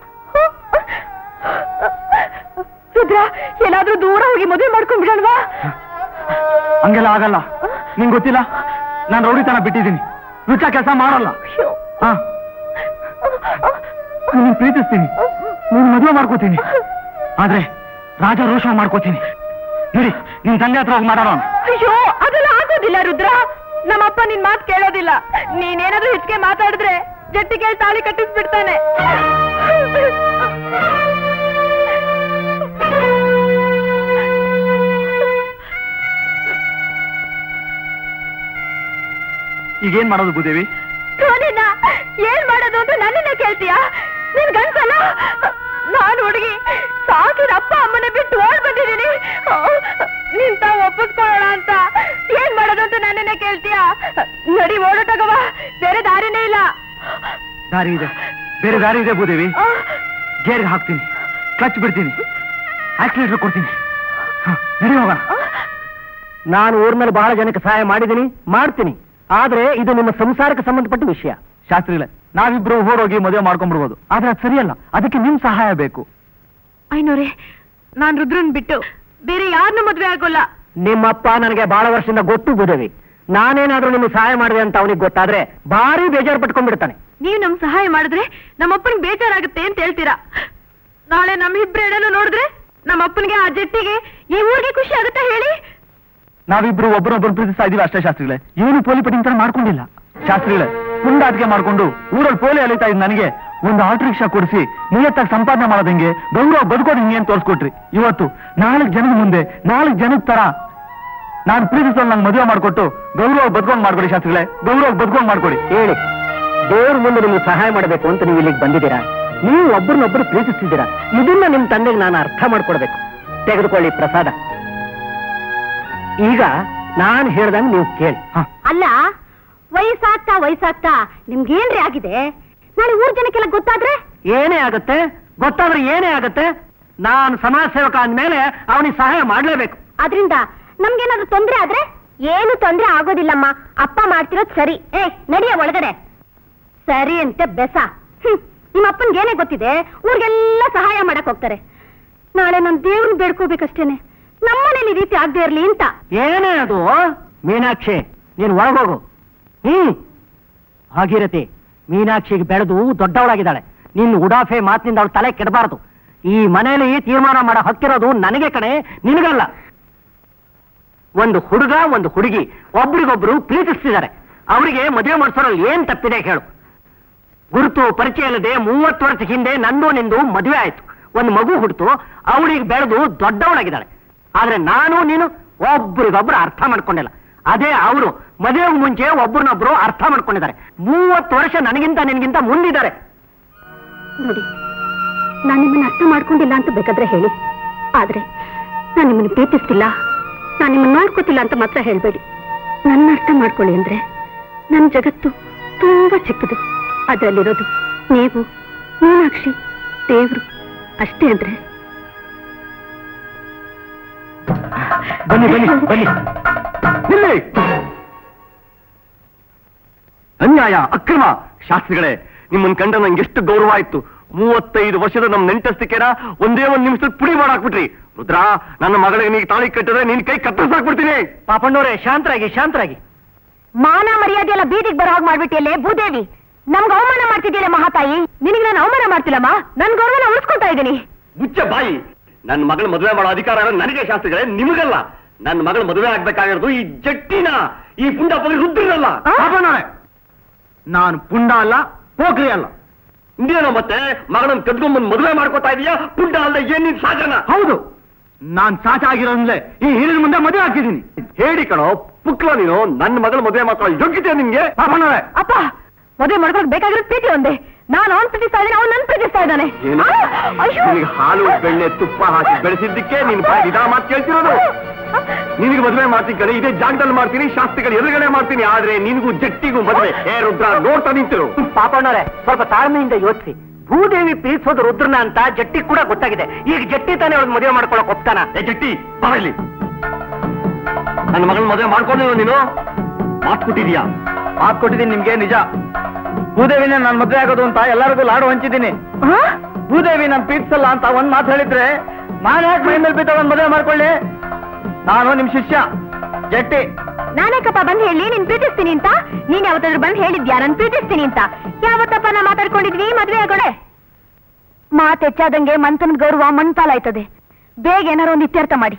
ರುದ್ರ ಎಲ್ಲಾದ್ರೂ ದೂರ ಹೋಗಿ ಮದುವೆ ಮಾಡ್ಕೊಂಡ್ಬಿಡಲ್ವಾ ಹಂಗೆಲ್ಲ ಆಗಲ್ಲ ನಿಂಗ್ ಗೊತ್ತಿಲ್ಲ ನಾನು ರೌಡಿತನ ಬಿಟ್ಟಿದ್ದೀನಿ ರುಚ ಕೆಲಸ ಮಾಡಲ್ಲ ಹಾ ನೀನ್ ಪ್ರೀತಿಸ್ತೀನಿ ನೀನ್ ಮದುವೆ ಮಾಡ್ಕೋತೀನಿ ಆದ್ರೆ ರಾಜ ರೋಷ ಮಾಡ್ಕೋತೀನಿ ನೋಡಿ ನಿನ್ ತಂದೆ ಹತ್ರ ಹೋಗಿ ಮಾತಾಡೋಣ ಅಯ್ಯೋ ಅದೆಲ್ಲ ಆಗೋದಿಲ್ಲ ರುದ್ರ ನಮ್ಮಪ್ಪ ನಿನ್ ಮಾತ್ ಕೇಳೋದಿಲ್ಲ ನೀನೇನಾದ್ರೂ ಹೆಚ್ಚಿಗೆ ಮಾತಾಡಿದ್ರೆ ಜಟ್ಟಿ ಕೇಳಿ ತಾಳಿ ಕಟ್ಟಿಸ್ಬಿಡ್ತಾನೆ ಈಗೇನ್ ಮಾಡೋದು ಭೂದೇವಿ ಧೋನಿನ ಏನ್ ಮಾಡೋದು ಅಂತ ನನ್ನನ್ನ ಕೇಳ್ತೀಯಾ ನಿನ್ ಗಂಟಲ್ಲ ನಾನು ಹುಡುಗಿ ಸಾಕಿದ ಅಪ್ಪ ಅಮ್ಮನ ಬಿಟ್ಟು ಓಡ್ ಬಂದಿದ್ದೀನಿ ನಿಂತ ಒಪ್ಪಿಸ್ಕೊಳ್ಳೋಣ ಅಂತ ಏನ್ ಮಾಡೋದು ಅಂತ ನನ್ನನ್ನ ಕೇಳ್ತೀಯಾ ನಡಿ ಓಡೋಟಗವ ಬೇರೆ ದಾರಿನೇ ಇಲ್ಲ ದಾರಿ ಇದೆ ಬೇರೆ ದಾರಿ ಇದೆ ಭೂದೇವಿ ಗೇರ್ಗೆ ಹಾಕ್ತೀನಿ ಕ್ಲಚ್ ಬಿಡ್ತೀನಿ ಆಕ್ಸಿಲೇಟರ್ ಕೊಡ್ತೀನಿ ಹ, ನಡಿ ಹೋಗೋಣ ನಾನು ಊರ್ನಲ್ಲಿ ಬಹಳ ಜನಕ್ಕೆ ಸಹಾಯ ಮಾಡಿದ್ದೀನಿ ಮಾಡ್ತೀನಿ ಆದ್ರೆ ಇದು ನಿಮ್ಮ ಸಂಸಾರಕ್ಕೆ ಸಂಬಂಧಪಟ್ಟ ವಿಷಯ ಶಾಸ್ತ್ರಿಗಳೇ ನಾವಿಬ್ರು ಹೋಗಿ ಮದುವೆ ಮಾಡ್ಕೊಂಡ್ಬಿಡ್ಬೋದು ಆದ್ರೆ ಅದು ಸರಿಯಲ್ಲ ಅದಕ್ಕೆ ನಿಮ್ ಸಹಾಯ ಬೇಕು ಐನೋರೆ ನಾನ್ ರುದ್ರನ್ ಬಿಟ್ಟು ಬೇರೆ ಯಾರನ್ನೂ ಮದ್ವೆ ಆಗೋಲ್ಲ ನಿಮ್ಮಪ್ಪ ನನಗೆ ಬಹಳ ವರ್ಷದಿಂದ ಗೊತ್ತು ಬುದವಿ ನಾನೇನಾದ್ರೂ ನಿಮ್ಗೆ ಸಹಾಯ ಮಾಡಿದೆ ಅಂತ ಅವನಿಗೆ ಗೊತ್ತಾದ್ರೆ ಭಾರಿ ಬೇಜಾರು ಪಟ್ಕೊಂಡ್ಬಿಡ್ತಾನೆ ನೀವು ನಮ್ ಸಹಾಯ ಮಾಡಿದ್ರೆ ನಮ್ಮಪ್ಪನಿಗೆ ಬೇಜಾರಾಗುತ್ತೆ ಅಂತ ಹೇಳ್ತೀರಾ ನಾಳೆ ನಮ್ ಇಬ್ರು ನೋಡಿದ್ರೆ ನಮ್ಮ ಅಪ್ಪನಿಗೆ ಆ ಜಟ್ಟಿಗೆ ಈ ಊರಿಗೆ ಖುಷಿ ಆಗುತ್ತೆ ಹೇಳಿ ನಾವಿಬ್ರು ಒಬ್ಬರೊಬ್ಬರು ಪ್ರೀತಿಸ್ತಾ ಇದೀವಿ ಅಷ್ಟೇ ಶಾಸ್ತ್ರಿಗಳೇ ಏನು ಪೋಲಿ ಪಟ್ಟಿಂಗ್ ತರ ಮಾಡ್ಕೊಂಡಿಲ್ಲ ಶಾಸ್ತ್ರಿಗಳೇ ಪುಂಡಾಟಿಕೆ ಮಾಡ್ಕೊಂಡು ಊರಲ್ಲಿ ಪೋಲಿ ಅಲಿತಾ ಇದ್ ನನಗೆ ಒಂದು ಆಟೋ ರಿಕ್ಷಾ ಕೊಡಿಸಿ ನಿಯತ್ತಾಗಿ ಸಂಪಾದನೆ ಮಾಡೋದಂಗೆ ಗೌರವ ಬದುಕೋದು ಹಿಂಗೆ ಅಂತ ತೋರಿಸ್ಕೊಟ್ರಿ ಇವತ್ತು ನಾಲ್ಕು ಜನದ ಮುಂದೆ ನಾಲ್ಕು ಜನದ ತರ ನಾನು ಪ್ರೀತಿಸೋದು ನಂಗೆ ಮದುವೆ ಮಾಡ್ಕೊಟ್ಟು ಗೌರವ ಬದುಕೊಂಡ್ ಮಾಡ್ಕೊಡಿ ಶಾಸ್ತ್ರಿಗಳೇ ಗೌರವ ಬದುಕೊಂಡ್ ಮಾಡ್ಕೊಡಿ ಹೇಳಿ ದೇವ್ರ ಮುಂದೆ ನಿಮ್ಗೆ ಸಹಾಯ ಮಾಡಬೇಕು ಅಂತ ನೀವು ಇಲ್ಲಿಗೆ ಬಂದಿದ್ದೀರಾ ನೀವು ಒಬ್ಬರನ್ನೊಬ್ಬರು ಪ್ರೀತಿಸ್ತಿದ್ದೀರಾ ಇದನ್ನ ನಿಮ್ ತಂದೆಗೆ ನಾನು ಅರ್ಥ ಮಾಡ್ಕೊಡ್ಬೇಕು ತೆಗೆದುಕೊಳ್ಳಿ ಪ್ರಸಾದ ಈಗ ನಾನು ಹೇಳ್ದಂಗೆ ನೀವು ಕೇಳಿ ಹ. ಅಲ್ಲ ವಯಸ್ಸಾಗ್ತಾ ವಯಸ್ಸಾಗ್ತಾ ನಿಮ್ಗೇನ್ರಿ ಆಗಿದೆ ನಾಳೆ ಊರ್ ಜನಕ್ಕೆಲ್ಲ ಗೊತ್ತಾದ್ರೆ ಏನೇ ಆಗತ್ತೆ ಗೊತ್ತಾದ್ರೆ ಏನೇ ಆಗತ್ತೆ ನಾನು ಸಮಾಜ ಸೇವಕ ಅಂದ್ಮೇಲೆ ಅವನಿಗೆ ಸಹಾಯ ಮಾಡ್ಲೇಬೇಕು ಅದ್ರಿಂದ ನಮ್ಗೇನಾದ್ರೂ ತೊಂದ್ರೆ ಆದ್ರೆ ಏನು ತೊಂದ್ರೆ ಆಗೋದಿಲ್ಲಮ್ಮ ಅಪ್ಪ ಮಾಡ್ತಿರೋದ್ ಸರಿ ಏ ನಡಿಯ ಒಳಗಡೆ ಸರಿ ಅಂತೆ ಬೆಸ ಹ್ಮ್ ನಿಮ್ಮ ಅಪ್ಪನ್ಗೆ ಏನೇ ಗೊತ್ತಿದೆ ಊರಿಗೆಲ್ಲ ಸಹಾಯ ಮಾಡಕ್ ಹೋಗ್ತಾರೆ ನಾಳೆ ನನ್ ದೇವ್ರನ್ನ ಬೇಡ್ಕೋಬೇಕಷ್ಟೇನೆ ನಮ್ಮನೇಲಿ ಈ ರೀತಿ ಆಗದೆ ಇರ್ಲಿ ಅಂತ ಏನೇ ಅದು ಮೀನಾಕ್ಷಿ ನೀನು ಒಳಗೋಗು ಹ್ಮ್ ಭಾಗೀರಥಿ ಮೀನಾಕ್ಷಿಗೆ ಬೆಳೆದು ದೊಡ್ಡವಳಾಗಿದ್ದಾಳೆ ನಿನ್ನ ಉಡಾಫೆ ಮಾತಿನಿಂದ ಅವಳು ತಲೆ ಕೆಡಬಾರದು ಈ ಮನೆಯಲ್ಲಿ ತೀರ್ಮಾನ ಮಾಡೋ ಹಕ್ಕಿರೋದು ನನಗೆ ಕಣೆ ನಿನಗಲ್ಲ ಒಂದು ಹುಡುಗ ಒಂದು ಹುಡುಗಿ ಒಬ್ರಿಗೊಬ್ರು ಪ್ರೀತಿಸ್ತಿದ್ದಾರೆ ಅವರಿಗೆ ಮದುವೆ ಮಾಡಿಸೋರಲ್ಲಿ ಏನ್ ತಪ್ಪಿದೆ ಹೇಳು ಗುರುತು ಪರಿಚಯ ಇಲ್ಲದೆ ಮೂವತ್ತು ವರ್ಷ ಹಿಂದೆ ನಂದು ನಿಂದು ಮದುವೆ ಆಯ್ತು ಒಂದು ಮಗು ಹುಡ್ತು ಅವಳಿಗೆ ಬೆಳೆದು ದೊಡ್ಡವಳಾಗಿದ್ದಾಳೆ ಆದ್ರೆ ನಾನು ನೀನು ಒಬ್ರಿಗೊಬ್ರು ಅರ್ಥ ಮಾಡ್ಕೊಂಡಿಲ್ಲ ಅದೇ ಅವರು ಮದುವೆಗೆ ಮುಂಚೆ ಒಬ್ಬರನ್ನೊಬ್ರು ಅರ್ಥ ಮಾಡ್ಕೊಂಡಿದ್ದಾರೆ ಮೂವತ್ತು ವರ್ಷ ನನಗಿಂತ ನಿನಗಿಂತ ಮುಂದಿದ್ದಾರೆ ನೋಡಿ ನಾನು ನಿಮ್ಮನ್ನ ಅರ್ಥ ಮಾಡ್ಕೊಂಡಿಲ್ಲ ಅಂತ ಬೇಕಾದ್ರೆ ಹೇಳಿ ಆದ್ರೆ ನಾನು ನಿಮ್ಮನ್ನ ಪ್ರೀತಿಸ್ತಿಲ್ಲ ನಾನು ನಿಮ್ಮನ್ನ ನೋಡ್ಕೋತಿಲ್ಲ ಅಂತ ಮಾತ್ರ ಹೇಳ್ಬೇಡಿ ನನ್ನ ಅರ್ಥ ಮಾಡ್ಕೊಳ್ಳಿ ಅಂದ್ರೆ ನನ್ನ ಜಗತ್ತು ತುಂಬಾ ಚಿಕ್ಕದು ಅದರಲ್ಲಿರೋದು ನೀವು ಮೀನಾಕ್ಷಿ ದೇವ್ರು ಅಷ್ಟೇ ಅಂದ್ರೆ ಬನ್ನಿ ಬನ್ನಿ ಬನ್ನಿ ನಿಲ್ಲಿ ಅನ್ಯಾಯ ಅಕ್ರಮ ಶಾಸ್ತ್ರಿಗಳೇ ನಿಮ್ಮನ್ನ ಕಂಡ ನಂಗೆ ಎಷ್ಟು ಗೌರವ ಆಯ್ತು ಮೂವತ್ತೈದು ವರ್ಷದ ನಮ್ ನೆಂಟಸ್ತಿಕೆನ ಒಂದೇ ಒಂದ್ ನಿಮಿಷದಲ್ಲಿ ಪುಡಿ ಮಾಡಾಕ್ಬಿಟ್ರಿ ರುದ್ರ ನನ್ನ ಮಗಳಿಗೆ ನೀಗ ತಾಳಿ ಕಟ್ಟಿದ್ರೆ ನಿನ್ ಕೈ ಕತ್ತರಿಸಾಕ್ಬಿಡ್ತೀನಿ ಪಾಪಣ್ಣವ್ರೆ ಶಾಂತರಾಗಿ ಶಾಂತರಾಗಿ ಮಾನ ಮರ್ಯಾದೆ ಎಲ್ಲ ಬೀದಿಗೆ ಬರೋ ಹಾಗೆ ಮಾಡ್ಬಿಟ್ಟಿಯಲ್ಲೇ ಭೂದೇವಿ ನಮ್ಗೆ ಅವಮಾನ ಮಾಡ್ತಿದ್ದೀರ ಮಹಾತಾಯಿ ನಿನಗೆ ನಾನು ಅವಮಾನ ಮಾಡ್ತಿಲ್ಲಮ್ಮ ನನ್ ಗೌರವನ ಉಳಿಸ್ಕೊತಾ ಇದ್ದೀನಿ ಮುಚ್ಚ ಬಾಯಿ ನನ್ನ ಮಗಳ ಮದುವೆ ಮಾಡೋ ಅಧಿಕಾರ ನನಗೆ ಶಾಸ್ತ್ರಿಗಳೇ ನಿಮಗಲ್ಲ ನನ್ನ ಮಗಳ ಮದುವೆ ಆಗ್ಬೇಕಾಗಿರೋದು ಈ ಜಟ್ಟಿನ ಈ ಪುಂಡ ಪಗಿ ರುದ್ರನಲ್ಲ ಪಾಪಣ್ಣವ್ರೆ, ನಾನು ಪುಂಡ ಅಲ್ಲ ಪೋಖ್ರಿ ಅಲ್ಲ ಇಂದೇನೋ ಮತ್ತೆ ಮಗಳನ್ನ ಕದ್ಕೊಂಬಂದ್ ಮದುವೆ ಮಾಡ್ಕೊತಾ ಇದೀಯಾ ಪುಂಡ ಅಲ್ಲ ಏನ್ ನಿನ್ ಸಾಗನ ಹೌದು ನಾನ್ ಸಾಚ ಆಗಿರೋದ್ಲೆ ಈ ಹಿರಿಯ ಮುಂದೆ ಮದುವೆ ಹಾಕಿದ್ದೀನಿ ಹೇಳಿ ಕಣೋ ಪುಕ್ಲ ನೀನು ನನ್ನ ಮಗಳ ಮದುವೆ ಮಾಡ್ಕೊಳ್ಳೋ ಯೋಗ್ಯತೆ ನಿನ್ಗೆ ಪಾಪಣ್ಣವ್ರೆ ಅಪ್ಪ ಮದುವೆ ಮಾಡ್ಕೊಳಕ್ ಬೇಕಾಗಿರೋ ಪ್ರೀತಿ ಒಂದೇ ನಾನು ಅವ್ನ್ ಪ್ರೀತಿಸ್ತಾ ಇದ್ದಾನೆ ಅವ್ನು ನನ್ ಪ್ರೀತಿಸ್ತಾ ಇದ್ದಾನೆ ಏನು ಆ, ಅಯ್ಯೋ. ನಿನಗೆ ಹಾಲು ಬೆಣ್ಣೆ ತುಪ್ಪ ಹಾಕಿ ಬೆಳೆಸಿದ್ದಕ್ಕೆ ನೀನ್ ಬಾಯಿ ಇದಾ ಮಾತು ಕೇಳ್ತಿರೋದು ನಿನಗೆ ಮದುವೆ ಮಾಡ್ತೀನಿ ಕಣೆ ಇದೇ ಜಾಗದಲ್ಲಿ ಮಾಡ್ತೀನಿ ಶಾಸ್ತ್ರಿಗಳು ಎದುರುಗಡೆ ಮಾಡ್ತೀನಿ ಆದ್ರೆ ನಿನಗೂ ಜಟ್ಟಿಗೂ ಮದುವೆ ಏ ರುದ್ರ ನೋಡ್ತಾ ನಿಂತಿರು ಪಾಪಣ್ಣವ್ರೆ ಸ್ವಲ್ಪ ತಾಳ್ಮೆಯಿಂದ ಯೋಚಿಸಿ ಭೂದೇವಿ ಪ್ರೀತಿಸೋದು ರುದ್ರನ ಅಂತ ಜಟ್ಟಿ ಕೂಡ ಗೊತ್ತಾಗಿದೆ ಈಗ ಜಟ್ಟಿ ತಾನೇ ಅವ್ರಿಗೆ ಮದುವೆ ಮಾಡ್ಕೊಳಕ್ ಒಪ್ತಾನ ಏ ಜಟ್ಟಿ ಬಾ ಇಲ್ಲಿ ನನ್ನ ಮಗಳ ಮದುವೆ ಮಾಡ್ಕೊಂಡಿರೋ ನೀನು ಮಾತು ಕೊಟ್ಟಿದ್ಯಾ ಮಾತು ಕೊಟ್ಟಿದ್ದೀನಿ ನಿಮ್ಗೆ ನಿಜ ಭೂದೇವಿನ ನಾನು ಮದುವೆ ಆಗೋದು ಅಂತ ಎಲ್ಲರಿಗೂ ಲಾಡು ಹಂಚಿದ್ದೀನಿ ಆ? ಭೂದೇವಿ ನಾನು ಪ್ರೀತಿಸಲ್ಲ ಅಂತ ಒಂದ್ ಮಾತು ಹೇಳಿದ್ರೆ ನಾನು ಯಾಕೆ ಮೈ ಮೇಲೆ ಬಿದ್ದ ಒಂದ್ ಮದುವೆ ಮಾಡ್ಕೊಳ್ಳಿ ನಾನು ನಿಮ್ ಶಿಷ್ಯ ಜಟ್ಟಿ ನಾನೇಕಪ್ಪ ಬಂದ್ ಹೇಳಿ ನೀನ್ ಪ್ರೀತಿಸ್ತೀನಿ ಅಂತ ನೀನ್ ಯಾವತ್ತಾದ್ರೂ ಬಂದ್ ಹೇಳಿದ್ಯಾ ನನ್ ಪ್ರೀತಿಸ್ತೀನಿ ಅಂತ ಯಾವತ್ತಪ್ಪ ನಾ ಮಾತಾಡ್ಕೊಂಡಿದ್ವಿ ಮದ್ವೆ ಆಗೋಳೆ ಮಾತ್ ಹೆಚ್ಚಾದಂಗೆ ಮಂತನ ಗೌರವ ಮಣ್ಪಾಲಾಯ್ತದೆ ಬೇಗ ಏನಾರು ಒಂದು ಇತ್ಯರ್ಥ ಮಾಡಿ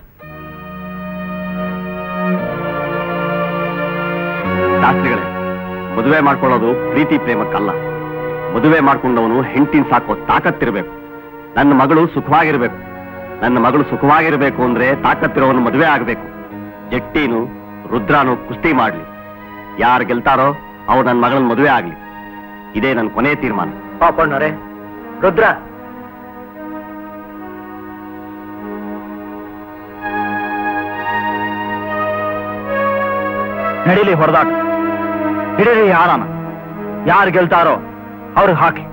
ಶಾಸ್ತ್ರಿಗಳೇ ಮದುವೆ ಮಾಡ್ಕೊಳ್ಳೋದು ಪ್ರೀತಿ ಪ್ರೇಮಕ್ಕಲ್ಲ ಮದುವೆ ಮಾಡ್ಕೊಂಡವನು ಹೆಂಡತಿನ ಸಾಕೋ ತಾಕತ್ತಿರ್ಬೇಕು ನನ್ನ ಮಗಳು ಸುಖವಾಗಿರ್ಬೇಕು ನನ್ನ ಮಗಳು ಸುಖವಾಗಿರ್ಬೇಕು ಅಂದ್ರೆ ತಾಕತ್ತಿರೋವನು ಮದುವೆ ಆಗ್ಬೇಕು ಜಟ್ಟಿನು ರುದ್ರಾನು ಕುಸ್ತಿ ಮಾಡ್ಲಿ ಯಾರು ಗೆಲ್ತಾರೋ ಅವ್ರು ನನ್ನ ಮಗಳನ್ನ ಮದುವೆ ಆಗ್ಲಿ ಇದೇ ನನ್ನ ಕೊನೆ ತೀರ್ಮಾನ ಪಾಪಣ್ಣವ್ರೆ ರುದ್ರ ನಡೀಲಿ ಹೊಡೆದಾಟ ಹಿಡೀರಿ ಯಾರನ ಯಾರು ಗೆಲ್ತಾರೋ ಅವ್ರಿಗೆ ಹಾಕಿ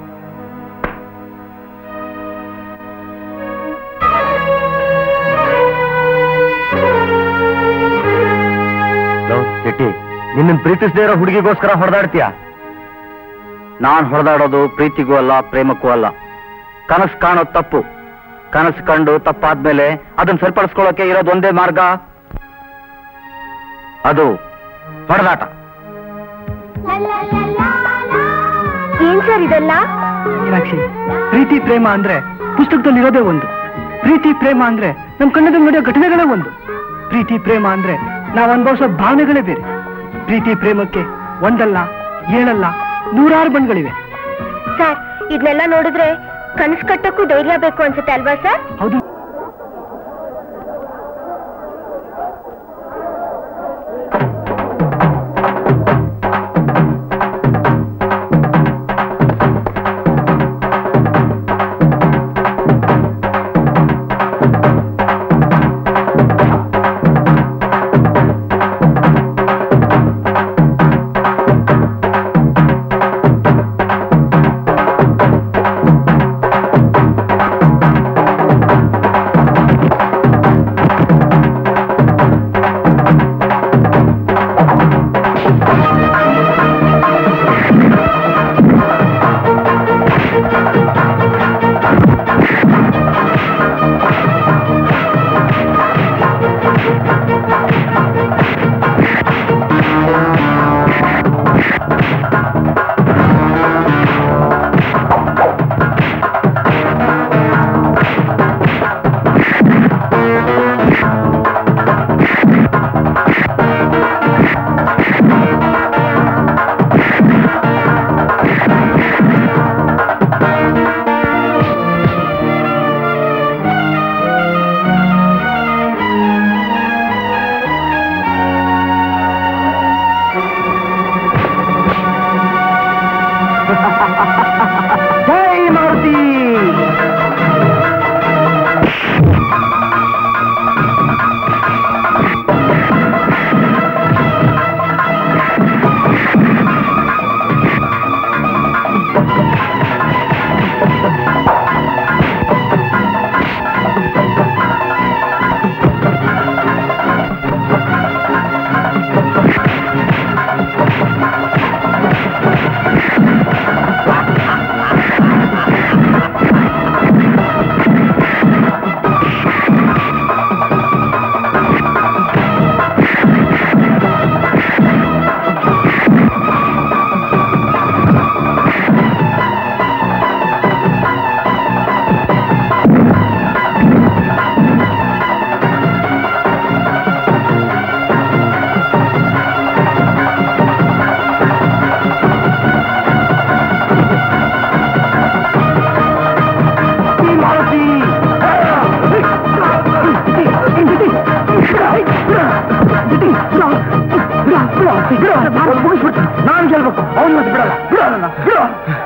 ಜಟ್ಟಿ ನಿನ್ನ ಪ್ರೀತಿಸದೇ ಇರೋ ಹುಡುಗಿಗೋಸ್ಕರ ಹೊಡೆದಾಡ್ತೀಯ ನಾನ್ ಹೊಡೆದಾಡೋದು ಪ್ರೀತಿಗೂ ಅಲ್ಲ ಪ್ರೇಮಕ್ಕೂ ಅಲ್ಲ ಕನಸು ಕಾಣೋದು ತಪ್ಪು ಕನಸು ಕಂಡು ತಪ್ಪಾದ್ಮೇಲೆ ಅದನ್ನ ಸರಿಪಡಿಸ್ಕೊಳ್ಳೋಕೆ ಇರೋದು ಒಂದೇ ಮಾರ್ಗ ಅದು ಹೊಡೆದಾಟ ಏನ್ ಸರ್ ಇದೆಲ್ಲ ಮೀನಾಕ್ಷಿ ಪ್ರೀತಿ ಪ್ರೇಮ ಅಂದ್ರೆ ಪುಸ್ತಕದಲ್ಲಿ ಇರೋದೇ ಒಂದು ಪ್ರೀತಿ ಪ್ರೇಮ ಅಂದ್ರೆ ನಮ್ ಕಣ್ಣದಲ್ಲಿ ನಡೆಯೋ ಘಟನೆಗಳೇ ಒಂದು ಪ್ರೀತಿ ಪ್ರೇಮ ಅಂದ್ರೆ ನಾವು ಅನುಭವಿಸೋ ಭಾವನೆಗಳೇ ಬೇರೆ ಪ್ರೀತಿ ಪ್ರೇಮಕ್ಕೆ ಒಂದಲ್ಲ ಏಳಲ್ಲ ನೂರಾರು ಬಣ್ಗಳಿವೆ ಸರ್ ಇದನ್ನೆಲ್ಲ ನೋಡಿದ್ರೆ ಕನಸು ಕಟ್ಟಕ್ಕೂ ಧೈರ್ಯ ಬೇಕು ಅನ್ಸುತ್ತೆ ಅಲ್ವಾ ಸರ್ ಹೌದು ಜೈ ಮಾರುತಿ ನಾನು ಗೆಲ್ಬೇಕು ಅವನು ಮತ್ತೆ ಬಿಡಲ್ಲ ಬಿಡೋಣ ಬಿಡೋ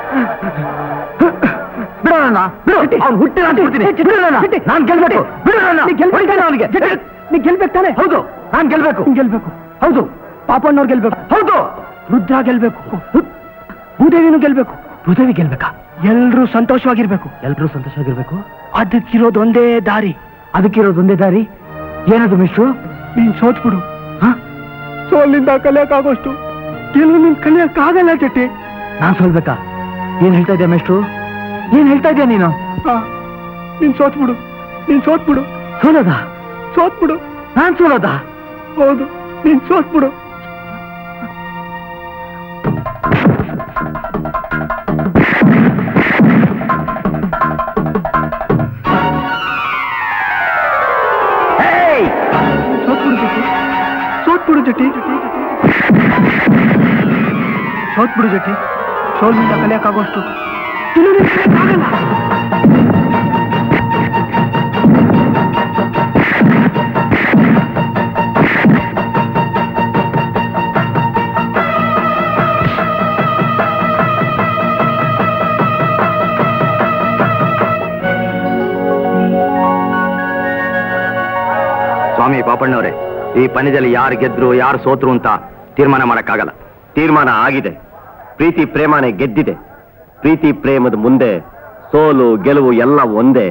ಬಿಡೋಣ ಬಿಡು ಅವ್ನು ಹುಟ್ಟಿ ನಾನು ಬಿಡ್ತೀನಿ ಬಿಡೋಣ ನಾನು ಗೆಲ್ಬೇಕು ಬಿಡೋಣ ಹೊಡಿತಾನೆ ಅವನಿಗೆ ನೀ ಗೆಲ್ಬೇಕು ತಾನೆ ಹೌದು ನಾನು ಗೆಲ್ಬೇಕು ಗೆಲ್ಬೇಕು ಹೌದು ಪಾಪಣ್ಣವ್ರು ಗೆಲ್ಬೇಕು ಹೌದು ರುದ್ರ ಗೆಲ್ಬೇಕು ಭೂದೇವಿನೂ ಗೆಲ್ಬೇಕು ಭೂದೇವಿ ಗೆಲ್ಬೇಕಾ ಎಲ್ರೂ ಸಂತೋಷವಾಗಿರ್ಬೇಕು ಎಲ್ರೂ ಸಂತೋಷವಾಗಿರ್ಬೇಕು ಅದಕ್ಕಿರೋದು ಒಂದೇ ದಾರಿ ಅದಕ್ಕಿರೋದು ಒಂದೇ ದಾರಿ ಏನದು ಮಿಶ್ರು ನೀನ್ ಸೋತ್ಬಿಡು ಸೋಲಿಂದ ಕಲಿಯಕ್ಕಾಗೋಷ್ಟು ಗೆಲುವು ನಿನ್ ಕಲಿಯಕ್ಕಾಗಲ್ಲ ಚಟ್ಟಿ ನಾನ್ ಸೋಲ್ಬೇಕಾ ಏನ್ ಹೇಳ್ತಾ ಇದ್ಯಾ ಮೇಷ್ಟ್ರು ಏನ್ ಹೇಳ್ತಾ ಇದ್ಯಾ ನೀನು ನೀನ್ ಸೋತ್ಬಿಡು ನೀನ್ ಸೋತ್ಬಿಡು ಸೋಲೋದ ಸೋತ್ಬಿಡು ನಾನ್ ಸೋಲೋದ ಹೌದು ನೀನ್ ಸೋತ್ಬಿಡು ಸೋತ್ಬಿಡು ಜಟಿ ಸೋತ್ಬಿಡು ಜಟಿ ಸೋತ್ಬಿಡು ಜಟಿ ಸೋಲ್ನಿಂದ ಕಲಿಯಕ್ಕಾಗೋಷ್ಟು ಇನ್ನು ನಿನ್ ಕಲಿಯಕ್ಕಾಗಲ್ಲ ಸ್ವಾಮಿ ಪಾಪಣ್ಣವರೇ ಈ ಪಂದ್ಯದಲ್ಲಿ ಯಾರು ಗೆದ್ರು ಯಾರು ಸೋತ್ರು ಅಂತ ತೀರ್ಮಾನ ಮಾಡಕ್ಕಾಗಲ್ಲ ತೀರ್ಮಾನ ಆಗಿದೆ ಪ್ರೀತಿ ಪ್ರೇಮನೇ ಗೆದ್ದಿದೆ ಪ್ರೀತಿ ಪ್ರೇಮದ ಮುಂದೆ ಸೋಲು ಗೆಲುವು ಎಲ್ಲ ಒಂದೇ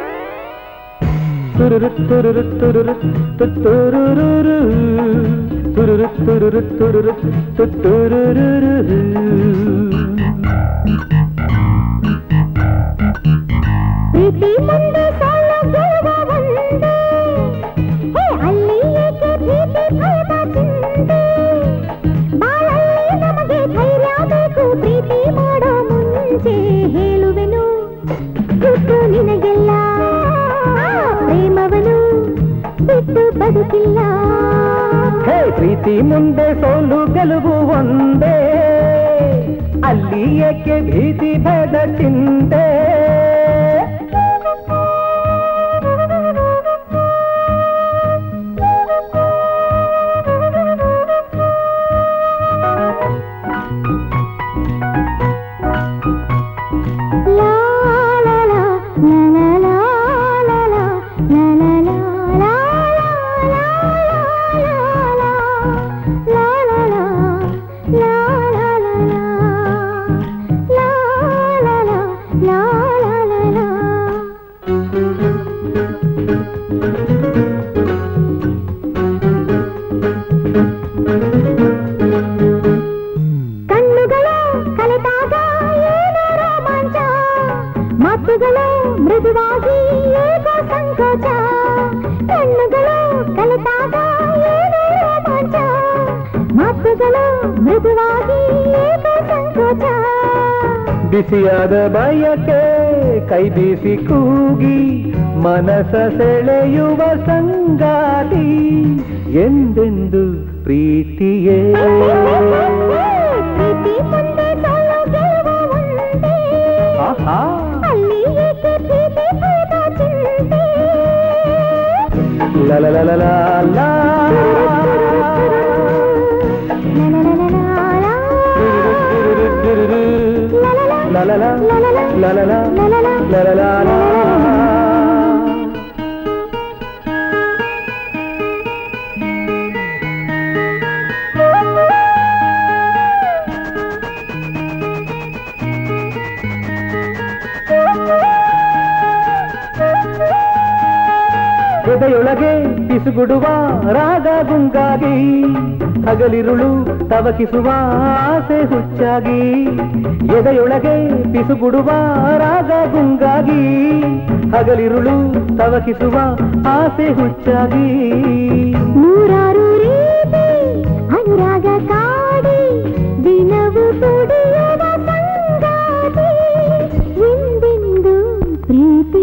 ತುರುರು ತುರುರು ತುರುರು ತುತ್ತುರುರುರು ತುರುರು ತುರುರು ತುರುರು ತುರುರು ಪ್ರೀತಿ ಮುಂದೆ ಸಾಲ ಗೆಲುವ ಒಂದೇ ಹೇ ಅಲ್ಲಿ ಏಕೆ ಪ್ರೀತಿ ಭಯದ ಚಿಂತೆ ಬಾಳಲ್ಲಿ ನಮಗೆ ಧೈರ್ಯ ಬೇಕು ಪ್ರೀತಿ ಮಾಡೋ ಮುಂಚೆ ಹೇಳುವೆನು ಗುಟ್ಟು ನಿನಗೆಲ್ಲ ಪ್ರೇಮವನು ಬಿಟ್ಟು ಬದುಕಿಲ್ಲ ಹೇ ಪ್ರೀತಿ ಮುಂದೆ ಸೋಲು ಗೆಲುವು ಒಂದೇ ಅಲ್ಲಿ ಏಕೆ ಭೀತಿ ಭೇದ ಚಿಂತೆ ಲಾ ಲಾ ಲಾ ಲಾ ಲಾ ಲಾ ಲಾ ಲಾ ಲಾ ಲಾ ಲಾ ಲಾ ಕಣ್ಣುಗಳು ಕಲೆತಾಗ ಏನೋ ರೋಮಾಂಚ ಮಾತುಗಳು ಮೃದುವಾಗಿ ಏಕೋ ಸಂಕೋಚ ಕಣ್ಣುಗಳು ಕಲೆತಾಗ ಏನೋ ರೋಮಾಂಚ ಮಾತುಗಳು ಮೃದುವಾಗಿ ಏಕೋ ಸಂಕೋಚ ಬಿಸಿಯಾದ ಬಯಕೆ ಕೈ ಬೀಸಿ ಕೂಗಿ ಮನಸ ಸೆಳೆಯುವ ಸಂಗಾತಿ ಎಂದೆಂದು ಪ್ರೀತಿಯೇ ಪ್ರೀತಿ ಮುಂದೆ ಸೋಲು ಗೆಲುವು ಒಂದೇ ಆಹಾ ಅಲ್ಲಿ ಏಕೆ ಪ್ರೀತಿ ಭೇದ ಚಿಂತೆ ಲ ಲ ಲ ಲ ಲ ಲಾ. ಲ ಲ ಲ ಲ ಲ ಲ ಲ ಲ ಲ ಲಾ. ಎದೆಯೊಳಗೆ ಪಿಸುಗುಡುವ ರಾಗ ಗುಂಗಾಗಿ ಹಗಲಿರುಳು ತವಕಿಸುವ ಆಸೆ ಹುಚ್ಚಾಗಿ ಎದೆಯೊಳಗೆ ಪಿಸುಗುಡುವ ರಾಗ ಗುಂಗಾಗಿ ಹಗಲಿರುಳು ತವಕಿಸುವ ಆಸೆ ಹುಚ್ಚಾಗಿ ನೂರಾರು ರೀತಿ ಅನುರಾಗ ಕಾಡಿ ದಿನವು ತುಡಿಯುವ ಸಂಗಾತಿ ಎಂದೆಂದು ಪ್ರೀತಿ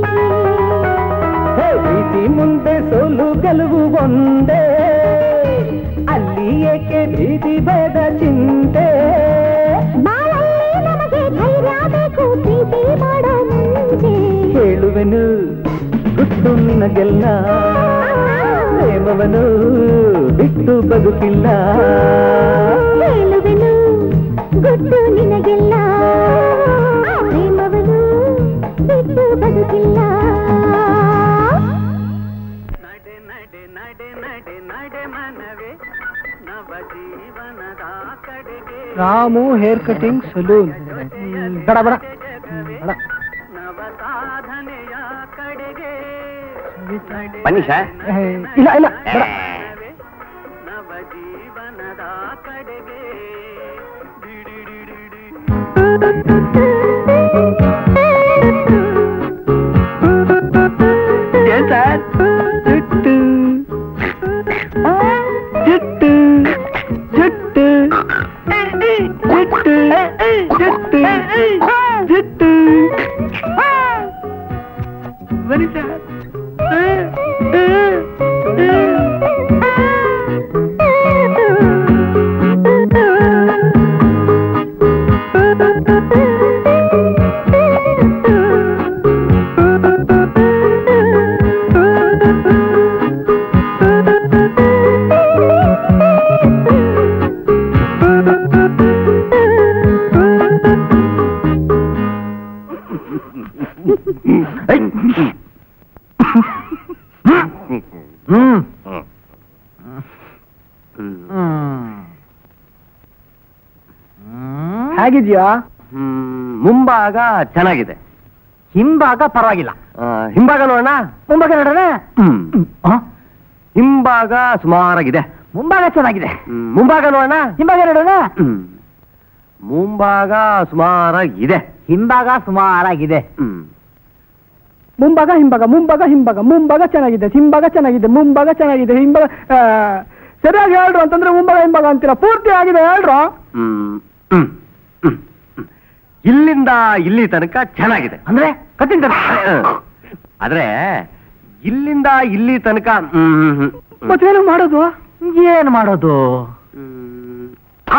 ಹೇ ಪ್ರೀತಿ ಮುಂದೆ ಸೋಲು ಗೆಲುವು ಒಂದೇ ಅಲ್ಲಿ ಏಕೆ ಭೀತಿ ಭೇದ ಚಿಂತೆ ಬಾಳಲ್ಲಿ ನಮಗೆ ಧೈರ್ಯ ಬೇಕು ಪ್ರೀತಿ ಮಾಡೋ ಮುಂಚೆ ಹೇಳುವೆನು ಗುಟ್ಟು ನಿನಗೆಲ್ಲ ಪ್ರೇಮವನು ಬಿಟ್ಟು ಬದುಕಿಲ್ಲ ಹೇಳುವೆನು ಗುಟ್ಟು ನಿನಗೆಲ್ಲ ಪ್ರೇಮವನು ಬಿಟ್ಟು ಬದುಕಿಲ್ಲ ನಡೆ ನಡೆ ನಡೆ ನಡೆ ನಡೆ ಮನವೇ ನವ ಜೀವನದ ಕಡೆಗೆ ರಾಮು ಹೇರ್ ಕಟಿಂಗ್ ಸಲೂನ್ ಬೇಡ ಬೇಡ ಬೇಡ ನವ ಸಾಧನೆಯ ಕಡೆಗೆ ಬನ್ನಿ ಸರ್ ಏ, ಇಲ್ಲ ಇಲ್ಲ ಬೇಡ ನವ ಜೀವನದ ಕಡೆಗೆ ಡಿಡಿಡಿಡಿಡಿ. ಏನ್ ಸರ್ ಜುಟ್ಟು ಜುಟ್ಟು ಜುಟ್ಟು ಜುಟ್ಟು ಜುಟ್ಟು ಜುಟ್ಟು ಬನ್ನಿ ಸರ್ ಹ್ಮ್ ಹೇಗಿದ್ಯಾ ಹ್ಮ್, ಮುಂಭಾಗ ಚೆನ್ನಾಗಿದೆ ಹಿಂಭಾಗ ಪರವಾಗಿಲ್ಲ ಆ, ಹಿಂಭಾಗ ನೋಡೋಣ ಮುಂಭಾಗ ನೋಡೋಣ ಹ್ಮ್. ಹಿಂಭಾಗ ಸುಮಾರಾಗಿದೆ ಮುಂಭಾಗ ಚೆನ್ನಾಗಿದೆ ಹ್ಮ್, ಮುಂಭಾಗ ನೋಡೋಣ ಹಿಂಭಾಗ ನೋಡೋಣ ಹ್ಮ್. ಮುಂಭಾಗ ಸುಮಾರಾಗಿದೆ ಹಿಂಭಾಗ ಸುಮಾರಾಗಿದೆ ಹ್ಮ್ ಮುಂಭಾಗ ಹಿಂಭಾಗ ಮುಂಭಾಗ ಹಿಂಭಾಗ ಮುಂಭಾಗ ಚೆನ್ನಾಗಿದೆ ಹಿಂಭಾಗ ಚೆನ್ನಾಗಿದೆ ಮುಂಭಾಗ ಚೆನ್ನಾಗಿದೆ ಹಿಂಭಾಗ ಆ, ಸರಿಯಾಗಿ ಹೇಳ್ರು ಅಂತಂದ್ರೆ ಮುಂಭಾಗ ಹಿಂಭಾಗ ಅಂತೀರ ಪೂರ್ತಿ ಆಗಿದೆ ಹೇಳ್ರು ಹ್ಮ್ ಹ್ಮ್ ಹ್ಮ್ ಹ್ಮ್. ಇಲ್ಲಿಂದ ಇಲ್ಲಿ ತನಕ ಚೆನ್ನಾಗಿದೆ ಅಂದ್ರೆ ಕತ್ತಿನ ತನಕ. ಆದ್ರೆ ಇಲ್ಲಿಂದ ಇಲ್ಲಿ ತನಕ ಹ್ಮ್, ಹ್ಮ್, ಹ್ಮ್. ಮತ್ತೇನು ಮಾಡೋದು ಏನ್ ಮಾಡೋದು ಹ್ಮ್. ಆ!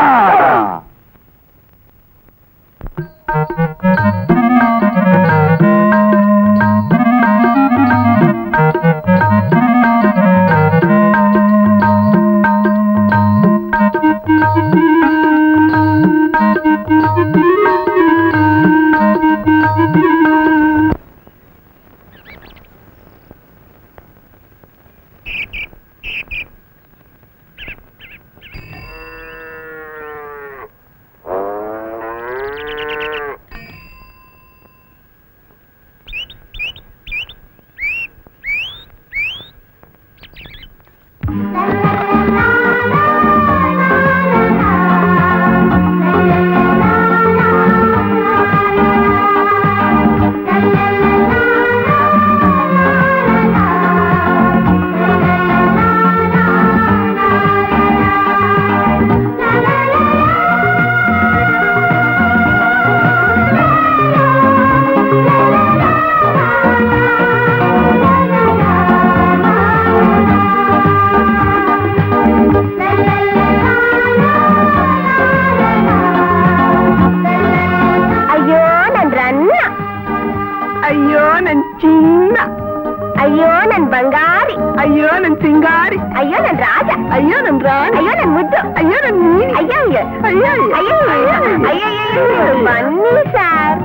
ಅಯ್ಯೋ ನನ್ ರನ್ನ ಅಯ್ಯೋ ನನ್ ಚಿನ್ನ ಅಯ್ಯೋ ನನ್ ಬಂಗಾರಿ ಅಯ್ಯೋ ನನ್ ಸಿಂಗಾರಿ ಅಯ್ಯೋ ನನ್ ರಾಜ ಅಯ್ಯೋ ನನ್ ರಾಣಿ ಅಯ್ಯೋ ನನ್ ಮುದ್ದು ಅಯ್ಯೋ ನನ್ ನೀಲಿ ಅಯ್ಯೋ ಅಯ್ಯೋ ಅಯ್ಯೋ ಅಯ್ಯೋ ಅಯ್ಯೋ ಅಯ್ಯೋ ಅಯ್ಯೋ ಬನ್ನಿ ಸರ್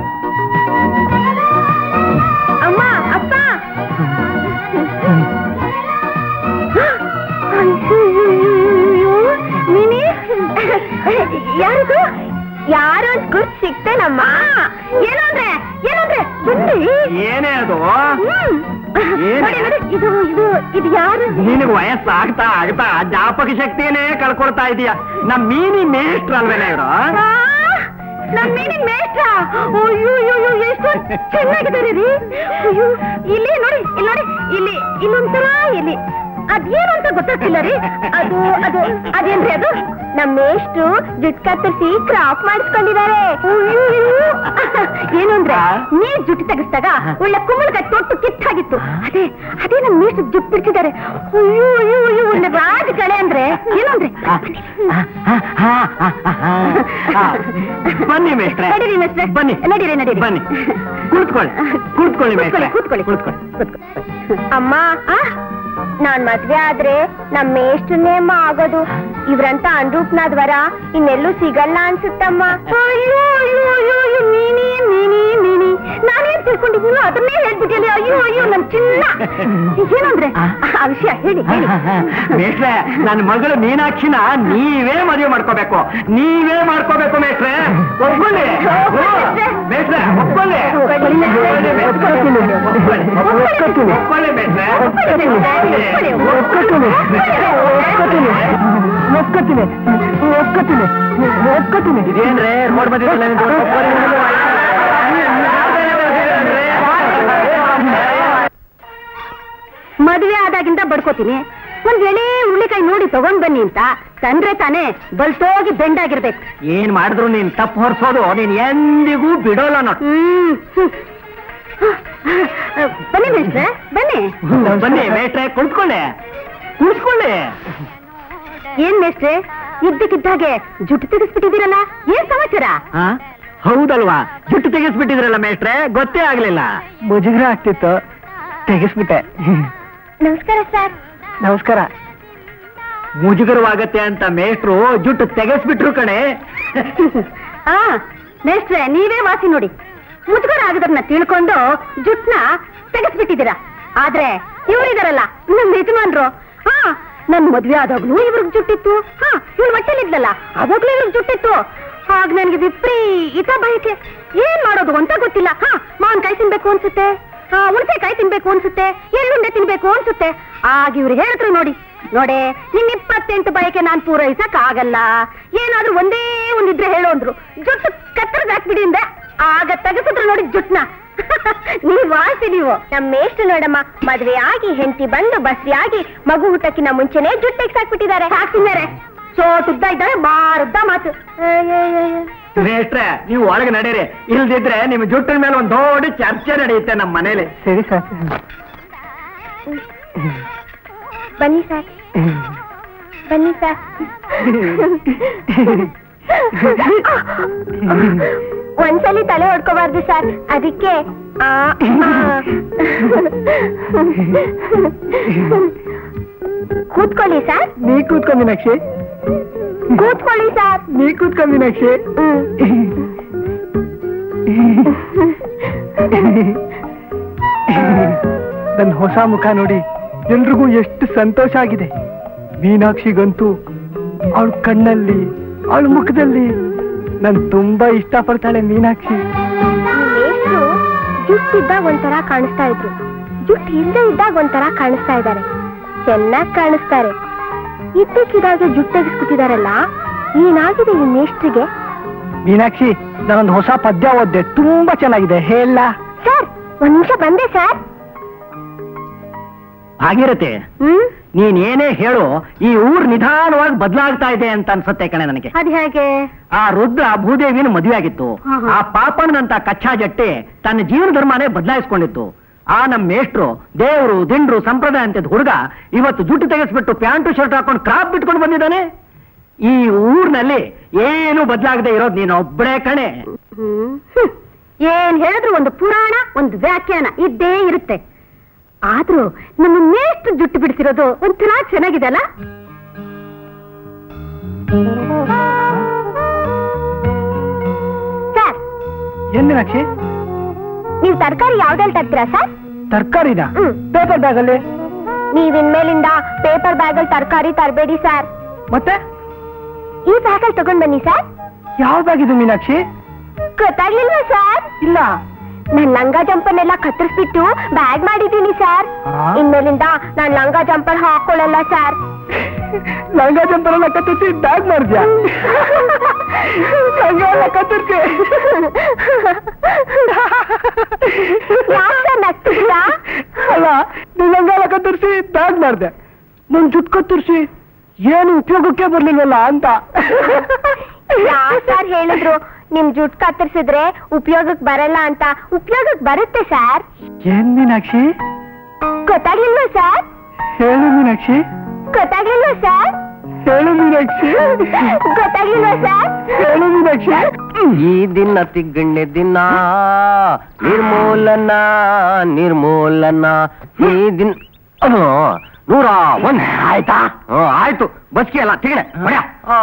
ಅಮ್ಮ ಅಪ್ಪ ಅಯ್ಯೋ, ನೀನೇ ಯಾರಿದು ಯಾರು ಅಂತ ಗುರ್ತು ಸಿಕ್ತೇನಮ್ಮ ಏನು ಅಂದ್ರೆ ಏನು ಅಂದ್ರೆ ಬನ್ನಿ ಏನೇ ಅದು ಹ್ಮ್. ಏನ್? ನೋಡಿ, ನೋಡಿ, ಇದು ಇದು ಇದು ಯಾರು ನಿನಗೆ ವಯಸ್ಸಾಗ್ತಾ ಆಗ್ತಾ ಜ್ಞಾಪಕ ಶಕ್ತಿಯೇ ಕಳ್ಕೊಳ್ತಾ ಇದೀಯ ನಮ್ ಮೀನಿ ಮೇಷ್ಟ್ರ ಅಲ್ವೇನೆ ಇವರು ಆ, ನನ್ ಮೀನಿನ ಮೇಷ್ಟ್ರ ಅಯ್ಯೋ ಅಯ್ಯೋ ಅಯ್ಯೋ, ಎಷ್ಟು ಚೆನ್ನಾಗಿದ್ದಾರೆ ರೀ ಅಯ್ಯೋ ಇಲ್ಲಿ ನೋಡಿ ಇಲ್ಲಿ ನೋಡಿ ಇಲ್ಲಿ ಇಲ್ಲೊಂಥರ ಇಲ್ಲಿ ಅದೇನು ಅಂತ ಗೊತ್ತಾಗ್ತಿಲ್ಲ ರೀ ಅದು ಅದು ಅದೇನ್ರಿ ಅದು ನಮ್ ಮೇಷ್ಟ್ರು ಜುಟ್ ಕತ್ತರಿಸಿ ಕ್ರಾಪ್ ಮಾಡಿಸ್ಕೊಂಡಿದ್ದಾರೆ ಅಯ್ಯೋ, ಅಯ್ಯೋ. ಏನು ಅಂದ್ರೆ ನೀರ್ ಜುಟ್ಟು ತೆಗಿಸ್ದಾಗ ಒಳ್ಳೆ ಕುಂಬಳಕಾಯಿ ತೊಟ್ಟು ಕಿತ್ತಾಗಿತ್ತು ಅದೇ ಅದೇ ನಮ್ ಮೇಷ್ಟ್ರು ಜುಟ್ಟು ಬಿಡ್ತಿದ್ದಾರೆ ಅಯ್ಯೋ ಅಯ್ಯೋ ಅಯ್ಯೋ ಒಳ್ಳೆ ರಾಜ ಕಳೆ ಅಂದ್ರೆ ಏನು ಅಂದ್ರೆ ಬನ್ನಿ ಮೇಷ್ಟ್ರೆ ನಡೀರಿ ಮೇಷ್ಟ್ರೆ. ಬನ್ನಿ ನಡೀರಿ, ನಡೀರಿ. ಬನ್ನಿ ಕೂತ್ಕೊಳ್ಳಿ ಕೂತ್ಕೊಳ್ಳಿ ಮೇಷ್ಟ್ರೆ ಕೂತ್ಕೊಳ್ಳಿ ಕೂತ್ಕೊಳ್ಳಿ ಅಮ್ಮ ಆ? ನಾನ್ ಮದ್ವೆ ಆದ್ರೆ ನಮ್ ಮೇಷ್ಟ್ರನ್ನೇ ಅಮ್ಮ ಆಗೋದು ಇವ್ರಂತ ಅನ್ರೂಪ್ನಾದ್ವರ ಇನ್ನೆಲ್ಲೂ ಸಿಗಲ್ಲ ಅನ್ಸುತ್ತಮ್ಮ ಅಯ್ಯೋ ಅಯ್ಯೋ ಅಯ್ಯೋ ಅಯ್ಯೋ ನೀನಿ ನೀನಿ ನೀನಿ ನಾನೇನ್ ತಿಳ್ಕೊಂಡಿದ್ದೀನೋ ಅದನ್ನೇ ಹೇಳ್ಬಿಟ್ಟಿಲ್ಲ ಅಯ್ಯೋ ಅಯ್ಯೋ ನನ್ ಚಿನ್ನ ಏನಂದ್ರೆ ಆ ವಿಷಯ ಹೇಳಿ ಹೇಳಿ ಮೇಷ್ಟ್ರೆ ನನ್ನ ಮಗಳು ಮೀನಾಕ್ಷಿನ ನೀವೇ ಮದುವೆ ಮಾಡ್ಕೋಬೇಕು ನೀವೇ ಮಾಡ್ಕೋಬೇಕು ಮೇಷ್ಟ್ರೆ ಒಪ್ಕೊಳ್ಳಿ ಹ್ಮ್. ಮೇಷ್ಟ್ರೆ ಒಪ್ಕೊಳ್ಳಿ ಒಪ್ಕೊಳ್ಳಿ ಮೇಷ್ಟ್ರೆ. ಒಪ್ಕೊಳ್ಳಿ. ಒಪ್ಕೊಳ್ಳಿ ಮೇಷ್ಟ್ರೆ ಒಪ್ಕತೀನಿ ಒಪ್ಕತೀನಿ ಒಪ್ಕತೀನಿ ಇದೇನ್ರಿ ರೋಡ್ ಬಂದಿದ್ದಲ್ಲ ಮದುವೆ ಆದಾಗಿಂದ ಬಡ್ಕೋತೀನಿ ಒಂದ್ ಎಳೆ ಹುಳ್ಳಿಕಾಯಿ ನೋಡಿ ತಗೊಂಡ್ ಬನ್ನಿ ಅಂತ ತಂದ್ರೆ ತಾನೇ ಬಲ್ತೋಗಿ ಬೆಂಡಾಗಿರ್ಬೇಕು ಏನ್ ಮಾಡಿದ್ರು ನೀನ್ ತಪ್ಪು ಹೊರ್ಸೋದು ನೀನ್ ಎಂದಿಗೂ ಬಿಡೋಲ್ಲ ನೋಡ್ ಹ್ಮ್ ಹ್ಮ್. ಬನ್ನಿ ಮೇಷ್ಟ್ರೆ ಬನ್ನಿ ಬನ್ನಿ ಮೇಷ್ಟ್ರೆ ಕುಳಿತುಕೊಳ್ಳಿ ಕುಳಿತುಕೊಳ್ಳಿ ಏನ್ ಮೇಷ್ಟ್ರೆ ಇದ್ದಕ್ಕಿದ್ದಾಗೆ ಜುಟ್ಟು ತೆಗೆಸ್ಬಿಟ್ಟಿದ್ದೀರಲ್ಲ ಏನ್ ಸಮಾಚಾರ ಹಾ ಹೌದಲ್ವಾ ಜುಟ್ಟು ತೆಗೆಸ್ಬಿಟ್ಟಿದ್ರಲ್ಲ ಮೇಷ್ಟ್ರೆ ಗೊತ್ತೇ ಆಗ್ಲಿಲ್ಲ ಮುಜುಗರ ಆಗ್ತಿತ್ತು ತೆಗಿಸ್ಬಿಟ್ಟೆ ನಮಸ್ಕಾರ ಸರ್ ನಮಸ್ಕಾರ ಮುಜುಗರವಾಗತ್ತೆ ಅಂತ ಮೇಷ್ಟ್ರು ಜುಟ್ಟು ತೆಗೆಸ್ಬಿಟ್ರು ಕಣೆ ಆ ಮೇಷ್ಟ್ರೆ ನೀವೇ ವಾಸಿ ನೋಡಿ ಮುಜುಗರ ಆಗದನ್ನ ತಿಳ್ಕೊಂಡು ಜುಟ್ನ ತೆಗೆಸ್ಬಿಟ್ಟಿದ್ದೀರಾ ಆದ್ರೆ ಇವರಿದಾರಲ್ಲ ನಮ್ ಯಜಮಾನ್ರು ಹಾ ನನ್ ಮದ್ವೆ ಆದಾಗ್ಲೂ ಇವ್ರಿಗೆ ಜುಟ್ಟಿತ್ತು ಹಾ ಇವ್ರು ಮಟ್ಟಲಿದ್ಲಲ್ಲ ಅವಾಗ್ಲೂ ಇವ್ರಿಗೆ ಜುಟ್ಟಿತ್ತು ಆಗ ನನ್ಗೆ ವಿಪರೀತ ಬಯಕೆ ಏನ್ ಮಾಡೋದು ಅಂತ ಗೊತ್ತಿಲ್ಲ ಹಾ ಮಾವಿನಕಾಯಿ ತಿನ್ಬೇಕು ಅನ್ಸುತ್ತೆ ಹಾ ಹುಣಸೆ ಕಾಯಿ ತಿನ್ಬೇಕು ಅನ್ಸುತ್ತೆ ಎಳ್ಳುಂಡೆ ತಿನ್ಬೇಕು ಅನ್ಸುತ್ತೆ ಆಗ ಇವ್ರು ಹೇಳಿದ್ರು ನೋಡಿ ನೋಡೆ ನಿನ್ ಇಪ್ಪತ್ತೆಂಟು ಬಯಕೆ ನಾನ್ ಪೂರೈಸಕ್ ಆಗಲ್ಲ ಏನಾದ್ರೂ ಒಂದೇ ಒಂದಿದ್ರೆ ಹೇಳು ಅಂದ್ರು ಜುಟ್ಟು ಕತ್ತರ್ದ್ ಹಾಕ್ಬಿಡಿ ಅಂದೆ ಆಗ ತೆಗೆಸಿದ್ರು ನೋಡಿ ಜುಟ್ನ ನೀವ್ ವಾಸಿ ನೀವು ನಮ್ಮ ಮೇಷ್ಟ್ರು ನೋಡಮ್ಮ ಮದ್ವೆ ಆಗಿ ಹೆಂಡತಿ ಬಂದು ಬಸ್ರಿ ಆಗಿ ಮಗು ಹುಟ್ಟಕ್ಕಿನ ಮುಂಚೆನೆ ಜುಟ್ಟು ಹಾಕ್ಬಿಟ್ಟಿದ್ದಾರೆ ಹಾಕ್ತಿದ್ದಾರೆ ಸೋತುದ್ದ ಇದ್ದಾರೆ ಬಾರುದ್ದ ಮಾತು ಮೇಷ್ಟ್ರೆ ನೀವು ಒಳಗೆ ನಡೀರಿ ಇಲ್ದಿದ್ರೆ ನಿಮ್ ಜುಟ್ಟಿನ ಮೇಲೆ ಒಂದ್ ದೊಡ್ಡ ಚರ್ಚೆ ನಡೆಯುತ್ತೆ ನಮ್ಮ ಮನೇಲಿ ಸರಿ ಸರ್ ಬನ್ನಿ ಸರ್ ಬನ್ನಿ ಸರ್ ಒಂದ್ಸಲಿ ತಲೆ ಹೊಡ್ಕೋಬಾರ್ದು ಸರ್ ಅದಕ್ಕೆ ಆ, ಆ. ಕೂತ್ಕೊಳ್ಳಿ ಸರ್ ನೀ ಕೂತ್ಕೊಂಡ್ ಮೀನಾಕ್ಷಿ ಕೂತ್ಕೊಳ್ಳಿ ಸರ್ ನೀ ಕೂತ್ಕೊಂಡ್ ಮೀನಾಕ್ಷಿ ನನ್ನ ಹೊಸ ಮುಖ ನೋಡಿ ಎಲ್ರಿಗೂ ಎಷ್ಟು ಸಂತೋಷ ಆಗಿದೆ ಮೀನಾಕ್ಷಿಗಂತೂ ಅವಳ ಕಣ್ಣಲ್ಲಿ ಅವಳ ಮುಖದಲ್ಲಿ ನನ್ ತುಂಬಾ ಇಷ್ಟಪಡ್ತಾಳೆ ಮೀನಾಕ್ಷಿ ಮೇಷ್ಟ್ರು ಜುಟ್ಟಿದ್ದಾಗ ಒಂಥರ ಕಾಣಿಸ್ತಾ ಇದ್ರು ಜುಟ್ಟು ಇಲ್ಲದೆ ಇದ್ದಾಗ ಒಂಥರ ಕಾಣಿಸ್ತಾ ಇದ್ದಾರೆ ಚೆನ್ನಾಗಿ ಕಾಣಿಸ್ತಾರೆ ಇದ್ದಕ್ಕಿದ್ದಾಗೆ ಜುಟ್ಟು ತೆಗೆಸ್ಬಿಟ್ಟಿದಾರಲ್ಲ ಏನಾಗಿದೆ ಈ ಮೇಷ್ಟ್ರಿಗೆ ಮೀನಾಕ್ಷಿ ನಾನೊಂದು ಹೊಸ ಪದ್ಯ ಓದ್ದೆ ತುಂಬಾ ಚೆನ್ನಾಗಿದೆ ಹೇಳ ಸರ್ ಒಂದ್ ನಿಮಿಷ ಬಂದೆ ಸರ್ ಆಗಿರತ್ತೆ ಹ್ಮ್ ನೀನ್ ಏನೇ ಹೇಳು ಈ ಊರ್ ನಿಧಾನವಾಗಿ ಬದಲಾಗ್ತಾ ಇದೆ ಅಂತ ಅನ್ಸುತ್ತೆ ಕಣೆ ನನಗೆ ಅದ್ ಹೇಗೆ ಆ ರುದ್ರ ಭೂದೇವಿನ ಮದುವೆ ಆಗಿತ್ತು ಹಾ, ಹಾ. ಆ ಪಾಪಣ್ಣನಂತ ಕಚ್ಚಾ ಜಟ್ಟೆ ತನ್ನ ಜೀವನ ಧರ್ಮನೇ ಬದಲಾಯಿಸ್ಕೊಂಡಿತ್ತು ಆ ನಮ್ ಮೇಷ್ಟ್ರು ದೇವ್ರು ದಿಂಡ್ರು ಸಂಪ್ರದಾಯ ಅಂತ ಹುಡುಗ ಇವತ್ತು ಜುಟ್ಟು ತೆಗೆಸ್ಬಿಟ್ಟು ಪ್ಯಾಂಟು ಶರ್ಟ್ ಹಾಕೊಂಡು ಕ್ರಾಪ್ ಬಿಟ್ಕೊಂಡು ಬಂದಿದ್ದಾನೆ ಈ ಊರ್ನಲ್ಲಿ ಏನು ಬದಲಾಗದೆ ಇರೋದು ನೀನು ಒಬ್ಬಳೇ ಕಣೆ ಹ್ಮ್. ಹ್ಮ್. ಏನ್ ಹೇಳಿದ್ರು ಒಂದು ಪುರಾಣ ಒಂದು ವ್ಯಾಖ್ಯಾನ ಇದ್ದೇ ಇರುತ್ತೆ ಆದ್ರೂ ನಮ್ಮ ಮೇಷ್ಟು ಜುಟ್ಟು ಬಿಡಿಸಿರೋದು ಒಂಥರ ಚೆನ್ನಾಗಿದೆ ಅಲ್ಲ ಸರ್ ಏನ್ ಮೀನಾಕ್ಷಿ ನೀವು ತರಕಾರಿ ಯಾವ್ದ್ರಲ್ಲಿ ತರ್ತೀರಾ ಸರ್ ತರ್ಕಾರಿನ ಹ್ಮ್. ಪೇಪರ್ ಬ್ಯಾಗ್ ಅಲ್ಲಿ ನೀವ್ ಇನ್ಮೇಲಿಂದ ಪೇಪರ್ ಬ್ಯಾಗಲ್ಲಿ ತರಕಾರಿ ತರಬೇಡಿ ಸರ್ ಮತ್ತೆ ಈ ಬ್ಯಾಗಲ್ಲಿ ತಗೊಂಡ್ ಬನ್ನಿ ಸರ್ ಯಾವ ಬ್ಯಾಗ್ ಇದು ಮೀನಾಕ್ಷಿ ಗೊತ್ತಾಗ್ಲಿಲ್ವಾ ಸರ್ ಇಲ್ಲ ನಾನ್ ಲಂಗ ಜಂಪರ್ನೆಲ್ಲ ಕತ್ತರಿಸ್ಬಿಟ್ಟು ಬ್ಯಾಗ್ ಮಾಡಿದ್ದೀನಿ ಸರ್ ಆ? ಇನ್ಮೇಲಿಂದ ನಾನ್ ಲಂಗ ಜಂಪರ್ ಹಾಕೊಳ್ಳಲ್ಲ ಸರ್ ಲಂಗ ಜಂಪರ್ ಎಲ್ಲ ಕತ್ತಿಸಿ ಬ್ಯಾಗ್ ಮಾಡಿದ್ಯಾ ಲಂಗ ಎಲ್ಲ ಕತ್ತರಿಸಿ ಯಾಕ್ ಸರ್ ನಗ್ತಿದ್ದೀರಾ ಅಲ್ಲ ನೀನ್ ಲಂಗ ಎಲ್ಲ ಕತ್ತರಿಸಿ ಬ್ಯಾಗ್ ಮಾಡಿದೆ ನನ್ ಜುಟ್ ಕತ್ತರಿಸಿ ಏನು ಉಪಯೋಗಕ್ಕೆ ಬರ್ಲಿಲ್ವಲ್ಲ ಅಂತ ಯಾರ್ ಸರ್ ಹೇಳಿದ್ರು ನಿಮ್ ಜುಟ್ ಕತ್ತರಿಸಿದ್ರೆ ಉಪಯೋಗಕ್ ಬರಲ್ಲ ಅಂತ ಉಪಯೋಗಕ್ ಬರುತ್ತೆ ಸರ್ ಏನ್ ಮೀನಾಕ್ಷಿ ಗೊತ್ತಾಗ್ಲಿಲ್ವಾ ಸರ್ ಹೇಳು ಮೀನಾಕ್ಷಿ ಗೊತ್ತಾಗ್ಲಿಲ್ವಾ ಸರ್ ಹೇಳು ಮೀನಾಕ್ಷಿ ಗೊತ್ತಾಗ್ಲಿಲ್ವಾ ಸರ್ ಹೇಳು ಮೀನಾಕ್ಷಿ ಈ ದಿನ ತಿಗ್ಗಣ್ಣೆ ದಿನ ನಿರ್ಮೂಲನ ನಿರ್ಮೂಲನ ಈ ದಿನ ಅಹ್, ನೂರ ಒಂದ್ ಆಯ್ತಾ ಹ್ಮ್, ಆಯ್ತು ಬಸ್ಗೆ ಅಲ್ಲ ತಿಗಣೆ ಹೊಡ್ಯ.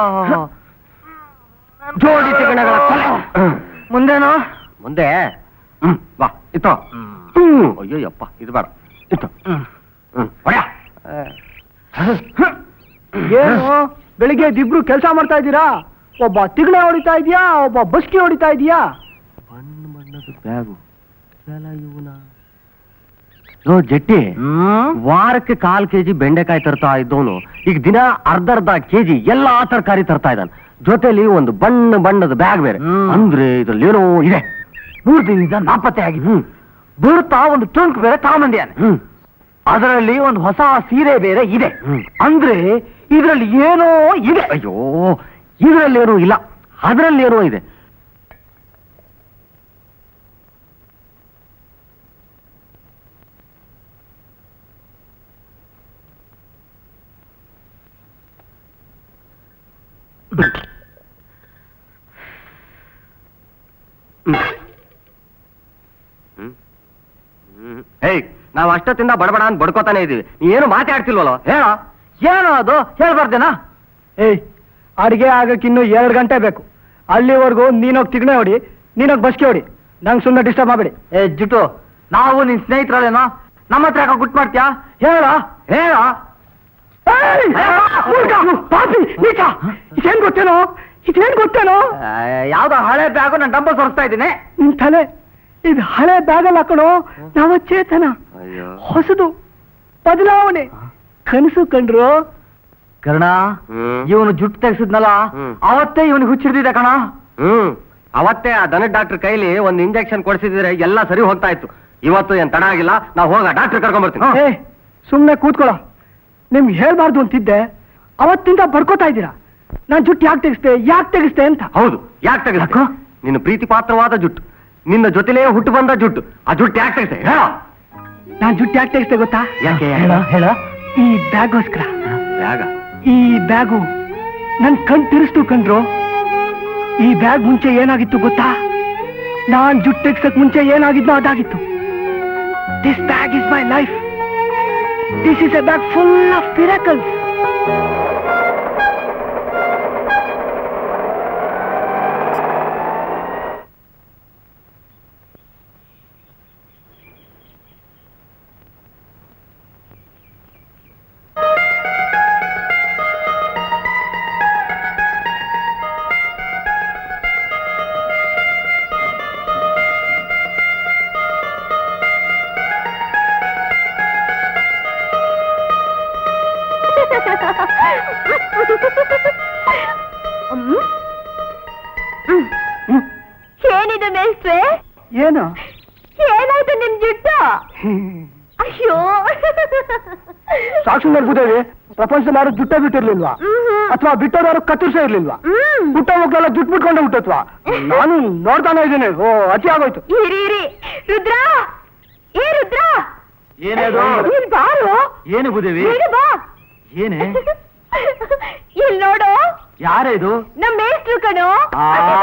ಜೋಡಿ ತಿಗಣೆಗಳ ಕೊಲೆ. ಹ್ಮ್. ಮುಂದೇನು ಮುಂದೆ ಹ್ಮ್ ಬಾ ಇತ್ತು ಹ್ಮ್ ಅಯ್ಯೋಯಪ್ಪ ಇದು ಬೇಡ ಇತ್ತು ಹ್ಮ್ ಹೊಡ್ಯ. ಏನು ಬೆಳಿಗ್ಗೆ ಇಬ್ರು ಕೆಲಸ ಮಾಡ್ತಾ ಇದ್ದೀರಾ ಒಬ್ಬ ತಿಗಣೆ ಹೊಡಿತಾ ಇದೀಯಾ ಒಬ್ಬ ಬಸ್ಕಿ ಹೊಡಿತಾ ಇದೀಯಾ ಬಣ್ಣ ಬಣ್ಣದ ಬ್ಯಾಗು ಎಲ್ಲ ಇವನ ಲೋ ಜಟ್ಟಿ ವಾರಕ್ಕೆ ಕಾಲ್ ಕೆಜಿ ಬೆಂಡೆಕಾಯಿ ತರ್ತಾ ಇದ್ದವನು ಈಗ ದಿನ ಅರ್ಧ ಅರ್ಧ ಕೆಜಿ ಎಲ್ಲಾ ತರಕಾರಿ ತರ್ತಾ ಇದ್ದಾನೆ ಜೊತೆಲಿ ಒಂದು ಬಣ್ಣ ಬಣ್ಣದ ಬ್ಯಾಗ್ ಬೇರೆ ಹ್ಮ್. ಅಂದ್ರೆ ಇದ್ರಲ್ಲಿ ಏನೋ ಇದೆ ಮೂರ್ ದಿನದಿಂದ ನಾಪತ್ತೆ ಆಗಿದೆ ಹ್ಮ್ ಬೀಳ್ತಾ ಒಂದು ಟ್ರಂಕ್ ಬೇರೆ ತಗೊಂಬಂದಿಯಾನೆ ಹ್ಮ್ ಅದರಲ್ಲಿ ಒಂದು ಹೊಸ ಸೀರೆ ಬೇರೆ ಇದೆ ಹ್ಮ್. ಅಂದ್ರೆ ಇದರಲ್ಲಿ ಏನೋ ಇದೆ ಅಯ್ಯೋ ಇದರಲ್ಲೇನೂ ಇಲ್ಲ ಅದರಲ್ಲೇನೋ ಇದೆ ಏಯ್ ನಾವ್ ಅಷ್ಟೊತ್ತಿಂದ ಬಡಬಡ ಅಂತ ಬಡ್ಕೋತಾನೆ ಇದೀವಿ ನೀ ಏನು ಮಾತಾಡ್ತಿಲ್ವಲ್ಲ ಹೇಳ ಏನೋ ಅದು ಹೇಳ್ಬಾರ್ದೇನಾ ಏಯ್ ಅಡಿಗೆ ಆಗಕ್ಕೆ ಇನ್ನು ಎರಡು ಗಂಟೆ ಬೇಕು ಅಲ್ಲಿವರೆಗೂ ನೀನೋಗಿ ತಿಗಣೆ ಹೊಡಿ ನೀನೋಗಿ ಬಸ್ಗೆ ಹೊಡಿ ನಂಗೆ ಸುಮ್ಮನೆ ಡಿಸ್ಟರ್ಬ್ ಮಾಡಬೇಡಿ ಏ ಜುಟ್ಟು ನಾವು ನಿನ್ ಸ್ನೇಹಿತರಲ್ಲೇನೋ ನಮ್ಮ ಹತ್ರ ಯಾಕೆ ಗುಟ್ ಮಾಡ್ತೀಯಾ ಹೇಳ ಹೇಳ ಇದೇನ್ ಗೊತ್ತೇನೋ ಇದೇನ್ ಗೊತ್ತೇನೋ ಯಾವ್ದೋ ಹಳೆ ಬ್ಯಾಗು ನಾನು ಡಂಬಲ್ ಸೊರಿಸ್ತಾ ಇದ್ದೀನಿ ನಿನ್ ತಲೆ ಇದು ಹಳೆ ಬ್ಯಾಗಲ್ಲಿ ಹಾಕೋಣ ನವಚೇತನ ಅಯ್ಯೋ ಹೊಸದು ಬದಲಾವಣೆ ಕನಸು ಕಂಡ್ರು ಕರ್ಣ ಹ್ಮ್. ಇವನು ಜುಟ್ಟು ತೆಗ್ಸಿದ್ನಲ್ಲ ಹ್ಮ್. ಅವತ್ತೇ ಇವನಿಗೆ ಹುಚ್ಚಿಡ್ದಿದೆ ಕಣ ಹ್ಮ್ ಅವತ್ತೇ ಆ ದನದ ಡಾಕ್ಟರ್ ಕೈಲಿ ಒಂದು ಇಂಜೆಕ್ಷನ್ ಕೊಡಿಸಿದ್ರೆ ಎಲ್ಲ ಸರಿ ಹೋಗ್ತಾ ಇತ್ತು ಇವತ್ತು ಏನ್ ತಡ ಆಗಿಲ್ಲ ನಾವು ಹೋಗ ಡಾಕ್ಟರ್ ಕರ್ಕೊಂಡ್ ಬರ್ತೀನಿ ಏ ಸುಮ್ನೆ ಕೂತ್ಕೊಳ್ಳೋ ನಿಮ್ಗೆ ಹೇಳ್ಬಾರ್ದು ಅಂತಿದ್ದೆ ಅವತ್ತಿಂದ ಬಡ್ಕೋತಾ ಇದ್ದೀರಾ ನಾನ್ ಜುಟ್ಟು ಯಾಕೆ ತೆಗಿಸ್ದೆ ಯಾಕೆ ತೆಗಿಸ್ದೆ ಅಂತ ಹೌದು ಯಾಕೆ ತೆಗೆದಕ್ಕ ನಿನ್ನ ಪ್ರೀತಿ ಪಾತ್ರವಾದ ಜುಟ್ಟು ನಿನ್ನ ಜೊತೆಲೇ ಹುಟ್ಟು ಬಂದ ಜುಟ್ಟು ಆ ಜುಟ್ಟು ಯಾಕೆ ತೆಗೆದೆ ಹೇಳ ನಾನ್ ಜುಟ್ಟು ಯಾಕೆ ತೆಗಿಸ್ದೆ ಗೊತ್ತಾ ಯಾಕೆ ಹೇಳ ಹೇಳ ಈ ಬ್ಯಾಗೋಸ್ಕರ ಯಾಗ ಈ ಬ್ಯಾಗು ನನ್ ಕಣ್ ತಿರ್ಸ್ತು ಕಂಡ್ರು ಈ ಬ್ಯಾಗ್ ಮುಂಚೆ ಏನಾಗಿತ್ತು ಗೊತ್ತಾ ನಾನ್ ಜುಟ್ಟು ತೆಗ್ಸಕ್ ಮುಂಚೆ ಏನಾಗಿದ್ನೋ ಅದಾಗಿತ್ತು this bag is my life this is a bag full of miracles ಏನಿದೆ ಮೇಸ್ಟ್ರೆ ಏನು ಏನಾಯ್ತು ನಿಮ್ ಜುಟ್ಟು ಅಯ್ಯೋ ಸಾಕ್ಷಿ ಭೂದೇವಿ ಪ್ರಪಂಚದಲ್ಲಿ ಯಾರು ಜುಟ್ಟ ಬಿಟ್ಟಿರ್ಲಿಲ್ವಾ ಅಥವಾ ಬಿಟ್ಟೋದಾರು ಕತ್ತರಿಸೇ ಇರ್ಲಿಲ್ವಾ ಹ್ಮ್ ಹುಟ್ಟ ಹೋಗ್ಲೆಲ್ಲ ಜುಟ್ ಬಿಟ್ಕೊಂಡೆ ಹುಟ್ಟತ್ವಾ ನಾನು ನೋಡ್ತಾನೆ ಇದ್ದೀನಿ ಓ ಅತಿ ಆಗೋಯ್ತು ಇರಿ ಇರಿ ರುದ್ರ ಏ ರುದ್ರ ಏನೇದು ಇಲ್ಲಿ ಬಾರು ಏನು ಬುದೇವಿ ಬೇಗ ಬಾ ಏನೇ ಇಲ್ಲಿ ನೋಡು ಯಾರೇ ಇದು ನಮ್ಮ ಮೇಷ್ಟ್ರು ಕಣೋ ಆ?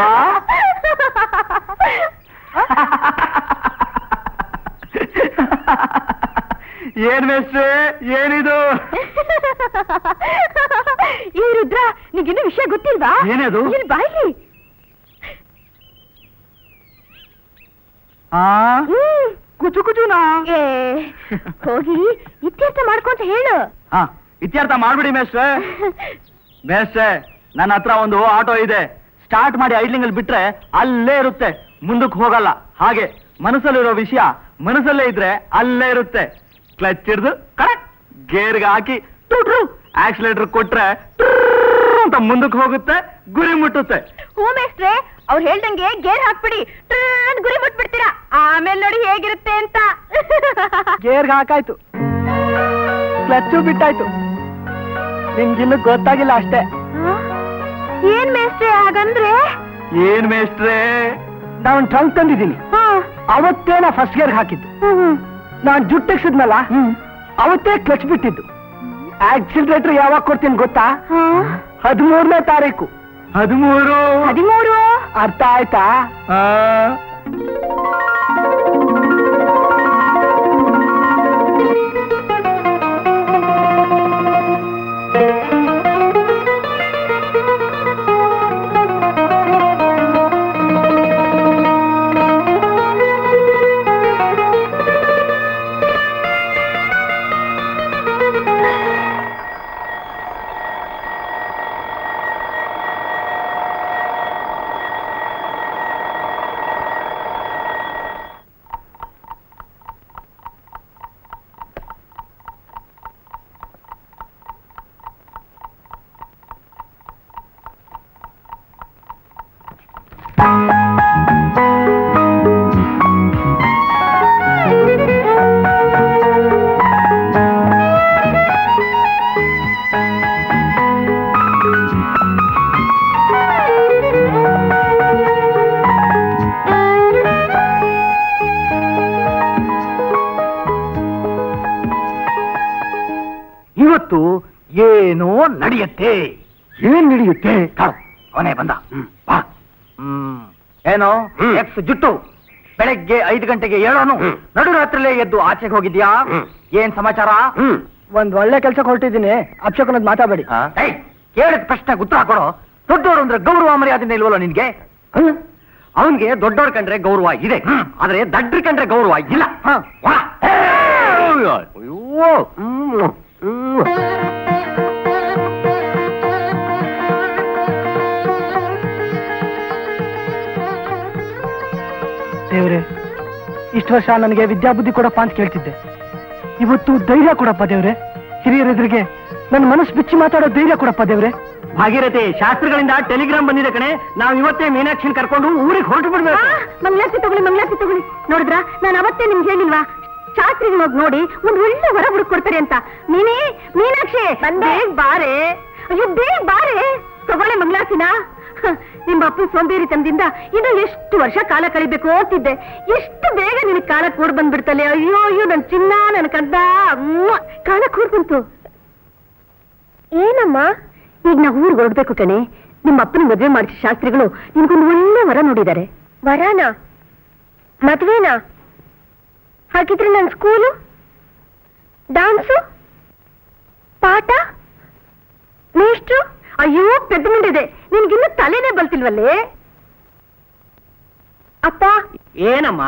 ಏನ್ ಮೇಸ್ಟ್ರೆ ಏನಿದು ಈ ರುದ್ರ ನಿಗಿನ್ನೂ ವಿಷಯ ಗೊತ್ತಿಲ್ವಾ ಏನದು? ಇಲ್ಲಿ ಬಾಯ್ಲಿ ಆ ಹ್ಮ್ ಕುಚು ಕುಚುನಾ ಏ ಹೋಗಿ ಇತ್ಯರ್ಥ ಮಾಡ್ಕೊಂತ ಹೇಳು ಹಾ ಇತ್ಯರ್ಥ ಮಾಡ್ಬಿಡಿ ಮೇಸ್ಟ್ರೆ ಮೇಸ್ಟ್ರೆ ನನ್ನ ಹತ್ರ ಒಂದು ಆಟೋ ಇದೆ ಸ್ಟಾರ್ಟ್ ಮಾಡಿ ಐಡ್ಲಿಂಗ್ ಅಲ್ಲಿ ಬಿಟ್ರೆ ಅಲ್ಲೇ ಇರುತ್ತೆ ಮುಂದಕ್ಕೆ ಹೋಗಲ್ಲ ಹಾಗೆ ಮನಸ್ಸಲ್ಲಿರೋ ವಿಷಯ ಮನಸ್ಸಲ್ಲೇ ಇದ್ರೆ ಅಲ್ಲೇ ಇರುತ್ತೆ ಕ್ಲಚ್ ಹಿಡ್ದು ಕರೆಕ್ಟ್ ಗೇರ್ಗೆ ಹಾಕಿ ಆಕ್ಸಿಲೇಟರ್ ಕೊಟ್ರೆ ಟ್ರೂ ಅಂತ ಮುಂದಕ್ಕೆ ಹೋಗುತ್ತೆ ಗುರಿ ಮುಟ್ಟುತ್ತೆ ಹ್ಞೂ ಮೇಸ್ಟ್ರೆ ಅವ್ರು ಹೇಳ್ದಂಗೆ ಗೇರ್ ಹಾಕ್ಬಿಡಿ ಟ್ರರ್ ಅಂತ ಗುರಿ ಮುಟ್ಬಿಡ್ತೀರಾ ಆಮೇಲೆ ನೋಡಿ ಹೇಗಿರುತ್ತೆ ಅಂತ ಗೇರ್ಗೆ ಹಾಕಾಯ್ತು ಕ್ಲಚ್ಚು ಬಿಟ್ಟಾಯ್ತು ನಿಮ್ಗಿನ್ನು ಗೊತ್ತಾಗಿಲ್ಲ ಅಷ್ಟೇ ಆ? ಏನ್ ಮೇಸ್ಟ್ರೆ ಹಾಗಂದ್ರೆ ಏನ್ ಮೇಸ್ಟ್ರೆ ನಾನು ಟ್ರಂಕ್ ತಂದಿದ್ದೀನಿ ಹಾ ಅವತ್ತೇ ನಾ ಫಸ್ಟ್ ಗೇರ್ ಹಾಕಿದ್ದು ಹ್ಮ್ ಹ್ಮ್ ನಾನ್ ಜುಟ್ಟಿಕ್ಸಿದ್ನಲ್ಲ ಅವತ್ತೇ ಕ್ಲಚ್ ಬಿಟ್ಟಿದ್ದು ಆಕ್ಸಿಲರೇಟರ್ ಯಾವಾಗ ಕೊಡ್ತೀನಿ ಗೊತ್ತಾ ಹಾ? ಹದಿಮೂರನೇ ತಾರೀಕು ಹದಿಮೂರು ಹದಿಮೂರು ಅರ್ಥ ಆಯ್ತಾ ಇವತ್ತು ಏನೋ ನಡೆಯುತ್ತೆ ಏನ್ ನಡೆಯುತ್ತೆ ಅವನೇ ಬಂದ ಬಾ. ಹ್ಮ್ ಏನು ಹ್ಮ್. ಎಕ್ಸ್ ಜುಟ್ಟು ಬೆಳಗ್ಗೆ ಐದು ಗಂಟೆಗೆ ಏಳೋನು ಹ್ಮ್. ನಡುರಾತ್ರಿಲೇ ಎದ್ದು ಆಚೆಗೆ ಹೋಗಿದ್ಯಾ ಹ್ಮ್. ಏನ್ ಸಮಾಚಾರ ಹ್ಮ್ ಒಂದ್ ಒಳ್ಳೆ ಕೆಲ್ಸಕ್ಕೆ ಹೊರಟಿದ್ದೀನಿ ಅಪ್ಶಕನದ್ ಮಾತಾಡಬೇಡಿ ಹಾ? ಏಯ್, ಕೇಳಿದ ಪ್ರಶ್ನೆಗೆ ಉತ್ತರ ಕೊಡು ದೊಡ್ಡವರು ಅಂದ್ರೆ ಗೌರವ ಮರ್ಯಾದೆ ಇಲ್ವಲ್ಲ ನಿನ್ಗೆ ಅವನ್ಗೆ ದೊಡ್ಡವ್ರ ಕಂಡ್ರೆ ಗೌರವ ಇದೆ ಹ್ಮ್. ಆದ್ರೆ ದಡ್ಡ್ರ ಕಂಡ್ರೆ ಗೌರವ ಇಲ್ಲ ಹ. ವಾ. ಅಯ್ಯೋ ಹ್ಮ್. ಹ್ಮ್. ದೇವ್ರೆ ಇಷ್ಟು ವರ್ಷ ನನಗೆ ವಿದ್ಯಾಬುದ್ಧಿ ಕೊಡಪ್ಪ ಅಂತ ಕೇಳ್ತಿದ್ದೆ ಇವತ್ತು ಧೈರ್ಯ ಕೊಡಪ್ಪ ದೇವ್ರೆ ಹಿರಿಯರೆದುರಿಗೆ ನನ್ನ ಮನಸ್ಸು ಬಿಚ್ಚಿ ಮಾತಾಡೋ ಧೈರ್ಯ ಕೊಡಪ್ಪ ದೇವ್ರೆ ಭಾಗೀರಥಿ ಶಾಸ್ತ್ರಿಗಳಿಂದ ಟೆಲಿಗ್ರಾಮ್ ಬಂದಿದೆ ಕಣೆ ನಾವು ಇವತ್ತೇ ಮೀನಾಕ್ಷಿನ ಕರ್ಕೊಂಡು ಊರಿಗೆ ಹೊರಟು ಬಿಡ್ಬೇಕು ಮಂಗಳಾರತಿ ತಗೊಳ್ಳಿ ಮಂಗಳಾರತಿ ತಗೊಳ್ಳಿ ನೋಡಿದ್ರ ನಾನು ಅವತ್ತೇ ನಿಮ್ಗೆ ಹೇಳಿಲ್ವಾ ಶಾಸ್ತ್ರಿಗೆ ಹೋಗಿ ನೋಡಿ ಒಂದ್ ಒಳ್ಳೆ ವರ ಹುಡುಕ್ ಕೊಡ್ತಾರೆ ಅಂತ ನೀನೇ ಮೀನಾಕ್ಷಿ ಬೇಗ ಬಾರೆ ಅಯ್ಯೋ ಬೇಗ ಬಾರೆ ತಗೊಳ್ಳೆ ಮಂಗಳಾರತಿನ ಹ, ನಿಮ್ಮ ಅಪ್ಪ ಸೋಂಬೇರಿ ತಂದಿಂದ ಇನ್ನು ಎಷ್ಟು ವರ್ಷ ಕಾಲ ಕಳಿಬೇಕು ಅಂತಿದ್ದೆ ಎಷ್ಟು ಬೇಗ ನಿನ್ ಕಾಲ ಕೂಡ್ ಬಂದ್ಬಿಡ್ತಲೆ ಅಯ್ಯೋ ಅಯ್ಯೋ ನನ್ ಚಿನ್ನ ನನ್ ಕಂದ ಅವ್ವ, ಕಾಲ ಕೂಡ್ ಬಂತು ಏನಮ್ಮ ಈಗ ನಾವು ಊರಿಗೆ ಹೊರಡ್ಬೇಕು ಕಣೆ ನಿಮ್ಮ ಅಪ್ಪನ ಮದುವೆ ಮಾಡಿದ ಶಾಸ್ತ್ರಿಗಳು ನಿನ್ಗೊಂದು ಒಳ್ಳೆ ವರ ನೋಡಿದ್ದಾರೆ ವರಾನ ಮದ್ವೆನಾ ಹಾಗಿದ್ರೆ ನನ್ನ ಸ್ಕೂಲು ಡಾನ್ಸು ಪಾಠ ಮೇಷ್ಟ್ರು ಅಯ್ಯೋ ಪೆದ್ದ ಮುಂಡಿದೆ ನಿನ್ಗಿನ್ನೂ ತಲೆನೇ ಬಲ್ತಿಲ್ವಲ್ಲೇ ಅಪ್ಪ ಏನಮ್ಮ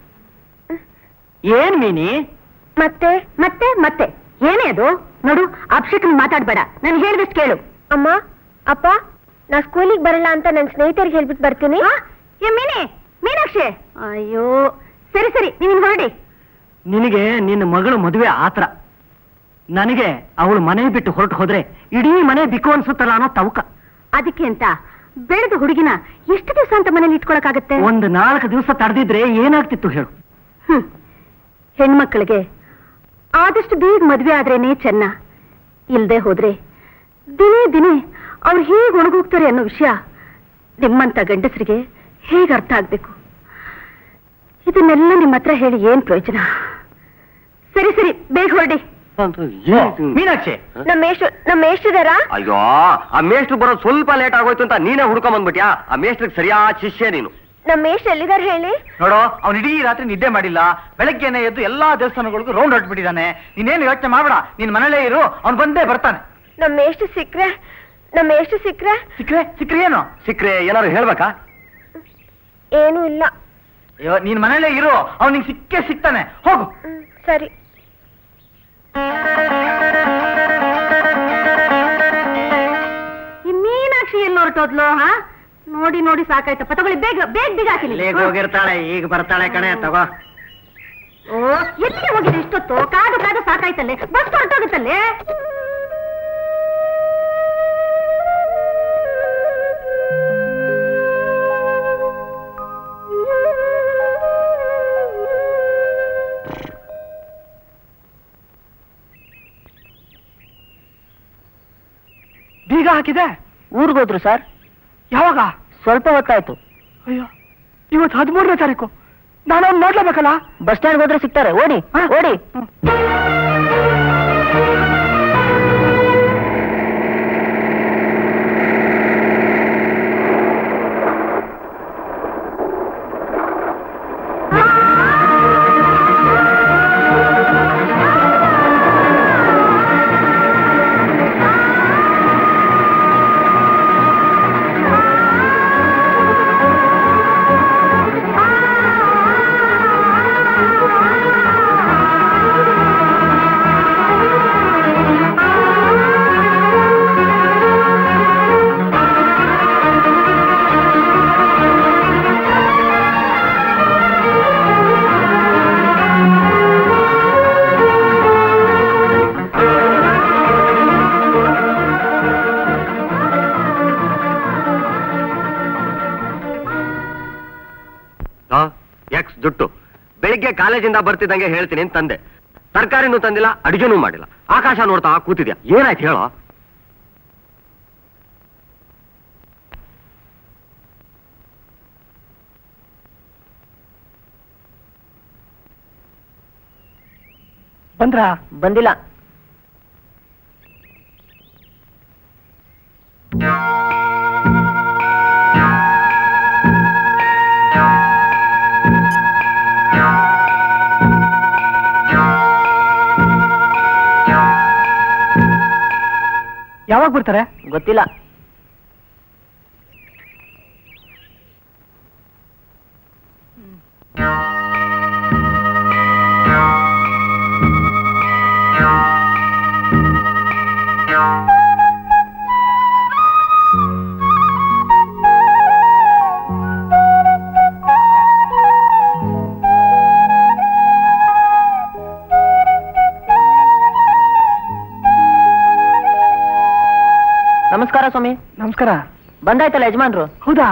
ಏನ್ ಮೀನಿ ಮತ್ತೆ ಮತ್ತೆ ಮತ್ತೆ ಏನೇ ಅದು ನೋಡು ಅಭಿಷೇಕನ್ ಮಾತಾಡ್ಬೇಡ ನಾನು ಹೇಳಿದಷ್ಟು ಕೇಳು ಅಮ್ಮ ಅಪ್ಪ ನಾ ಸ್ಕೂಲಿಗೆ ಬರಲ್ಲ ಅಂತ ನನ್ನ ಸ್ನೇಹಿತರಿಗೆ ಹೇಳ್ಬಿಟ್ಟು ಬರ್ತೀನಿ ಆ? ಏ ಮೀನಿ ಮೀನಾಕ್ಷಿ ಅಯ್ಯೋ ಸರಿ ಸರಿ ನೀನ್ ಹೊರಡಿ ನಿನಗೆ ನಿನ್ನ ಮಗಳು ಮದುವೆ ಆತರ ನನಗೆ ಅವಳು ಮನೆ ಬಿಟ್ಟು ಹೊರಟು ಹೋದ್ರೆ ಇಡೀ ಮನೆ ಬಿಕ್ಕು ಅನ್ಸುತ್ತಲ್ಲ ಅನ್ನೋ ತವಕ ಅದಕ್ಕೆ ಅಂತ ಬೆಳೆದ ಹುಡುಗಿನ ಎಷ್ಟು ದಿವಸ ಅಂತ ಮನೇಲಿ ಇಟ್ಕೊಳಕಾಗತ್ತೆ ಒಂದು ನಾಲ್ಕು ದಿವಸ ತಡೆದಿದ್ರೆ ಏನಾಗ್ತಿತ್ತು ಹೇಳು ಹ್ಮ್ ಹೆಣ್ಮಕ್ಳಿಗೆ ಆದಷ್ಟು ಬೇಗ ಮದ್ವೆ ಆದ್ರೇನೆ ಚೆನ್ನ ಇಲ್ದೆ ಹೋದ್ರೆ ದಿನೇ ದಿನೇ ಅವ್ರು ಹೇಗೆ ಒಣಗೋಗ್ತಾರೆ ಅನ್ನೋ ವಿಷಯ ನಿಮ್ಮಂತ ಗಂಡಸರಿಗೆ ಹೇಗೆ ಅರ್ಥ ಆಗ್ಬೇಕು ಇದನ್ನೆಲ್ಲ ನಿಮ್ಮ ಹತ್ರ ಹೇಳಿ ಏನ್ ಪ್ರಯೋಜನ ಸರಿ ಸರಿ ಬೇಗ ಹೊರಡಿ ಮೀನಾಕ್ಷಿ ನಮ್ಮ ಮೇಷ್ಟ್ರು ನಮ್ಮ ಮೇಷ್ಟ್ರಿದಾರ ಅಯ್ಯೋ ಆ ಮೇಷ್ಟ್ರು ಬರೋದು ಸ್ವಲ್ಪ ಲೇಟ್ ಆಗೋಯ್ತು ಅಂತ ನೀನೇ ಹುಡ್ಕೊಂಡ್ ಬಂದ್ಬಿಟ್ಯಾ ಆ ಮೇಷ್ಟ್ರಿಗೆ ಸರಿಯಾದ ಶಿಷ್ಯ ನೀನು ನಮ್ಮ ಮೇಷ್ಟ್ರು ಎಲ್ಲಿದಾರ ಹೇಳಿ ನೋಡು ಅವ್ನು ಇಡೀ ರಾತ್ರಿ ನಿದ್ದೆ ಮಾಡಿಲ್ಲ ಬೆಳಗ್ಗೆನೆ ಎದ್ದು ಎಲ್ಲಾ ದೇವಸ್ಥಾನಗಳಿಗೂ ರೌಂಡ್ ಹೊಟ್ಬಿಟ್ಟಿದ್ದಾನೆ ನೀನೇನು ಯೋಚನೆ ಮಾಡ್ಬೇಡ ನೀನ್ ಮನೇಲೇ ಇರು ಅವ್ನು ಬಂದೇ ಬರ್ತಾನೆ ನಮ್ಮ ಮೇಷ್ಟ್ರು ಸಿಕ್ರೆ ನಮ್ಮ ಮೇಷ್ಟ್ರು ಸಿಕ್ರೆ ಸಿಕ್ರೆ ಸಿಕ್ರೆ ಏನು ಸಿಕ್ರೆ ಏನಾದ್ರು ಹೇಳ್ಬೇಕಾ ಏನೂ ಇಲ್ಲ ಅಯ್ಯೋ ನೀನ್ ಮನೇಲೇ ಇರು ಅವ್ನು ನಿಂಗೆ ಸಿಕ್ಕೇ ಸಿಗ್ತಾನೆ ಹೋಗು ಹ್ಮ್, ಸರಿ ಈ ಮೀನಾಕ್ಷಿ ಎಲ್ಲಿ ಹೊರಟೋದ್ಲು ಹಾ ನೋಡಿ ನೋಡಿ ಸಾಕಾಯ್ತಪ್ಪ ತಗೊಳ್ಳಿ ಬೇಗ ಬೇಗ ಬೇಗ ಹಾಕಿನಿ ಇಲ್ಲಿಗೆ ಹೋಗಿರ್ತಾಳೆ ಈಗ ಬರ್ತಾಳೆ ಕಣೆ ತಗೋ ಓ ಎಲ್ಲಿ ಹೋಗಿದೆ ಇಷ್ಟೊತ್ತು ಕಾದು ಕಾದು ಸಾಕಾಯ್ತಲ್ಲೇ ಬಸ್ ಹೊರಟೋಗುತ್ತಲ್ಲೇ ಬೀಗ ಹಾಕಿದೆ ಊರಿಗೋದ್ರು ಸರ್ ಯಾವಾಗ ಸ್ವಲ್ಪ ಹೊತ್ತಾಯ್ತು ಅಯ್ಯೋ ಇವತ್ತು ಹದಿಮೂರನೇ ತಾರೀಕು ನಾನು ಅವ್ನು ನೋಡ್ಲೇಬೇಕಲ್ಲ ಬಸ್ ಸ್ಟ್ಯಾಂಡ್ ಹೋದ್ರೆ ಸಿಗ್ತಾರೆ ಓಡಿ ಹಾ? ಓಡಿ ಎಕ್ಸ್ ಜುಟ್ಟು ಬೆಳಿಗ್ಗೆ ಕಾಲೇಜಿಂದ ಬರ್ತಿದ್ದಂಗೆ ಹೇಳ್ತೀನಿ ಅಂತ ತಂದೆ ತರಕಾರಿನೂ ತಂದಿಲ್ಲ ಅಡಿಗೆನೂ ಮಾಡಿಲ್ಲ ಆಕಾಶ ನೋಡ್ತಾ ಕೂತಿದ್ಯಾ ಏನಾಯ್ತು ಹೇಳೋ ಬಂದ್ರಾ ಬಂದಿಲ್ಲ ಯಾವಾಗ ಬರ್ತಾರೆ ಗೊತ್ತಿಲ್ಲ ನಮಸ್ಕಾರ ಸ್ವಾಮಿ ನಮಸ್ಕಾರ ಬಂದಾಯ್ತಲ್ಲ ಯಜಮಾನ್ರು ಹೌದಾ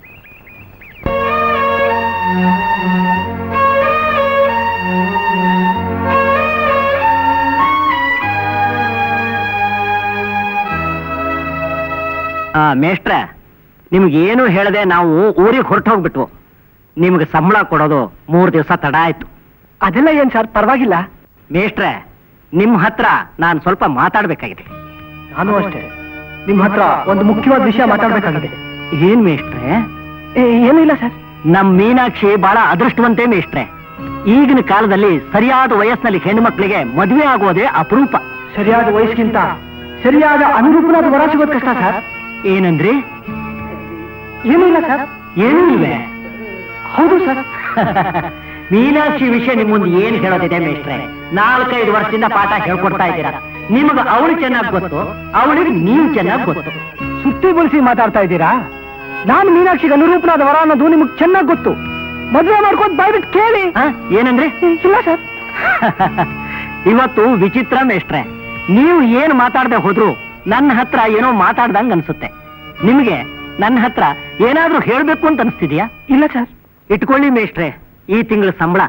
ಆ ಮೇಷ್ಟ್ರೆ ನಿಮ್ಗೇನು ಹೇಳದೆ ನಾವು ಊರಿಗೆ ಹೊರಟು ಹೋಗ್ಬಿಟ್ವು ನಿಮ್ಗೆ ಸಂಬಳ ಕೊಡೋದು ಮೂರು ದಿವಸ ತಡ ಆಯ್ತು ಅದೆಲ್ಲ ಏನ್ ಸರ್ ಪರವಾಗಿಲ್ಲ ಮೇಷ್ಟ್ರೆ ನಿಮ್ ಹತ್ರ ನಾನು ಸ್ವಲ್ಪ ಮಾತಾಡ್ಬೇಕಾಗಿದೆ ನಾನು ಅಷ್ಟೇ ನಿಮ್ ಹತ್ರ ಒಂದು ಮುಖ್ಯವಾದ ವಿಷಯ ಮಾತಾಡ್ಬೇಕಾಗಿದೆ ಏನ್ ಮೇಷ್ಟ್ರೆ ಏ, ಏನೂ ಇಲ್ಲ ಸರ್ ನಮ್ ಮೀನಾಕ್ಷಿ ಬಹಳ ಅದೃಷ್ಟವಂತೆ ಮೇಷ್ಟ್ರೆ ಈಗಿನ ಕಾಲದಲ್ಲಿ ಸರಿಯಾದ ವಯಸ್ಸಿನಲ್ಲಿ ಹೆಣ್ಣು ಮಕ್ಕಳಿಗೆ ಮದುವೆ ಆಗೋದೇ ಅಪರೂಪ ಸರಿಯಾದ ವಯಸ್ಸಿಗಿಂತ ಸರಿಯಾದ ಅನುರೂಪನಾದ ವರ ಸಿಗೋದು ಕಷ್ಟ ಸರ್ ಏನಂದ್ರಿ ಏನೂ ಇಲ್ಲ ಸರ್ ಏನೂ ಇಲ್ವೇ ಹೌದು ಸರ್ ಮೀನಾಕ್ಷಿ ವಿಷಯ ನಿಮ್ ಮುಂದೆ ಏನ್ ಹೇಳೋದಿದೆ ಮೇಷ್ಟ್ರೆ ನಾಲ್ಕೈದು ವರ್ಷದಿಂದ ಪಾಠ ಹೇಳ್ಕೊಡ್ತಾ ಇದ್ದೀರಾ ನಿಮಗೆ ಅವಳು ಚೆನ್ನಾಗಿ ಗೊತ್ತು ಅವಳಿಗೆ ನೀವು ಚೆನ್ನಾಗಿ ಗೊತ್ತು ಸುತ್ತಿ ಬಳಸಿ ಮಾತಾಡ್ತಾ ಇದ್ದೀರಾ ನಾನು ಮೀನಾಕ್ಷಿಗೆ ಅನುರೂಪನಾದ ವರ ಅನ್ನೋದು ನಿಮಗೆ ಚೆನ್ನಾಗಿ ಗೊತ್ತು ಮದುವೆ ಮಾಡ್ಕೊಂಡು ಬಾಯ್ಬಿಟ್ಟು ಕೇಳಿ ಆ, ಏನಂದ್ರಿ ಇಲ್ಲ ಸರ್ ಇವತ್ತು ವಿಚಿತ್ರ ಮೇಷ್ಟ್ರೆ ನೀವು ಏನ್ ಮಾತಾಡದೆ ಹೋದ್ರು ನನ್ನ ಹತ್ರ ಏನೋ ಮಾತಾಡ್ದಂಗ್ ಅನ್ಸುತ್ತೆ ನಿಮಗೆ ನನ್ನ ಹತ್ರ ಏನಾದ್ರೂ ಹೇಳ್ಬೇಕು ಅಂತ ಅನ್ಸ್ತಿದ್ಯಾ ಇಲ್ಲ ಸರ್ ಇಟ್ಕೊಳ್ಳಿ ಮೇಷ್ಟ್ರೆ ಈ ತಿಂಗಳ ಸಂಬಳ